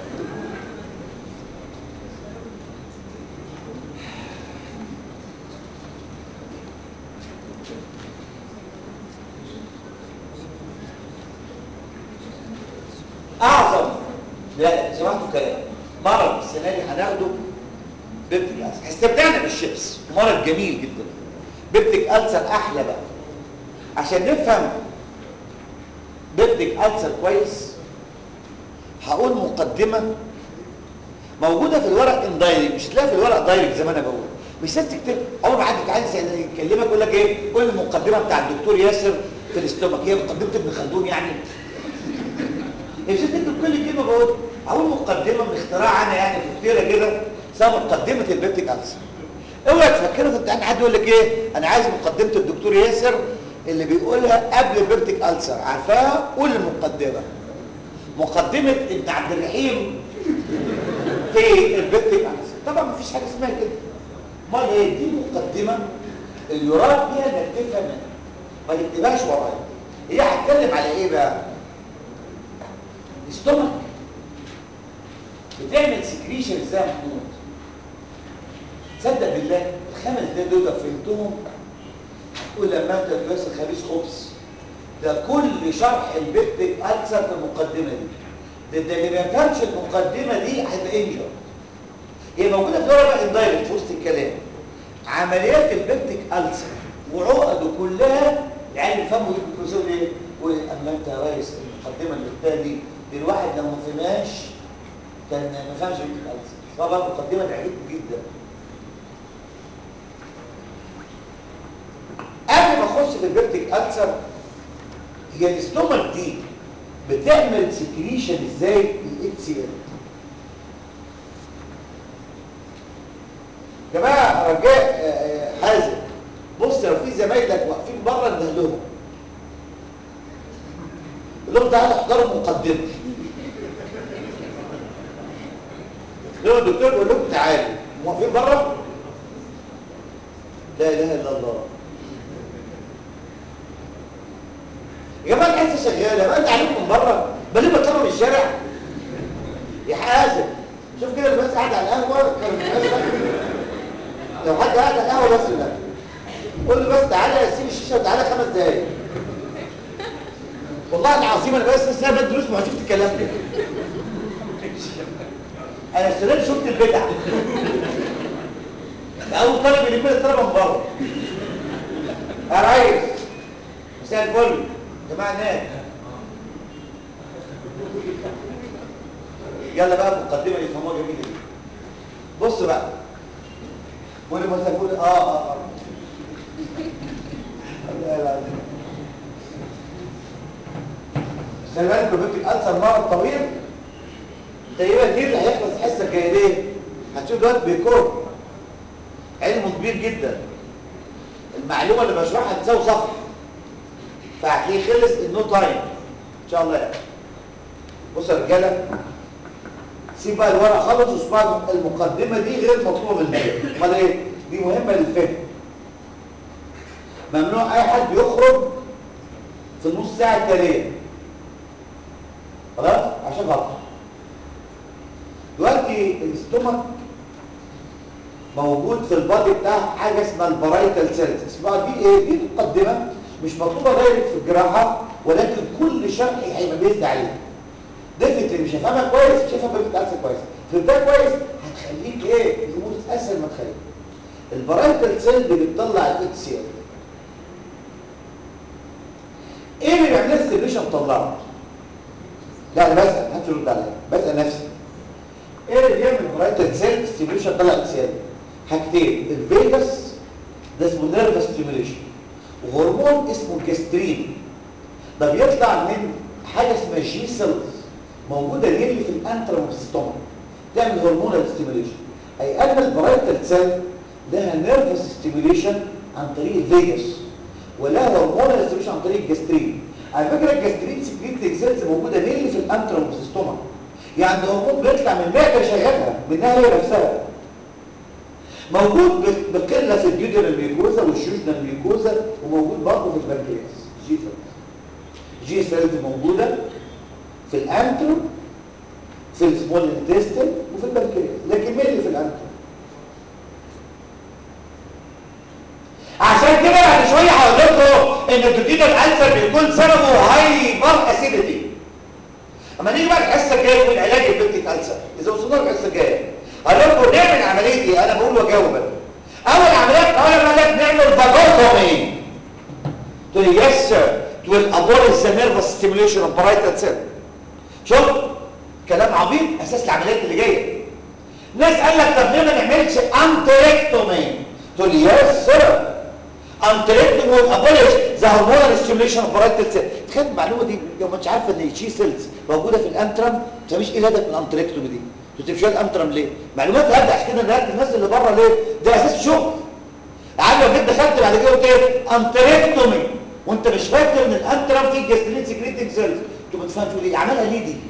اعظم لا سمعتوا الكلام مرض السنه دي هناخده بيبتك ألسر استمتعنا بالشيبس مرض جميل جدا بيبتك ألسر احلى بقى عشان نفهم بيبتك ألسر كويس هقول مقدمة موجودة في الورق اندايركت مش هتلاقيها في الورق دايركت زي ما انا بقول مش لازم تكتب اول ما حد عايز يكلمك يقول لك ايه قول المقدمة بتاع الدكتور ياسر في الاستومك هي مقدمة ابن خلدون يعني مش لازم تكتب كل كلمة بقول اقول مقدمة من اختراع انا يعني في كتيرة كده اسمها مقدمة البيبتك ألسر اوعى تفكروا كنت عند حد يقول لك ايه انا عايز مقدمة الدكتور ياسر اللي بيقولها قبل البيبتك ألسر عارفاها قول المقدمة مقدمة ابن عبد الرحيم في البيبتك ألسر طبعا ما فيش حاجة اسمها كده امال ايه دي مقدمة اللي يراد بيها انك تفهم منها ما تكتبهاش ورايا هي هتكلم على ايه بقى الاستومك بتعمل سكريشن ازاي يا محمود تصدق بالله الخمس دقايق دول لو فهمتهم هتقول لما انت بس خبيث خبز ده كل شرح البيت ألسر في المقدمة دي ده, ده اللي ما يفهمش المقدمة دي هيبقى انجر هي موجودة في الورقة اندايركت في وسط الكلام عمليات البيبتيك ألسر وعقده كلها العيال بيفهموا يقولوا ايه يقول اما انت يا ريس المقدمة اللي بتاعتي دي الواحد لو ما فهمهاش كان ما فهمش البيبتيك ألسر طبعا المقدمة دي عجبته جدا قبل ما اخش في البيبتيك ألسر هي الاستومك دي بتعمل سكريشن ازاي الاتش سي ال جماعه رجاء حازم بص لو في زمايلك واقفين بره نهلهم قول لهم تعالوا احضروا مقدمه لو الدكتور بيقول لكم تعالوا واقفين بره لا اله الا الله يا جماعه الحصه شغاله ما انت عليكم من بره بل ليه بتطلعوا من الشارع يا حازم شوف كده الناس قاعده على القهوه لو حد قاعد على القهوه بس لا قول له بس تعالى سيب الشيشه وتعالى خمس دقايق والله العظيم انا بس لسه بدي دروس ما شفت الكلام ده انا اشتريت شفت البدع اول طالب يلم الطلبه من بره يا ريس مساء الفل جماعة ناس يلا بقى المقدمة اللي يفهموها جميلة دي بص بقى واللي ما تقول اه اه اه لا لا خلي بالك بيبقى الألسر مرض طويل تقريبا دي اللي هيخلص الحصة الجاية ليه؟ هتشوف دلوقتي بيكور علمه كبير جدا المعلومة اللي بشرحها تساوي صفحة فهتلاقيه خلص النو تايم ان شاء الله يعني بص يا رجاله سيب بقى الورق خلص واسمع المقدمه دي غير مطلوبه بالنسبه امال ايه دي مهمه للفهم ممنوع اي حد يخرج في النص ساعه التاليه خلاص عشان غلط دلوقتي الاستومك موجود في البادي بتاع حاجه اسمها البرايتال سيلز اسمها دي ايه دي مقدمه مش مطلوبه دايركت في الجراحه ولكن كل شرح هيبقى بيزد عليها دفت اللي مش هفهمها كويس مش هفهم بيبقى كويس فهمتها كويس هتخليك ايه الامور اسهل ما تخيل البرايتال سيل بتطلع الاتش سي ال ايه اللي بيعملها ستيميشن بتطلعه لا انا بسال محدش يرد عليا بسال نفسي ايه اللي بيعمل برايتال سيل ستيميشن طلع الاتش سي ال حاجتين الفيجاس ده اسمه نيرفس ستيميوليشن وهرمون اسمه الجسترين ده بيطلع من حاجه اسمها جي سيلز موجوده اللي في الانترم ستومك تعمل هرمونال ستيميوليشن اي ان البرايتال سيل لها نيرفس ستيميوليشن عن طريق الفيجاس ولها هرمونال ستيميوليشن عن طريق الجسترين على فكره الجسترين سكريتنج سيلز موجوده اللي في الانترم ستومك يعني ده هرمون بيطلع من المعده يشغلها منها هي نفسها موجود بقله في الجدر الميكوزا والشوشنا الميكوزا وموجود برضه في البنكرياس جي سيلز جي سيلز موجوده في الانترو في السمول انتستين وفي البنكرياس لكن مين اللي في الانترو عشان كده بعد شويه هقول لكم ان الدودينا الالسر بيكون سببه هايبر اسيديتي اما نيجي بقى الحصه الجايه نقول علاج البنتيك السر اذا وصلنا الحصه الجايه هقول لكم نعمل عمليه ايه انا بقول واجاوب اول عمليه اول عمليه بنعمل فاجوتومي تقول لي يس سير to abolish the nervous stimulation of parietal cell شوف كلام عبيط اساس العمليات اللي جايه ناس قال لك طب ليه ما نعملش انتريكتومي تقول لي يس سير انتريكتومي will abolish the hormonal stimulation of parietal cell تخيل المعلومه دي لو ما انتش عارفه ان الشي سيلز موجوده في الانترم ما تفهميش ايه الهدف من الانتريكتومي دي انتوا بتمشوا الانترم ليه معلومات هبدا عشان كده نركز الناس اللي بره ليه ده اساس شغل عارف لو جيت دخلت بعد كده قلت ايه انتريكتومي وانت مش فاكر ان الانترم فيه جاسترين سكريتنج سيلز انتوا ما تفهمش ليه عملها ليه دي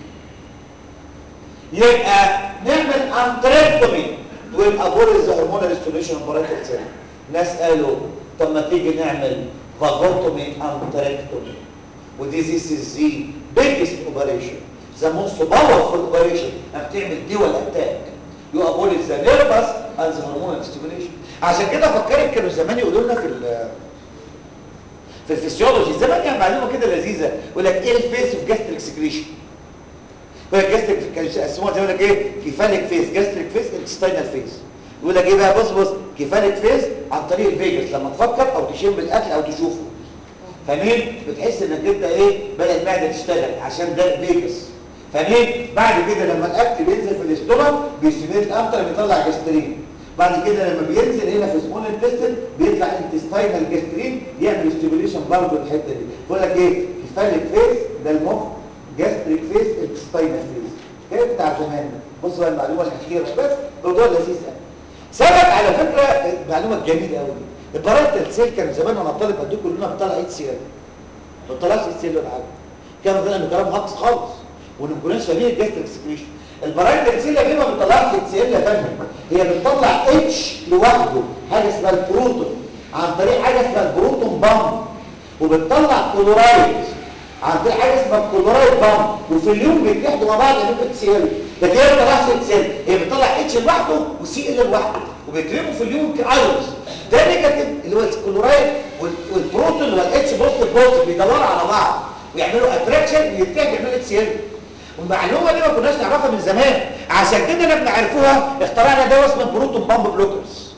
يبقى نعمل انتريكتومي والابوليز هرمونال ستيميوليشن باريتال سيل ناس قالوا طب ما تيجي نعمل فاجوتومي انتريكتومي ودي ذيس از ذا بيجست اوبريشن ذا موست باورفول اوبريشن بتعمل ديوال اتاك يو ابوليز ذا نيرفس اند ذا هرمونال ستيميوليشن عشان كده فكرت كانوا زمان يقولوا لنا في في الفسيولوجي زمان يعني معلومه كده لذيذه يقول لك ايه الفيس اوف جاستريك سكريشن يقول لك جاستريك كان يسموها زي يقول لك ايه كيفاليك فيس جاستريك فيس انتستينال فيس يقول لك ايه بقى بص بص كيفاليك فيس عن طريق الفيجاس لما تفكر او تشم الاكل او تشوفه فاهمين بتحس انك انت ايه بدا المعده تشتغل عشان ده الفيجاس فاهمين بعد كده لما الاكل بينزل في الاستومك بيستمر الانتر بيطلع جاسترين بعد كده لما بينزل هنا في سمول انتستين بيطلع انتستينال جاسترين يعمل ستيميوليشن برضه الحته دي بيقول لك ايه كيفاليك فيس ده المخ جاستريك فيس انتستينال فيس كده بتاع زمان بص بقى المعلومه الاخيره بس موضوع لذيذ قوي ثبت على فكره المعلومه الجميله قوي البرايتال سيل كان زمان وانا طالب اديكم كلنا بطلع اتش سي ال ما بطلعش اتش سي ال ولا حاجه كان مثلا كلام هاكس خالص وان ما كناش فاهمين الجاستريك سكريشن البرايتال سيل ليه ما بتطلعش اتش سي ال يا فندم هي بتطلع اتش لوحده حاجه اسمها البروتون عن طريق حاجه اسمها البروتون بامب وبتطلع كلورايد عن طريق حاجه اسمها الكلورايد بامب وفي اليوم بيتحدوا مع بعض يعملوا اتش سي ال لكن هي ما بتطلعش اتش سي ال هي بتطلع اتش لوحده وسي ال لوحده وبيترموا في اليوم كايونز ده نيجاتيف اللي هو الكلورايد والبروتون والاتش بوزيتيف بوزيتيف بيدوروا على بعض ويعملوا اتراكشن ويتحدوا يعملوا اتش سي ال والمعلومه دي ما كناش نعرفها من زمان عشان كده لما عرفوها اخترعنا دواء اسمه بروتون بامب بلوكرز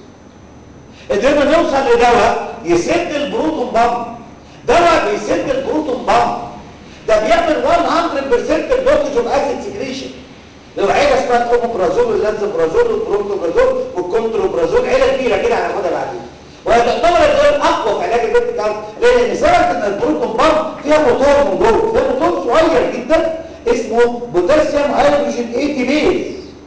قدرنا نوصل لدواء يسد البروتون بامب دواء بيسد البروتون بامب ده بيعمل 100% بلوكج اوف اسيد سكريشن لو عيله اسمها الاوموبرازول واللانزوبرازول والبروتوبرازول والكونتروبرازول عيله كبيره كده هناخدها بعدين وهتعتبر الدول اقوى في علاج البنت كارد لان سبب ان البروتون بامب فيها موتور من جوه فيها موتور صغير جدا اسمه بوتاسيوم هيدروجين اي تي بيز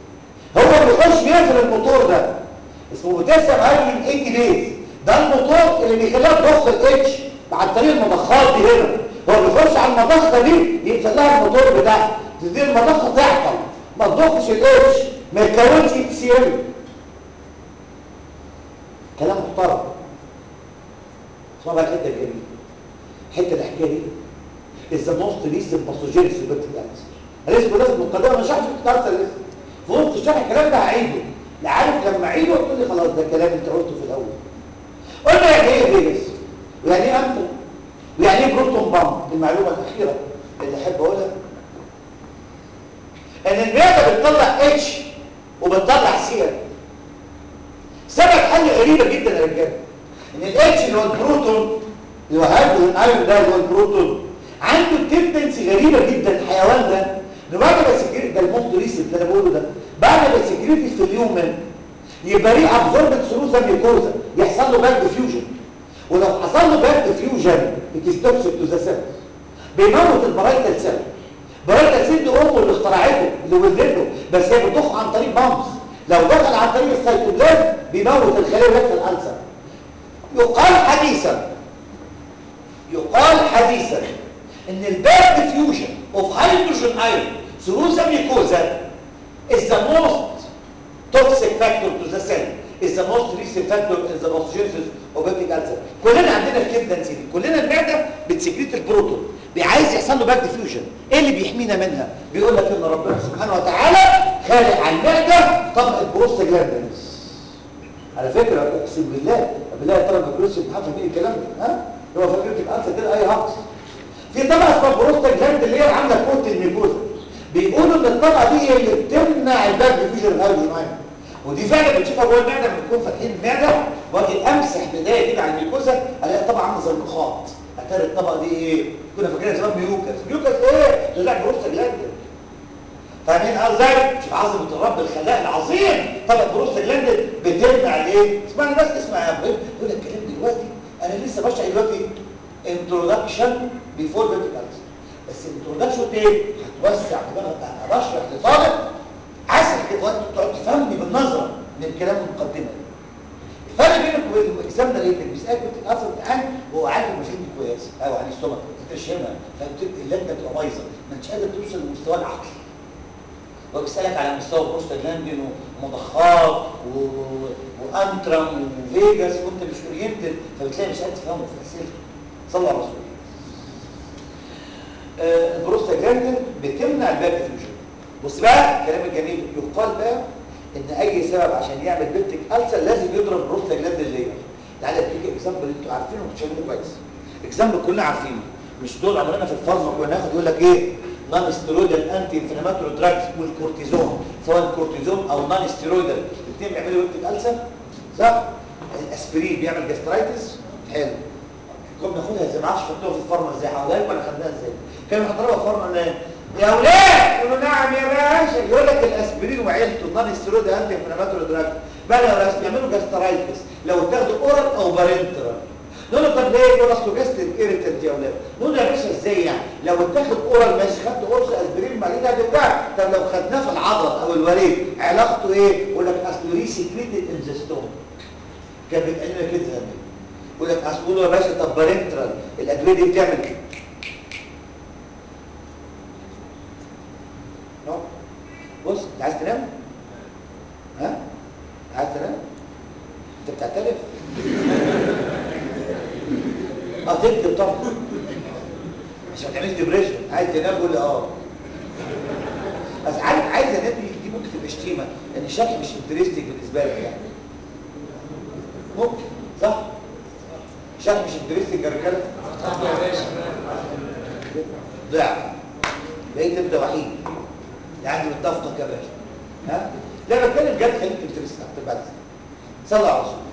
هو بيخش يقفل الموتور ده اسمه بوتاسيوم هيدروجين اي تي بيز ده الموتور اللي بيخليها تضخ الاتش عن طريق المضخات دي هنا هو بيخش على المضخه دي يقفل لها الموتور بتاعها تدي المضخه تعطل ما تضخش الاتش ما يتكونش اتش سي ال كلام محترم اسمع بقى الحته الجميله الحته الحكايه دي is the most recent pathogen في البنت الكانسر انا لسه لازم مقدمه مش عارف الكانسر لسه في وسط الشرح الكلام ده هعيده لا عارف لما اعيده تقول لي خلاص ده كلام انت قلته في الاول قلنا يعني ايه فيجاس ويعني ايه انتر ويعني ايه بروتون بامب المعلومه الاخيره اللي احب اقولها ان المعده بتطلع اتش وبتطلع سي ال حاجه غريبه جدا يا رجاله ان الاتش اللي هو البروتون اللي هو هيدروجين ايون ده اللي هو البروتون عنده تندنسي غريبه جدا الحيوان ده انه بعد ما يسكريت ده الموست ريسنت اللي انا بقوله ده بعد ما يسكريت في اليومن يبقى ري ابزوربت ثرو ذا ميكوزا يحصل له باك فيوجن ولو حصل له باك فيوجن اتستوكسيك تو ذا سيل بيموت البرايتال سيل برايتال سيل دي امه اللي اخترعته اللي ولدته بس هي بتضخ عن طريق بامز لو دخل عن طريق السيتوبلازم بيموت الخلايا ويحصل الالسر يقال حديثا يقال حديثا ان الباك ديفيوجن اوف هيدروجين ايون ثرو ذا ميكوزا is the most toxic factor to the cell is the most recent factor in the pathogenesis of hepatic ulcer كلنا عندنا الكبده دي كلنا المعده بتسكريت البروتون عايز يحصل له باك ديفيوجن ايه اللي بيحمينا منها بيقول لك ان ربنا سبحانه وتعالى خالق على المعده طبقه بروستاجلاندينز على فكره اقسم بالله بالله يا ترى البكالوريوس ابن حفظ مين الكلام ده ها هو فاكر في الانسر كده اي هقص في طبقه اسمها بروستاجلاند اللي هي عامله كوت الميكوزا بيقولوا ان الطبقه دي هي اللي بتمنع الباك ديفيوجن الهيدروجين ايون ودي فعلا بنشوفها جوه المعده لما بنكون فاتحين المعده واجي امسح بدايه كده على الميكوزا الاقي طبعا عامله زي المخاط اتاري الطبقه دي ايه كنا فاكرينها زمان ميوكس ميوكس ايه ده لا بروستاجلاند فاهمين ازاي شوف عظمه الرب الخلاق العظيم طبعا بروستاجلاند بتمنع الايه اسمعني بس اسمع يا ابراهيم يقول لك كلام دلوقتي انا لسه بشرح دلوقتي انتروداكشن بيفور فيرتيكالز بس الانتروداكشن ايه هتوسع دماغك انا بشرح لطالب عسل كده وانت تقعد تفهمني بالنظره من الكلام المقدمه الفرق بينك وبين الاكزام ده اللي بيسالك كنت الاصل امتحان وهو عارف المفاهيم دي كويس او عن السمك انت مش فاهمها فاللجنه بتبقى بايظه ما انتش قادر توصل لمستوى العقل هو بيسالك على مستوى بروستاجلاندين ومضخات و... وانترم وفيجاس وانت مش اورينتد فبتلاقي مش قادر تفهمه في الاسئله صلى على الرسول آه البروستاجلاندين بتمنع الباك فيوجن بص بقى الكلام الجميل يقال بقى ان اي سبب عشان يعمل بيبتيك ألسر لازم يضرب بروستاجلاندين ليه تعالى اديك اكزامبل انتوا عارفينه وبتشغلوه كويس اكزامبل كلنا عارفينه مش دول عمرنا في الفارما كنا ناخد يقول لك ايه نون ستيرويدال انتي انفلاماتوري دراجز والكورتيزون سواء الكورتيزون او نون ستيرويدال الاثنين بيعملوا بيبتيك ألسر صح الاسبرين بيعمل جاسترايتس حلو كنا بناخدها ازاي ما اعرفش خدتوها في الفارما ازاي حواليك ولا خدناها ازاي كانوا بيحضروها فارما يا اولاد يقولوا نعم يا باشا يقول لك الاسبرين وعيلته النون ستيرويد انتي انفلاماتوري دراج بقى يا ناس بيعملوا جاسترايتس لو تاخدوا اورال او بارنترال نقول له طب ليه يقول اصله جاستريك ايريتنت يا اولاد نقول له يا باشا ازاي يعني لو اتاخد اورال ماشي خدت قرص اسبرين معليه هتوجعك طب لو خدناه في العضل او الوريد علاقته ايه يقول لك اصله ريسيكريتد ان ذا ستون كان بيتقال لنا كده زمان يقول لك اصل يا باشا طب بارنترال الادويه دي بتعمل ايه بص انت عايز تنام ها عايز تنام انت بتعترف اه تكتب طبعا مش هتعمل ديبريشن عايز تنام قول لي اه بس عارف عايز انام دي ممكن تبقى شتيمه لان الشرح مش انترستنج بالنسبه لك يعني ممكن صح الشرح مش انترستنج يا رجاله ضعف بقيت انت وحيد يعني متفقك يا باشا ها لا بتكلم جد خليك انترست اكتر بعد صلى على رسول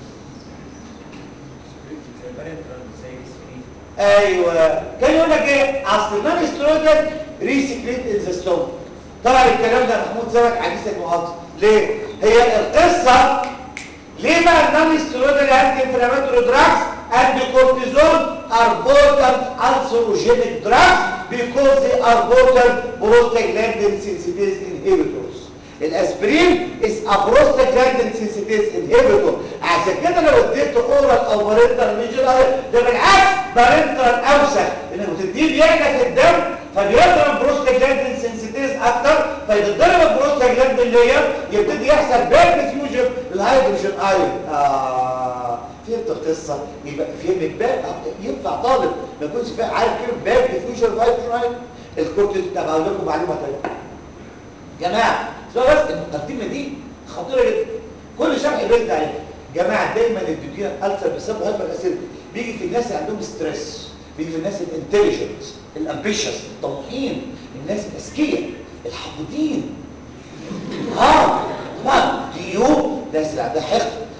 ايوه كان يقول لك ايه اصل النون سترويدال ريسكريت ان ذا ستون طبعا الكلام ده محمود سمك حديث المحاضره ليه هي القصه ليه بقى النون سترويدال انتي انفلاماتوري دراجز and the cortisone are potent ulcerogenic drugs because they are potent prostaglandin synthase inhibitors. الاسبرين is a prostaglandin synthase inhibitor عشان كده لو اديته اورال او بارنتال ميجر ده بالعكس بارنتال اوسع لانك بتديه بيعلى في الدم فبيضرب بروستاجلاندين سنسيتيز اكتر فيتضرب البروستاجلاندين لير يبتدي يحصل باك فيوجن للهيدروجين ايون اه فهمت القصه يبقى فهمت باك ينفع طالب ما يكونش فاهم عارف كلمه باك ديفيوجن للهيدروجين ايون الكورتيزون طب اقول لكم معلومه ثانيه جماعه بس المقدمه دي خطيره جدا كل شرح بيرد عليها جماعه دايما الدكتور الالسر بيسبب هايبر اسيدك بيجي في الناس اللي عندهم ستريس بيجي في الناس الانتليجنت الامبيشس الطموحين الناس الاذكياء الحقودين اه طبعا ديو ناس اللي عندها حقد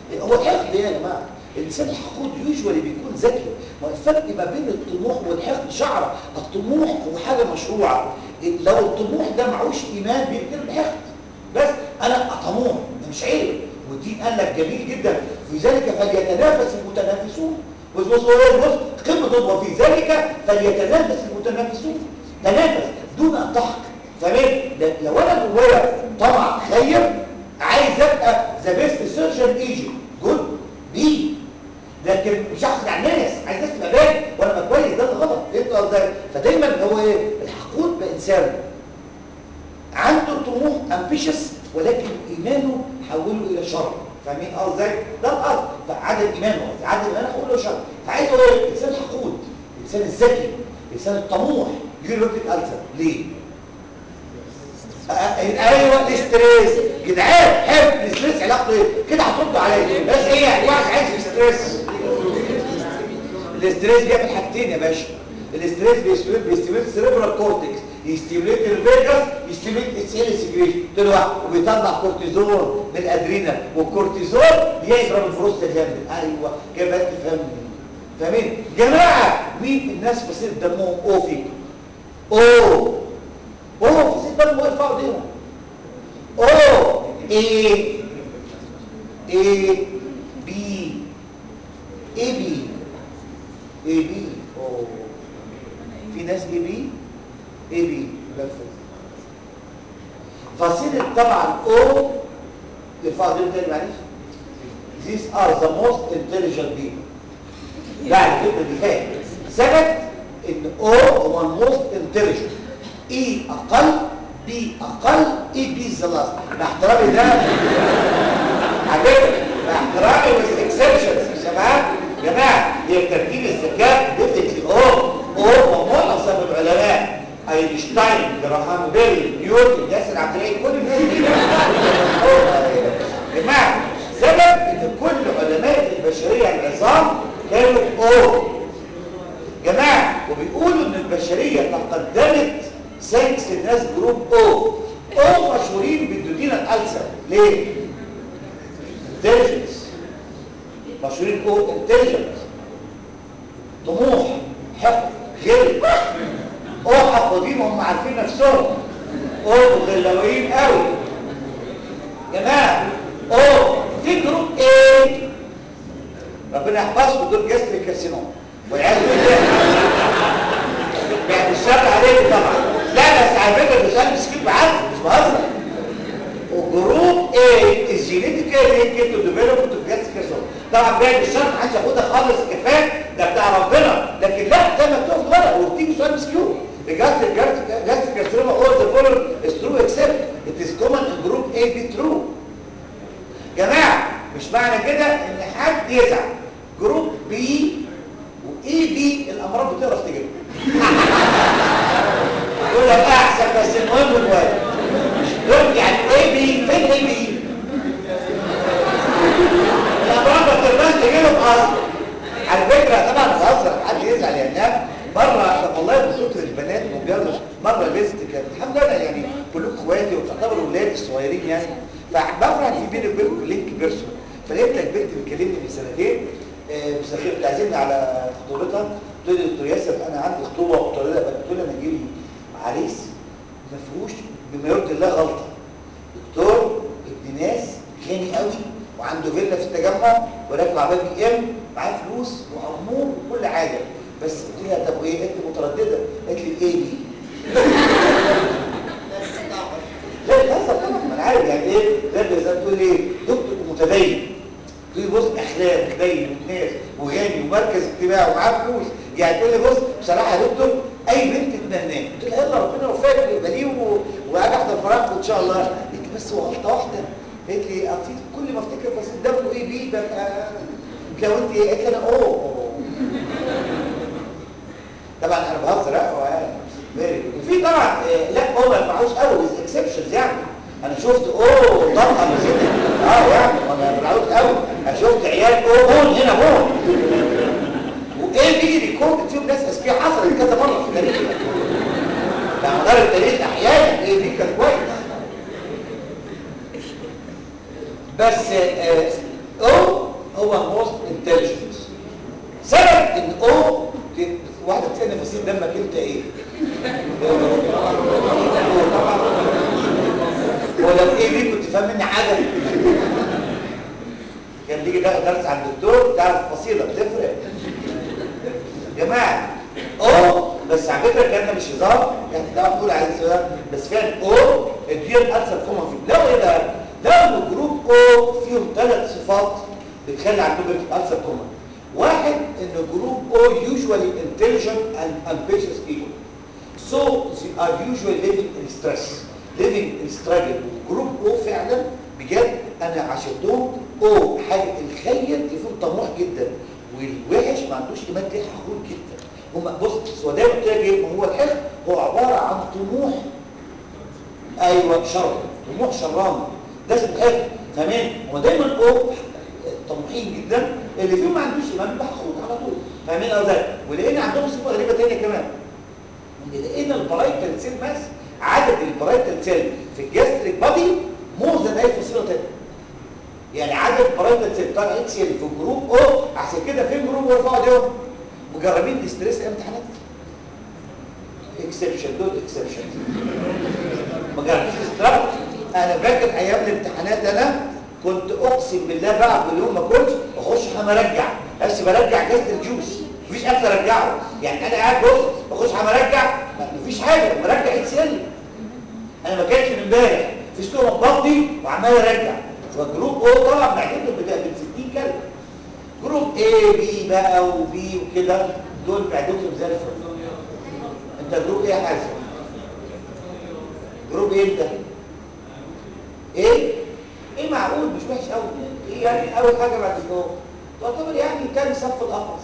هو الحقد ايه يا جماعه الانسان الحقود يوجوالي بيكون ذكي ما الفرق ما بين الطموح والحقد شعره الطموح هو حاجه مشروعه لو الطموح ده معهوش ايمان بيقتل الحقد بس انا طموح ده مش عيب والدين قال لك جميل جدا في ذلك فليتنافس المتنافسون بص بص بص بص قمه ضد وفي ذلك فليتنافس المتنافسون تنافس دون ان تحقد فاهمين لو انا جوايا طمع خير عايز ابقى ذا بيست سيرجن ايجيبت جود بي لكن مش هحقد على الناس عايز الناس تبقى باين وانا ابقى كويس ده غلط فهمت قصدي فدايما هو ايه الحقود بانسان عنده طموح امبيشس ولكن ايمانه حوله الى شر فاهمين قصدي ده القصد فعدم ايمانه عدم ايمانه حوله الى شر فعايز هو ايه الانسان الحقود الانسان الذكي الانسان الطموح يجي له الالسر ليه ايوه الاستريس جدعان حب الاستريس علاقته ايه كده هتردوا عليا بس ايه يعني واحد عايز الاستريس الاستريس بيعمل حاجتين يا باشا الاستريس بيستيموليت بيستيموليت السيريبرال كورتكس يستيموليت الفيجاس يستيموليت السيل سيجريشن كل واحد وبيطلع كورتيزون من الادرينال والكورتيزون بيضرب الفروست الجامد ايوه كده بقى تفهمني فاهمين جماعه مين الناس بصير دمهم او فيكم او او في ست دمهم يرفعوا ايديهم او ايه ايه بي ايه بي ايه بي اوه في ناس ايه بي ايه بي فصيلة طبعا او يرفعوا ايديهم تاني معلش these are the most intelligent people بعد كده دي فاهم ثبت ان او هو الموست انتليجنت اي اقل بي اقل اي بي ذا لاست مع احترامي ده على فكره مع احترامي والاكسبشنز يا شباب يا جماعه هي ترتيب الذكاء ديفنتلي او او هو معظم العلماء اينشتاين جراهام بيل نيوتن ياسر عبد الحليم كل الناس دي يا جماعه سبب ان كل علماء البشريه العظام كانوا او جماعه وبيقولوا ان البشريه تقدمت ساينس الناس جروب او او مشهورين بالدودينا الالسر ليه انتليجنس مشهورين او انتليجنس طموح حقد غير او حقودين هم عارفين نفسهم او مغلوين قوي جماعه او في جروب ايه ربنا يحفظكم دول جسر كارسينوم والعياذ بالله يعني الشر عليكم طبعا لا بس على فكره ده سؤال مسكين بعد مش بهزر وجروب ايه الجينيتيكال لينك تو ديفلوب تو جسر كارسينوم طبعا بعد الشر ما حدش ياخدها خالص كفايه ده بتاع ربنا لكن لا ده مكتوب في ورق وبتيجي سؤال مسكين Regarding gastric carcinoma, all the following is true except it is common in group A be true. جماعة مش معنى كده ان حد يزعل جروب بي واي بي الامراض بتقرف تجيبها يقول لك احسن بس المهم الوالد يقول يعني اي بي فين اي بي الامراض ما بتقدرش تجيبهم اصلا على فكره طبعا بهزر حد يزعل يعني مره والله بصوت البنات وبيرضش مره بنت كانت الحمد لله يعني كلكم اخواتي وتعتبروا ولادي الصغيرين يعني فبفرح في بيني وبينكم لينك بيرسون فلقيت لك بنت بتكلمني من سنتين مسخير بتعزمني على خطوبتها تقول لي دكتور ياسر انا عندي خطوبه وطريقه قلت لها انا جاي لي عريس ما فيهوش بما يرضي الله غلطه دكتور ابن ناس غني قوي وعنده فيلا في التجمع وراكب عربيه بي ام معاه فلوس وامور وكل حاجه بس قلت لها طب وايه انت متردده قالت لي ايه دي لا للاسف طبعا ما انا عارف يعني ايه ده زي ما تقول ايه دكتور متدين تقول لي بص اخلاق متدين وناس وغني ومركز اجتماعي ومعاه فلوس يعني تقول لي بص بصراحه يا دكتور اي بنت تتمناه قلت لها يلا ربنا يوفقك ويبقى ليه واجي احضر فرحكم ان شاء الله قالت لي بس هو غلطه واحده قالت لي اعطيت كل ما افتكر بس دمه ايه بيه ببقى لو انت ايه قالت لي انا اوه طبعا انا بهزر اه وفي طبعا لا هو ما ينفعوش قوي بس اكسبشنز يعني انا شفت اوه طبعا اه يعني انا ما ينفعوش قوي انا شفت عيال اوه بون هنا بون وايه بي ريكورد فيهم ناس اذكياء حصلت كذا مره في التاريخ على مدار التاريخ احيانا ايه بي كان كويس بس او تيجي تاخد درس عند الدكتور تعرف فصيله بتفرق يا جماعه او بس على فكره الكلام ده مش هزار يعني ده بقول عليه هزار بس فعلا او الدير اكثر كومن في لو ايه بقى لو الجروب او فيهم ثلاث صفات بتخلي عندهم اكثر كومن واحد ان الجروب او usually intelligent and ambitious people so they are usually living in stress living in struggle جروب او فعلا بجد انا عاشرتهم او حاجه الخير فيهم طموح جدا والوحش ما عندوش ايمان تاني حقود جدا هم بص هو دايما قلت لك ايه ما هو الحقد هو عباره عن طموح ايوه شر طموح شراني ده اسمه حقد فاهمين هو دايما او طموحين جدا اللي فيهم ما عندوش ايمان بيبقى حقود على طول فاهمين قصدي ولقينا عندهم صفه غريبه ثانيه كمان ان لقينا البرايتال سيل ماس عدد البرايتال سيل في الجاستريك بادي مور ذان اي فصيله ثانيه يعني عدد برايتال سيل بتاع اكس في الجروب او عشان كده في جروب ورفعوا ايديهم مجربين الاستريس امتحانات اكسبشن دول اكسبشن ما جربتش استراحه انا فاكر ايام الامتحانات انا كنت اقسم بالله بقى كل يوم ما كنتش اخش حمام ارجع بس برجع جاست الجوس مفيش اكل ارجعه يعني انا قاعد بص بخش حمام ارجع مفيش حاجه برجع اكس ال انا ما كانش من امبارح في ستومك بطني وعمال ارجع فجروب او طبعا معدته بتبقى ب 60 كلمه جروب اي بي بقى وبي وكده دول معدتهم زي الفل انت جروب ايه يا حازم جروب ايه انت ايه ايه معقول مش وحش قوي ايه يعني اول حاجه بعد الجو تعتبر يعني تاني صف القفص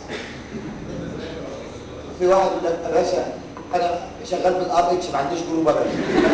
في واحد يقول لك يا باشا انا شغال بالار اتش ما عنديش جروب ابدا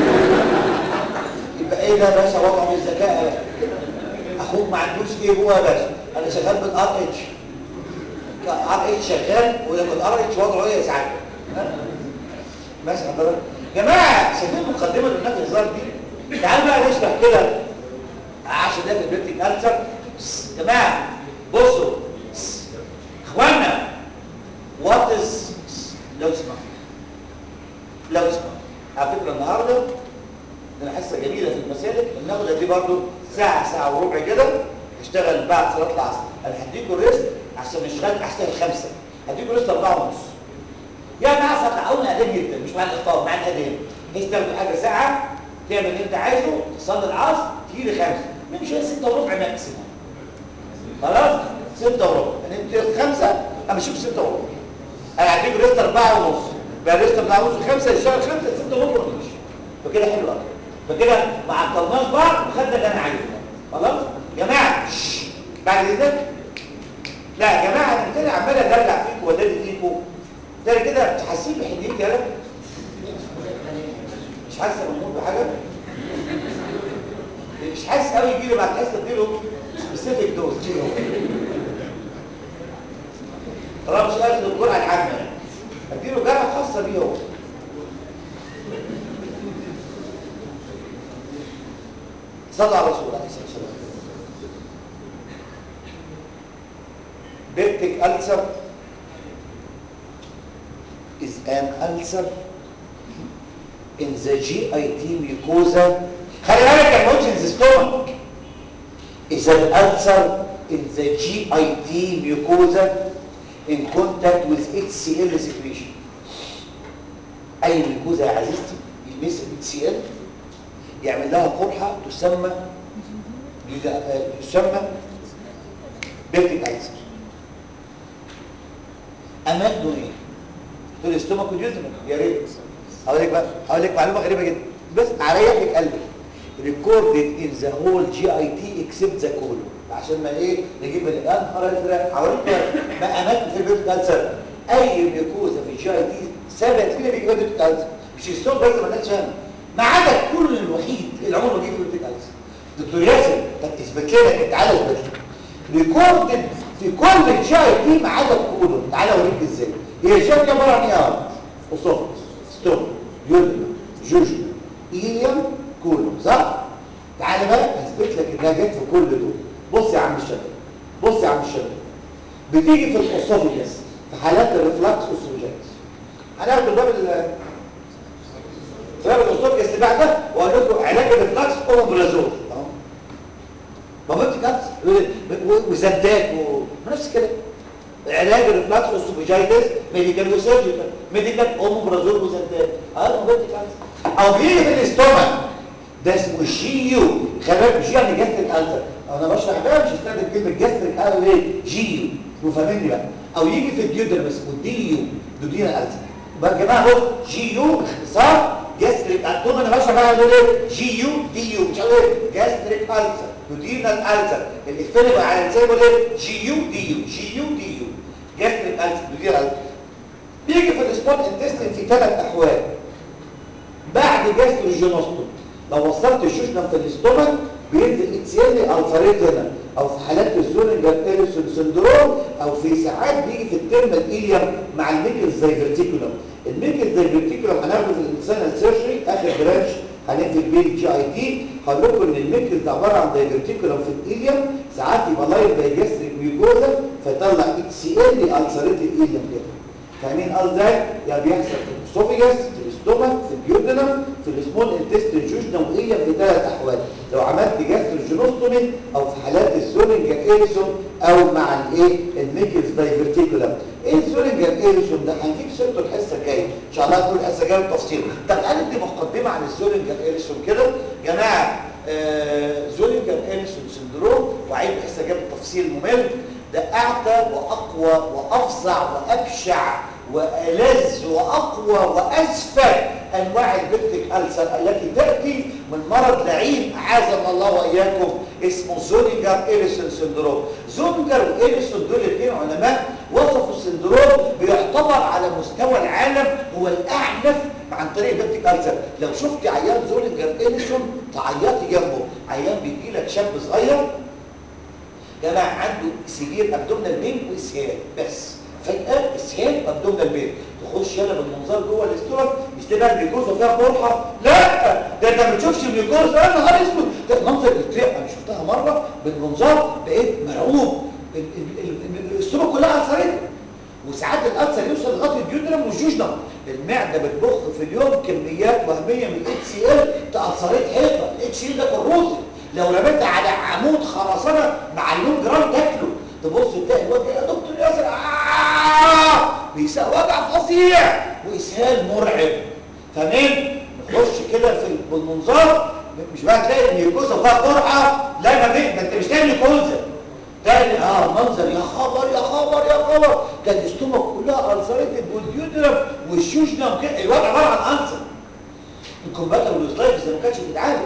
يبقى ايه ده يا باشا وضعه مش ذكاء يا باشا اخوك ما عندوش ايه هو يا باشا انا شغال بالار اتش ار اتش شغال ولما الار اتش وضعه ايه يا سعاده ماشي حضرتك يا جماعه شايفين المقدمه اللي قلناها في الهزار دي تعالوا بقى نشرح كده عشان ده في البيبتيك السر يا جماعه بصوا اخوانا وات از لو اسمع لو اسمع على فكره النهارده انا حاسه جميله في المسالك بناخد قد ايه برضه ساعه ساعه وربع كده هشتغل بعد صلاه العصر انا هديكم ريست عشان اشتغل هشتغل خمسه هديكم ريست اربعه ونص يا جماعه ستعاون ادام جدا مش مع الاخطاء مع الادام بحيث تاخد حاجه ساعه تعمل اللي انت عايزه تصلي العصر تيجي لي خمسه نمشي ستة وربع ماكسيموم خلاص ستة وربع انت خمسة انا بشوف ستة وربع انا هديك ريست اربعة ونص بقى ريست اربعة ونص خمسة يشتغل خمسة ستة وربع ونمشي فكده حلو قوي فكده ما عطلناش بعض وخدنا اللي انا عايزه خلاص يا جماعه شش. بعد اذنك لا يا جماعه انا كده عمال ادلع فيكم وادادي فيكم ده كده مش حاسين بحنيتي يالا مش حاسس بموت بحاجه مش حاسس قوي يجي لي بعد حصه اديله سبيسيفيك دوز طالما مش قادر الجرعه العامه يعني اديله جرعه خاصه بيه هو صلى على رسول الله عليه الصلاه والسلام Peptic ulcer is an ulcer in the GIT mucosa. خلي بالك يا موتش in the stomach is an ulcer in the GIT mucosa in contact with HCl secretion. أي ميكوزا يا عزيزتي يلمس HCl يعمل لها قرحة تسمى تسمى بيبتيك ألسر أماكنه إيه؟ تقول استومك وديوتمك يا ريت هقول لك بقى هقول لك معلومة غريبة جدا بس هريح لك قلبك recorded in the whole GIT except the colon عشان ما ايه نجيب الانهار ازرق حواليك ما اماكن في البيبتيك ألسر اي ميكوزا في الجي اي تي ثبت فينا بيجي بيبتيك ألسر مش الستوم بس ما كانش فاهم ما عدا الكل الوحيد اللي عمره ما جه في بيبتيك ألسر دكتور ياسر طب اثبت لنا تعالى اثبت لي ريكوردد في كل الجي اي تي ما عدا الكولون تعالى اوريك ازاي هي الجي اي تي عباره عن ايه اسوفس ستوم يوليوم جوجو ايليوم كولون صح تعالى بقى اثبت لك انها جت في كل دول بص يا عم الشباب بص يا عم الشباب بتيجي في الاسوفيجاس في حالات الريفلاكس اوسوجينز هناخد الباب ال باب الاسوفيجاس اللي بعده واقول لكم علاج الريفلاكس اومبرازول اهو ما بنت كانسر وزدات ونفس الكلام علاج الريفلاكس والسوفيجايتس ميديكال وسيرجيكال ميديكال اوموبرازول وزدات اه موجود او بيجي في الاستومك ده اسمه شيو خلي بالك شيو يعني جاستريك السر انا بشرح بقى مش هستخدم كلمه جاستريك السر ليه جيو وفاهمني بقى او يجي في الديودر اسمه ديو دودينا السر بقى يا جماعه بص جيو اختصار جاستريك طول ما انا بشرح بقى اقول ايه جيو ديو مش عارف ايه جاستريك السر دودينا السر الاختلاف على الانسان بيقول ايه جيو ديو جيو ديو جاستريك السر دودينا السر بيجي في السبوت انتستين في ثلاث احوال بعد جاستروجينوستوم لو وصلت الشوشنم في الاستومك بينزل اتسيالي الفاريت هنا او في حالات الزولنجر اريسون سندروم او في ساعات بيجي في الترمال ايليوم مع الميكل زي فيرتيكولوم الميكل زي فيرتيكولوم هناخده في الانسانال سيرجري اخر برانش هنقفل بيه الجي اي تي هقول لكم ان الميكل ده عباره عن دايفرتيكولوم في الايليوم ساعات يبقى لايف دايجستريك ميوكوزا فيطلع اتسيالي الفاريت الايليوم كده فاهمين قصدي يعني بيحصل في الاسوفيجاس في الاستومك في الجيودنم في السمول انتستين جوجنم وهي في ثلاث احوال لو عملت جاستروجينوستومي او في حالات الزولنجر ايريسون او مع الايه الميكلز دايفرتيكولم ايه الزولنجر ايريسون ده هنجيب سيرته الحصه الجايه ان شاء الله نقول الحصه الجايه بالتفصيل طب انا ادي مقدمه عن الزولنجر ايريسون كده يا جماعه آه زولنجر ايريسون سندروم وعيد الحصه الجايه بالتفصيل ممل ده اعتى واقوى وافظع وابشع والذ واقوى واسفل انواع البيبتيك ألسر التي تاتي من مرض لعين اعاذنا الله واياكم اسمه زونيجر إيريسون سندروم زونجر وإيريسون دول الاثنين علماء وصفوا السندروم بيعتبر على مستوى العالم هو الاعنف عن طريق بيبتيك ألسر لو شفت عيان زونيجر إيريسون تعيطي جنبه عيان بيجي لك شاب صغير جماعة عنده سيفير ابدومينال بين واسهال بس فجأة اسهال ابدومينال بين تخش يلا بالمنظار جوه الاستومك مش تبقى الجلوكوزا فيها قرحة لا ده انت ما بتشوفش الجلوكوزا انا نهار اسود ده منظر التريق انا شفتها مرة بالمنظار بقيت مرعوب الاستومك كلها اثرت وساعات الالسر يوصل لغايه الجدرم والجوجنم المعده بتضخ في اليوم كميات وهميه من الاتش سي ال تاثرت حيطه الاتش سي ال ده كروزي لو رميتها على عمود خرسانه مع اللون جرام تاكله تبص تلاقي الواد يا دكتور ياسر آه بيساء وجع فظيع واسهال مرعب فاهمين نخش كده في المنظار مش بقى تلاقي الميوكوزا فيها قرحه لا ما في ما انت مش لاقي ميوكوزا تاني اه منظر يا خبر يا خبر يا خبر كان الاستومك كلها السريتد والديودرم والشوشنم كده الواد عباره عن انسر الكومباتر والسلايفز ما كانتش بتتعالج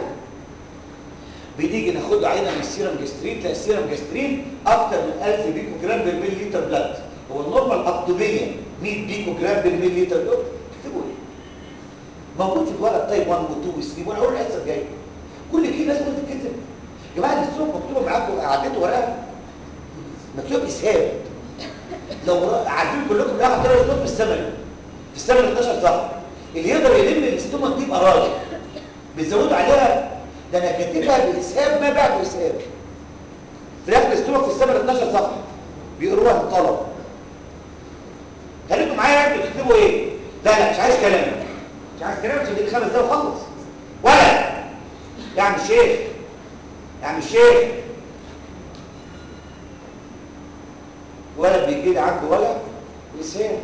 بنيجي ناخد عينه من السيرم جسترين تلاقي السيرم جسترين اكتر من 1000 بيكو جرام بالملي لتر بلاد هو النورمال الطبيه 100 بيكو جرام بالملي لتر بلاد تكتبوا ايه موجود في الورق تايب 1 و2 و3 وانا هقول الحصه الجايه كل كده لازم تتكتب يا جماعه الاسلوب مكتوبه معاكم قعدتوا ورقه مكتوب اسهاب لو عارفين كلكم بقى حاطين الاسلوب في السمري في السمري 12 صفحه اللي يقدر يلم الاستومك دي يبقى راجل بيزودوا عليها ده انا كاتبها باسهاب ما بعد اسهاب في الاخر الاستومك في السمري 12 صفحه بيقروها الطلبه خليكم معايا انتوا تكتبوا ايه لا لا مش عايز كلام مش عايز كلام عشان دي خمس دقايق وخلص ولا يا عم الشيخ يا عم الشيخ ولد بيجي لي عنده ولد واسهال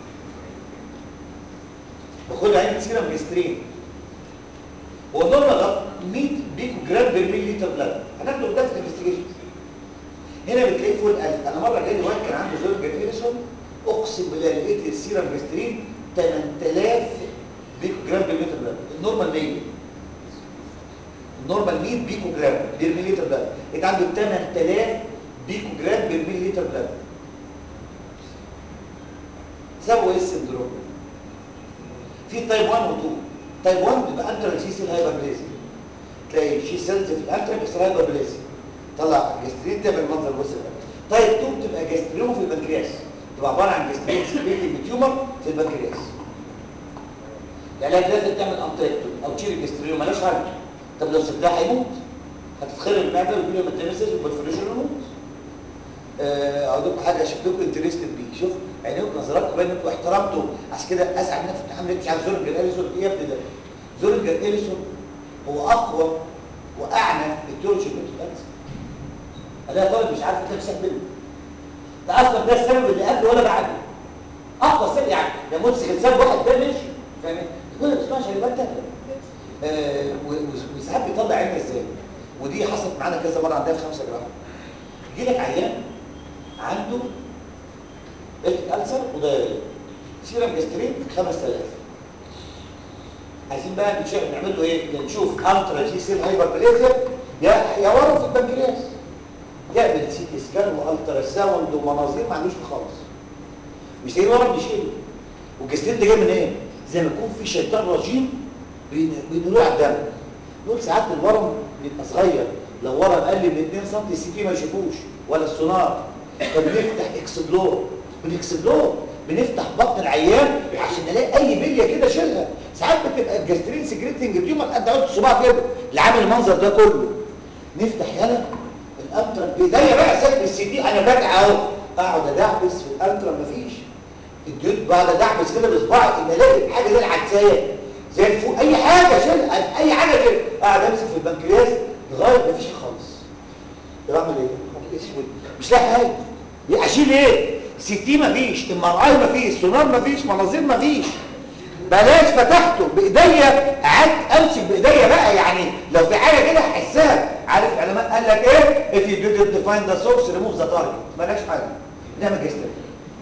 باخد عين سيرم جسترين هو نورمال 100 بيكو جرام بير ملي لتر بلاد هناخده قدام في الانفستيجيشن هنا بتلاقيه فوق ال انا مره جالي واحد كان عنده زوج جريرسون اقسم بالله لقيت السيرم جسترين 8000 بيكو جرام بير لتر بلاد النورمال 100 النورمال 100 بيكو جرام بير ملي لتر بلاد لقيت عنده 8000 بيكو جرام بير ملي لتر بلاد سببه ايه السندروم في تايب 1 و 2 تايب 1 بيبقى انترال سي سيل هايبربليزيا تلاقي شي سيلز في الانترال بس هايبربليزيا طلع جسترين ده بالمنظر الوسط ده تايب 2 بتبقى جسترينوم في البنكرياس تبقى عباره عن جسترين سبيتي بتيومر في البنكرياس العلاج لازم تعمل انتريكتوم او تشيل الجسترينوم مالهاش حل طب لو سبتها هيموت هتتخرب المعده ويجي له ماتيريسيس وبرفوريشن ويموت اقول لكم حاجه شكلكم انترستد بيه شوف عينيكم نظراتكم باين انكم احترمتوا عشان كده اسعد منك في الامتحان مش عارف زورنجر اليسون ايه يا ابني ده زورنجر اليسون هو اقوى واعنف بكتيريولوجي بنت الاقي طالب مش عارف ده بسبب ده اصلا ده السبب اللي قبله ولا بعده اقوى سبب يعني ده ممسك السبب واحد ده ماشي فاهم كل ما تسمعش يبقى انت آه و- و- وساعات بيطلع عينك ازاي ودي حصلت معانا كذا مره عندنا في 5 جرام يجي لك عيان عنده الكالسر وضياريه سيرم جاسترين 5000 عايزين بقى نشوف نعمل له ايه يا نشوف انترا جي سيل هايبربليزيا يا يا ورم في البنكرياس يعمل سي تي سكان والترا ساوند ومناظير ما عندوش خالص مش لاقي ورم يشيله والجاسترين ده جاي من ايه زي ما يكون في شيطان رجيم بين- بينقلوه على الدم دول ساعات الورم بيبقى صغير لو ورم اقل من 2 سم السي تي ما يشوفوش ولا السونار فبنفتح اكسبلور بالاكسبلور بنفتح بطن العيان عشان نلاقي اي بليه كده شيلها ساعات بتبقى الجاسترين سكريتنج تيومر قد عود الصباع كده اللي عامل المنظر ده كله نفتح هنا الانترا بايديا بقى سايب السي دي انا فاتح اهو اقعد ادعبس في الانترا مفيش الديود بعد ادعبس كده بصباعي ان الاقي حاجه زي العدسيه زي الفوق اي حاجه شيلها اي حاجه كده اقعد امسك في البنكرياس لغايه مفيش خالص طب اعمل ايه؟ أبيض اسود مش لاقي حاجه يبقى اشيل ايه؟ سي تي مفيش ام ار اي مفيش سونار مفيش مناظير مفيش بلاش فتحته بايديا قعدت امسك بايديا بقى يعني لو في حاجه كده احسها عارف العلماء قال لك ايه؟ if you didn't define the source remove the target بلاش حاجه نعمل جسد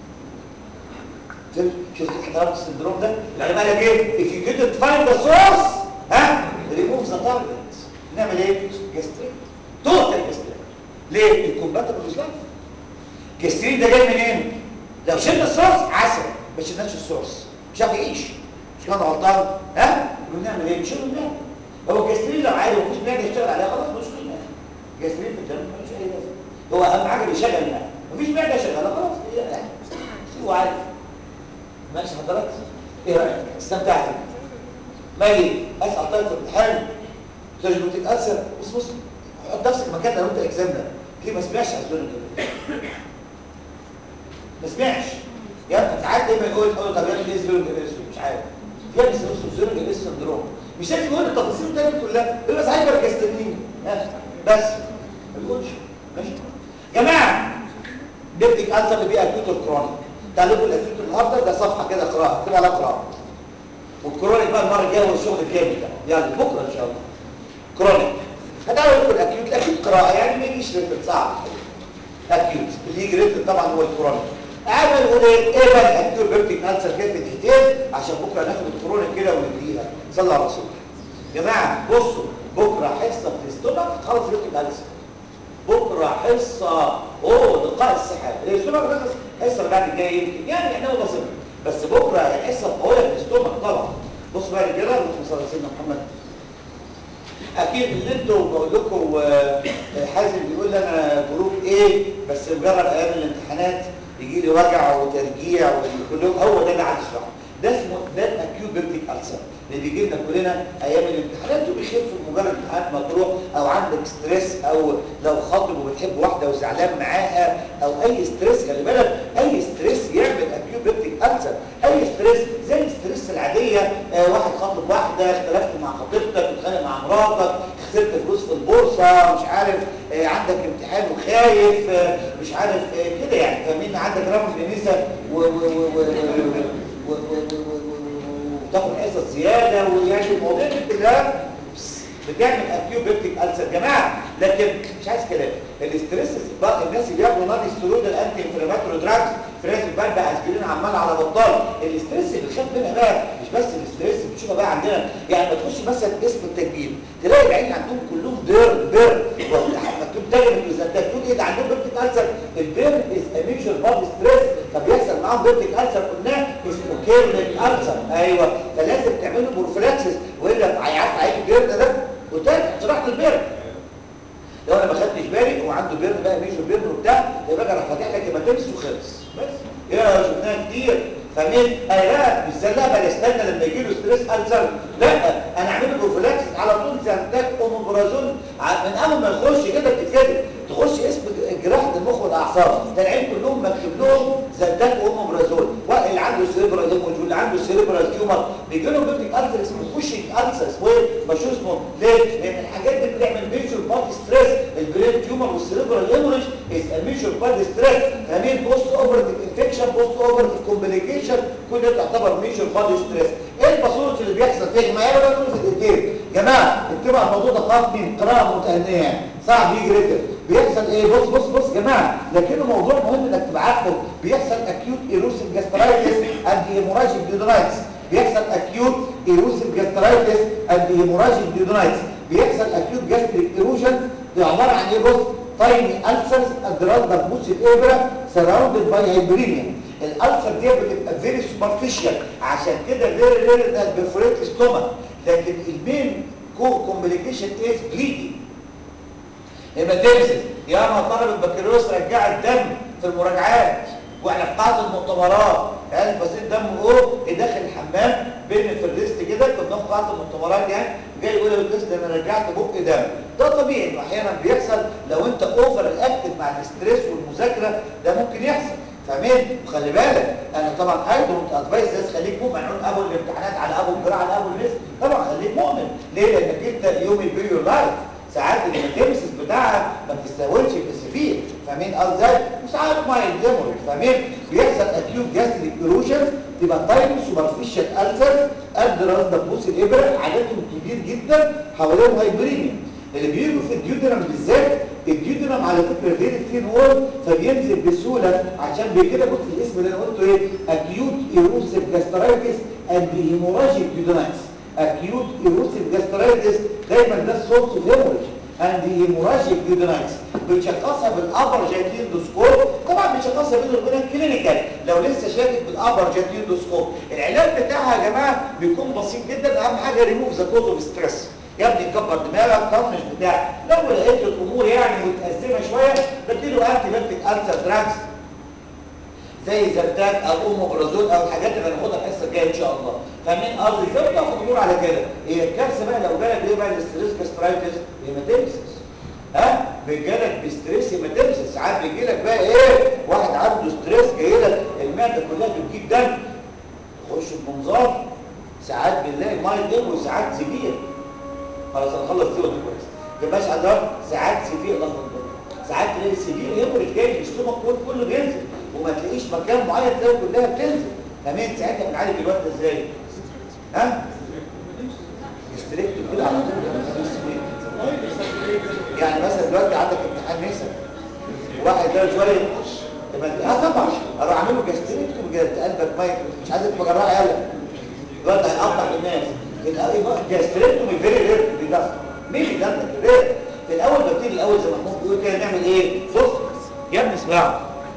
شفت حضرتك السندروم ده العلماء قال لك ايه؟ if you didn't find the source ها remove the target نعمل ايه؟ جستريك توتال جستريك ليه؟ الكومباتبل مش لايف جستريك ده جاي منين؟ لو شلنا السورس عسل ما شلناش السورس مش عارف يعيش مش كده غلطان ها؟ بنعمل ايه؟ نشيل المعده هو الجسترين لو عادي ومفيش معده يشتغل عليها خلاص مش قيمه الجسترين في الدم ملوش اي لازمه هو اهم حاجه بيشغل المعده مفيش معده شغاله خلاص هي هو عارف ماشي حضرتك ايه رايك استمتعت مالي اسال طيب في الامتحان ترجم تتاثر بص بص حط نفسك مكاننا لو انت اكزامنا ليه ما سمعش عزونا كده ما سمعش يا ابني ساعات دايما يقول تقول له طب يا ابني ايه زيرو مش عارف في ناس اسمه زيرو جليس سندروم مش لازم يقول التفاصيل التانية كلها يقول بس هايبر كاستنين بس ما بيقولش ماشي جماعه نبتك انسر اللي بيه اكيوت الكرونيك تعليق الاكيوت النهارده ده صفحه كده قراءه اكتب عليها قراءه والكرونيك بقى المره الجايه والشغل الكامل ده يلا بكره ان شاء الله كرونيك هتعرف لكم الاكيوت الاكيوت قراءه يعني ما يجيش ريتم صعب اكيوت اللي يجي ريتم طبعا هو الكرونيك قاعد نقول ايه ايه بقى الاكيوت بيبتيك انسر كده في دقيقتين عشان بكره ناخد الكرونيك كده ونديها صلى على الرسول يا جماعه بصوا بكره حصه في الاستومك خلاص بيبتيك انسر بكره حصه اوه لقاء السحاب الاستومك ده حصه اللي بعد الجاي يمكن يعني احنا بسيط بس بكره الحصه قويه في الاستومك طبعا بصوا بقى يا رجاله اللهم صل على سيدنا محمد اكيد اللي انتوا بقول لكم آه، حازم بيقول لي انا جروب ايه بس مجرد ايام الامتحانات يجي لي وجع وترجيع وكلهم هو ده اللي عايز اشرحه ده اسمه ده الاكيوت بيبتيك ألسر اللي بيجي لنا كلنا ايام الامتحانات وبيخف في مجرد امتحانات ما تروح او عندك ستريس او لو خاطب وبتحب واحده وزعلان معاها او اي ستريس خلي بالك اي ستريس يعمل اكيوت بيبتيك ألسر اي ستريس زي الستريس العاديه آه واحد خاطب واحده اختلفت مع خطيبتك اتخانق مع مراتك خسرت فلوس في البورصه مش عارف آه عندك امتحان وخايف آه مش عارف آه كده يعني فاهمين عندك رقم كنيسه و و و و و وتاخد حصص زياده ويعني المواضيع دي كلها بتعمل اكيو بيبتيك ألسر يا جماعه لكن مش عايز كلام الاستريس بقى الناس اللي بياخدوا نادي ستيرويد الانتي انفلاماتوري دراجز في ناس بقى بقى اسبرين عمال على بطال الاستريس اللي بنخاف منها بقى مش بس الاستريس اللي بتشوفها بقى عندنا يعني ما تخش مثلا اسم التجميل تلاقي العين عندهم كلهم بير بير مكتوب تاجر اذا انت بتقول ايه ده عندهم بيبتيك ألسر البير از ا ميجر بادي ستريس فبيحصل معاهم بيبتيك ألسر قلنا اسمه كيرليك ألسر ايوه فلازم تعملوا بروفلاكسس والا هيعرف عين البير ده وتاني شرحت البير لو انا ما خدتش بالي هو عنده بيرن بقى ميجر بيرن وبتاع يبقى انا فاتح لك هيماتيمس وخلص بس يا شفناها كتير فاهمين انا لا مش زلها بل استنى لما يجي له ستريس ألسر لا انا اعمل له بروفلاكسس على طول زنتاك اوموبرازول من اول ما يخش كده بتتكتب تخش اسم جراحه المخ والاعصاب ده العين كلهم مكتوب لهم زنتاك اوموبرازول واللي عنده سيريبرال هيموج واللي عنده سيريبرال تيومر بيجي لهم بيبتيك ألسر اسمه بوشنج ألسر اسمه ايه؟ مشهور اسمه ليه؟ لان الحاجات دي بتعمل فيجوال بادي ستريس البرين برين تيومر والسيريبرال هيموريج از ا ميجر باد ستريس فاهمين بوست اوبرتيف انفكشن بوست اوبرتيف كومبليكيشن كل ده تعتبر ميجر باد ستريس ايه الباثولوجي اللي بيحصل فيه ما يلا بقى نقول في دقيقتين جماعه اكتبوا على الموضوع ده خاص من قراءه متهنيه يعني صعب يجي ريتم بيحصل ايه بص بص بص يا جماعه لكنه موضوع مهم انك تبقى عارفه بيحصل اكيوت ايروسيف جاسترايتس اند هيموراجيك ديودونايتس بيحصل اكيوت ايروسيف جاسترايتس اند هيموراجيك ديودونايتس بيحصل اكيوت جاستريك ايروجن دي عباره عن ايه بص تايني السرز ادراس ضربوس الابره سراوندد باي هايبرينيا الالسر دي بتبقى فيري سوبرفيشال عشان كده فيري رير ده بيرفوريت ستومك لكن المين كو كومبليكيشن از بليدنج هيماتيمسيس يا ما طلب البكالوريوس رجع الدم في المراجعات واحنا في قاعه المؤتمرات يعني بسيط دم اهو داخل الحمام بين في الريست كده كنا في قاعه المؤتمرات يعني جاي يقول لي الريست انا رجعت بق دم ده طبيعي انه احيانا بيحصل لو انت اوفر اكتف مع الاستريس والمذاكره ده ممكن يحصل فاهمين وخلي بالك انا طبعا اي دونت ادفايس ناس خليك مؤمن عن ابو الامتحانات على ابو القراءه على ابو الريست طبعا خليك مؤمن ليه لانك انت يوم البي يور لايف ساعات الهيماتيمسيس بتاعها ما بتستهونش بالسفير فاهمين قصدي وساعات مايل هيموريج فاهمين بيحصل اكيوت جاستريك ايروجن تبقى تايم سوبرفيشال السر قد راس دبوس الابره عددهم كبير جدا حواليهم هايبرينيا اللي بيجوا في الديودرم بالذات الديودرم على فكره فيري ثين وول فبينزل بسهوله عشان بكده بص الاسم اللي انا قلته ايه اكيوت ايروسيف جاسترايتس اند هيموراجيك ديودونايتس acute erosive gastritis دايما ده السورس اوف hemorrhage and hemorrhagic duodenitis بنشخصها بالابر جاتيندوسكوب طبعا بنشخصها بينه وبين الكلينيكال لو لسه شاكك بالابر جاتيندوسكوب العلاج بتاعها يا جماعه بيكون بسيط جدا اهم حاجه ريموف ذا كوز اوف ستريس يا ابني كبر دماغك طنش بتاع لو لقيت الامور يعني متازمه شويه بديله انتي بيوتيك السر دراجز زي زرتاك او اوموبرازول او الحاجات اللي هناخدها الحصه الجايه ان شاء الله فاهمين قصدي ازاي بتاخد امور على كده هي الكارثه بقى لو جالك ايه بقى الاستريس جاسترايتس هيماتيمسيس ها بيجيلك بستريس هيماتيمسيس ساعات بيجيلك بقى ايه واحد عنده ستريس جاي لك المعده كلها بتجيب دم تخش بمنظار ساعات بنلاقي مايل دم وساعات سيفير خلاص هنخلص دي ودي كويس يبقى حضرتك ساعات سيفير ضغط الدم ساعات تلاقي سيفير هيموريج جاي الاستومك كله كله بينزل وما تلاقيش مكان معين تلاقي كلها بتنزل تمام ساعتها بنعالج الوقت ازاي ها استريكت كده على طول يعني مثلا دلوقتي عندك امتحان نسا واحد ده شويه تبقى اه طبعا اروح اعمل له جاستريكت وجد قلبك ميت مش عايز تبقى جراح يلا دلوقتي هيقطع الناس جاستريكت من فيري رير بيدخل مين بيدخل رير في الاول ببتدي الاول زي ما محمود بيقول كده نعمل ايه بص يا ابني اسمعوا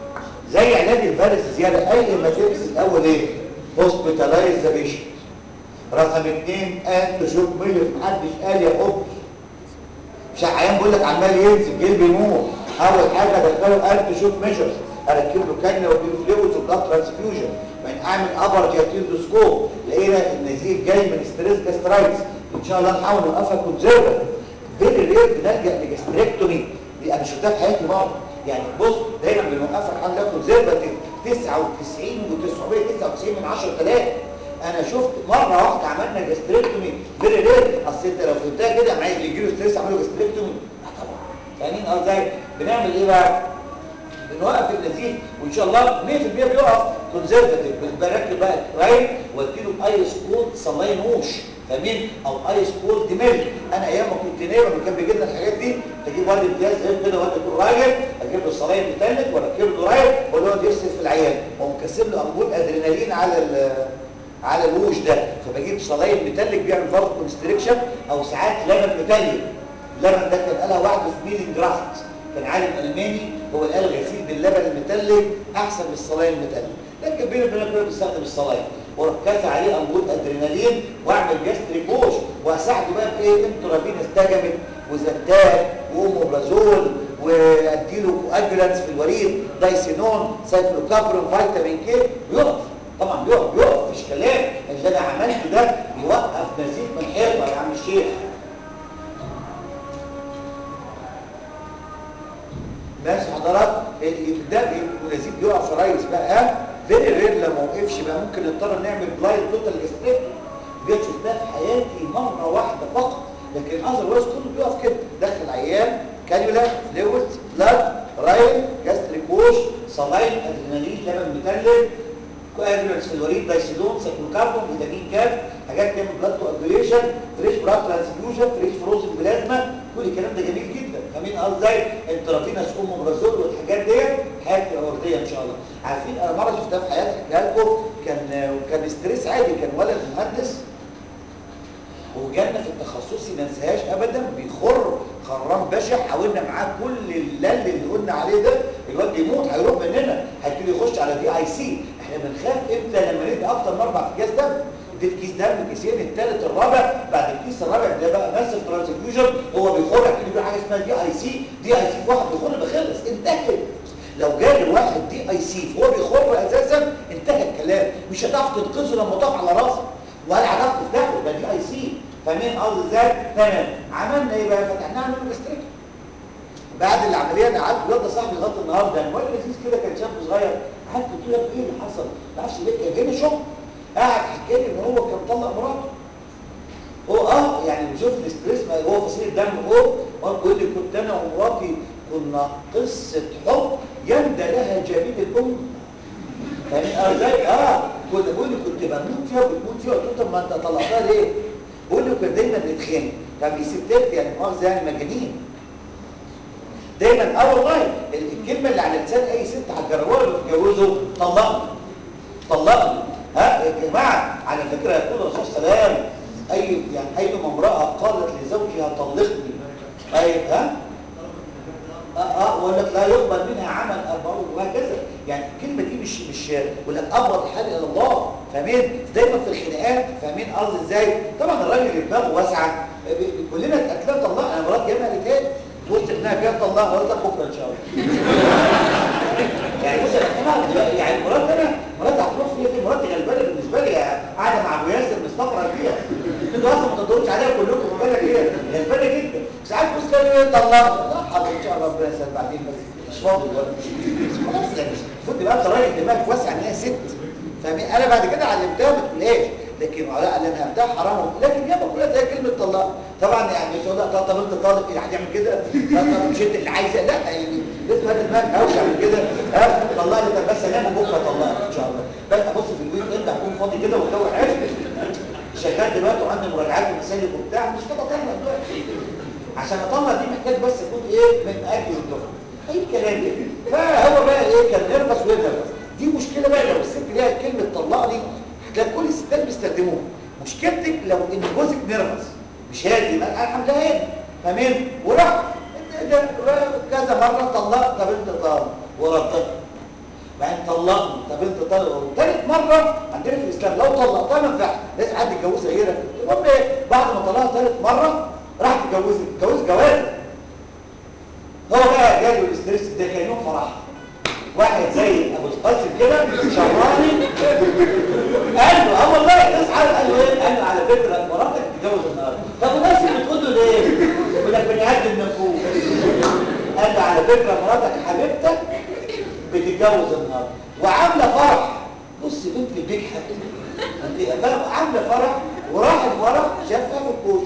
زي علاج الفيروس الزياده اي ايمرجنسي الاول ايه هوسبيتالايز ذا بيشنت رقم اثنين انت شوف ميلف محدش قال يا حب مش عيان بيقول لك عمال ينزل جلبي يموت اول حاجه ادخله انت شوف ميجرز اركب له كانيولا واديله فلويدز وبلاد ترانسفيوجن من اعمل ابر جاتيندوسكوب لقينا النزيف جاي من ستريس جاسترايتس ان شاء الله نحاول نوقفها كونزرفر بين الرير بنلجا لجاستريكتومي دي انا شفتها في حياتي برضه يعني بص دايما بنوقفها الحمد لله كونزرفاتيف 99 و999 من 10000 انا شفت مره واحده عملنا جاستريكتومي فيري رير اصل انت لو فهمتها كده معايا اللي يجي له ستريس عملوا جاستريكتومي لا طبعا فاهمين ازاي بنعمل ايه بقى بنوقف النزيف وان شاء الله 100% بيقف كونزرفاتيف بركب بقى رايت واديله ايس كولد صلاين ووش فاهمين او ايس كولد ميلك انا ايام ما كنت نايم لما كان بيجي لنا الحاجات دي اجيب واد امتياز غير كده واد يكون راجل اجيب له صلاين متلج واركب له رايت واقول له يرسل في العيان ومكسب له امبول ادرينالين على على الوش ده فبجيب صلاين متلج بيعمل فازو كونستريكشن او ساعات لبن متلج اللبن ده كان قالها واحد في ميلينج جرافت كان عالم الماني هو اللي قال غسيل باللبن المتلج احسن من الصلاين المتلج لكن بيني وبينك كنا بنستخدم الصلاين وركز عليه انبوت ادرينالين واعمل جاستريك بوش واساعده بقى بايه انترافين استجمت وزتات واوموبرازول واديله كواجولانس في الوريد دايسينون سايكلوكابرون فيتامين كي بيقف طبعا بيقف بيقف مفيش كلام اللي انا عملته ده بيوقف نزيف من حيطه يا عم الشيخ ماشي حضرات ده النزيف بيقع في رايس بقى ها فيري رير لما وقفش بقى ممكن نضطر نعمل بلايند توتال جاستريك دي شفتها في حياتي مره واحده فقط لكن اذر وايز كله بيقف كده دخل عيان كانيولا فلويد بلاد رايل جاستريك ووش صلاين ادرينالين لبن متلج كوادرنس في الوريد دايسيدون سايكلوكاربون فيتامين كاف حاجات تعمل بلاد كواجوليشن فريش بلاد ترانسفيوجن فريش فروزن بلازما كل الكلام ده جميل جدا فاهمين قصدي ازاي انترافينوس اوموبرازول والحاجات ديت حاجات ورديه ان شاء الله عارفين انا مره شفتها في حياتي احكيها لكم كان كان ستريس عادي كان ولد مهندس وجالنا في التخصصي ما انساهاش ابدا بيخر خرام بشع حاولنا معاه كل اللل اللي قلنا عليه ده الواد بيموت هيروح مننا هيبتدي يخش على دي اي سي احنا بنخاف امتى لما ندي اكتر من اربع اكياس دم اديت كيس دم كيسين الثالث الرابع بعد الكيس الرابع ده بقى ماسف ترانسفيوجن هو بيخر هيبتدي يقول حاجه اسمها دي اي سي دي اي سي في واحد بيخر بخلص انتهت لو جالي واحد دي اي سي وهو بيخر اساسا انتهى الكلام مش هتعرف تنقذه لما تقف على راسك ولا هتعرف تفتحه ده دي اي سي فاهمين قصدي ازاي تمام عملنا ايه بقى فتحناه عملنا جاستريك بعد العمليه انا قعدت الواد ده صاحبي لغايه النهارده الواد لذيذ كده كان شاب صغير قعدت قلت له ايه اللي حصل ما اعرفش ليه كان جاي شغل قاعد حكى لي ان هو كان طلق مراته هو اه يعني بشوف الاستريس ما هو فصيل الدم هو هو بيقول لي كنت انا ومراتي كنا قصه حب يندى لها جميل الام فاهمين ازاي اه كنت بقول لي كنت بموت فيها وبتموت فيها قلت له طب ما انت طلقتها ليه بقول له كان دايما نتخانق ففي ستات يعني مؤاخذه يعني مجانين دايما اه والله الكلمه اللي على لسان اي ست هتجربوها لما تتجوزوا طلقني طلقني ها يا جماعه على فكره يقول الرسول صلى الله عليه وسلم اي يعني ايما امراه قالت لزوجها طلقني اي ها اه اه ويقول لك لا يقبل منها عمل أربعون وهكذا يعني الكلمه دي مش مش يقول لك ابغض الحال الى الله فاهمين دايما في الخناقات فاهمين قصدي ازاي طبعا الراجل اللي دماغه واسعه كلنا اتقتلنا طلقنا انا مرات جايه قالت ايه وسط انها جايه طلقها قلت لك بكره ان شاء الله يعني بص انا يعني مرات انا مرات هتروح فيها دي مراتي غلبانه بالنسبه لي قاعده مع ابو ياسر مستقره فيها انتوا اصلا ما تقدروش عليها كلكم بالك هي غلبانه جدا ساعات بص كانوا ايه طلقها لا حاضر ان شاء الله ربنا يسهل بعدين بس مش فاضي دلوقتي خلاص يعني المفروض يبقى انت راجل دماغك واسع ان هي ست فاهمين انا بعد كده علمتها ما تقولهاش لكن لا علمها حرام لكن ياما كلها زي كلمه طلاق طبعا يعني مش هقول لك طب انت طالق اللي هتعمل كده طب مش انت اللي عايزه لا يعني لازم هات دماغك اوسع من كده ها طلقني طب بس انام وبكره طلقك ان شاء الله بس ابص في الويك اند هكون فاضي كده والجو حلو شغال دلوقتي وعندي مراجعات ومسالك وبتاع مش كده اطلق دلوقتي عشان اطلق دي محتاج بس اكون ايه من اجل الدفعه اي كلام كده فهو بقى ايه كان نرفس ويرفس دي مشكله بقى لو الست ليها كلمه طلقني هتلاقي كل الستات بيستخدموها مشكلتك لو ان جوزك نرفس مش هادي الحمد لله هادي فاهمين وراح كذا مره طلقت طب انت طالق وردت بعدين طلقني طب انت طالق ثالث مره عندنا في الاسلام لو طلقتها ما ينفعش لازم حد يتجوزها غيرك المهم ايه بعد ما طلقها ثالث مره راح تتجوزك اتجوز جواز هو بقى جاله الاستريس ده كان يوم فرح واحد زي ابو القاسم كده شراني قال له اه والله تصحى قال له ايه قال له على فكره مراتك تتجوز النهارده طب الناس بتقول له ليه يقول لك بني ادم منفوخ قال له على فكره مراتك حبيبتك بتتجوز النهارده وعامله فرح بص بنت البجحه عامله فرح وراح الفرح شافها في الكوش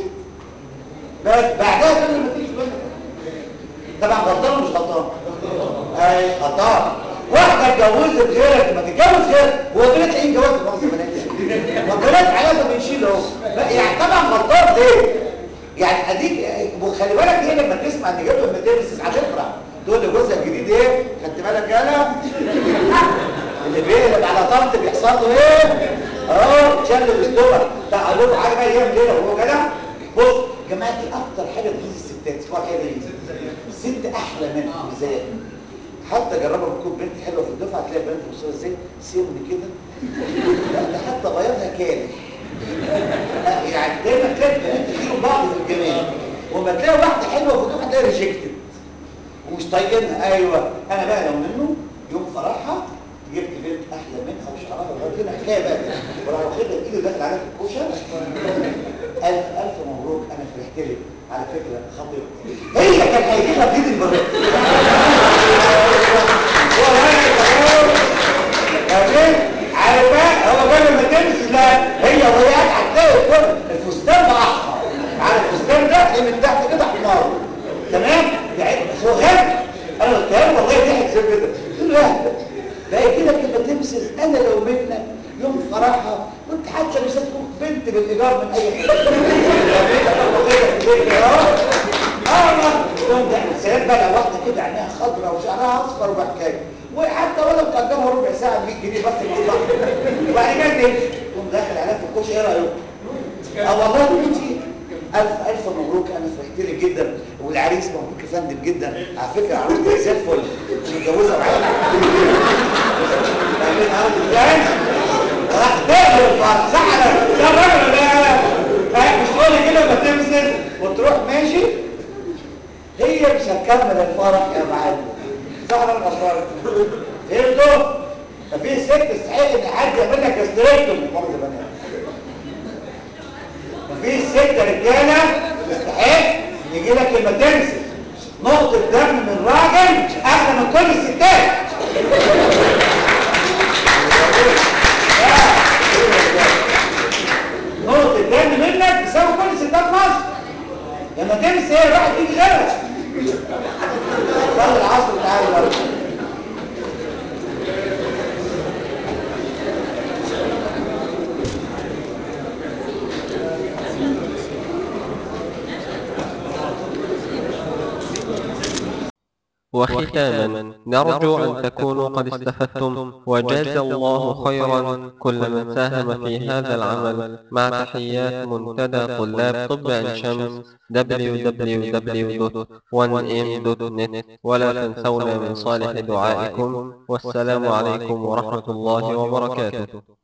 بس بعدها كان ما فيش منها طبعا غلطان مش غلطان اي غلطان واحده اتجوزت غيرك ما تتجوز غيرك هو بنات تلاقيه جواز مؤاخذه بنات ما البنات عيالها بيشيل اهو يعني طبعا غلطان ليه؟ يعني اديك خلي بالك هي لما تسمع ان جابوا المدارس هتفرح تقول لجوزها الجديد ايه؟ خدت بالك انا اللي بيقلب على طنط بيحصل له ايه؟ اه شل الاسطوره تعال له حاجه بقى يعمل كده وهو كده بص يا جماعه دي اكتر حاجه بتغيظ الستات اسمها حاجه دي الست احلى منها ازاي حتى جربها بتكون بنت حلوه في الدفعه تلاقي بنت بصوا ازاي سن كده لا ده حتى بياضها كالح يعني دايما تلاقي البنات تخيلوا بعض في الجمال وما تلاقي واحده حلوه في الدفعه تلاقي ريجكتد ومش طايقينها ايوه انا بقى لو منه يوم فرحها جبت بنت احلى منها وشعرها لغايه كده حكايه بقى وراح واخدها بايده داخل عليها في الكوشه الف الف مبروك انا فرحت لك على فكره خطيبتي هي كان هيجي لها بايد البرد عارف بقى هو بقى لما تمشي لا هي وهي قاعده هتلاقي كل الفستان ده احمر على الفستان ده من تحت كده احمر تمام يعني تمسس انا لو منك يوم فرحها كنت حتى مش هتكون بنت بالايجار من اي حته اه والله يوم ده سلام بقى لو واحده كده عينيها خضراء وشعرها اصفر وبحكايه وحتى ولو تقدمها ربع ساعه ب 100 جنيه بس مصلحه وبعد كده تمشي تقوم داخل عليها في الكوش ايه رايك؟ اه والله يا بنتي الف الف مبروك انا فرحت لك جدا والعريس مبروك يا فندم جدا على فكره عروستك زي الفل متجوزه معانا فاهمين عروس ازاي؟ راح تقبل الفرح صح ولا ده الراجل ده فاهم مش تقول كده لما تمسك وتروح ماشي هي مش هتكمل الفرح يا معلم صح ولا غلطان؟ فهمتوا؟ ففي ست تستحق ان حد يعمل لك استريكتوم مؤاخذه بنات مفيش ست رجاله تستحق يجي لك لما تمسك نقطة دم من راجل أغلى من كل الستات نقطة دم منك بيساوي كل ستات مصر لما تمسك راح تيجي غيرها صلي العصر تعالى بقى وختاما نرجو أن تكونوا قد استفدتم وجاز الله خيرا كل من ساهم في هذا العمل مع تحيات منتدى طلاب طب عين شمس www.1m.net ولا تنسونا من صالح دعائكم والسلام عليكم ورحمة الله وبركاته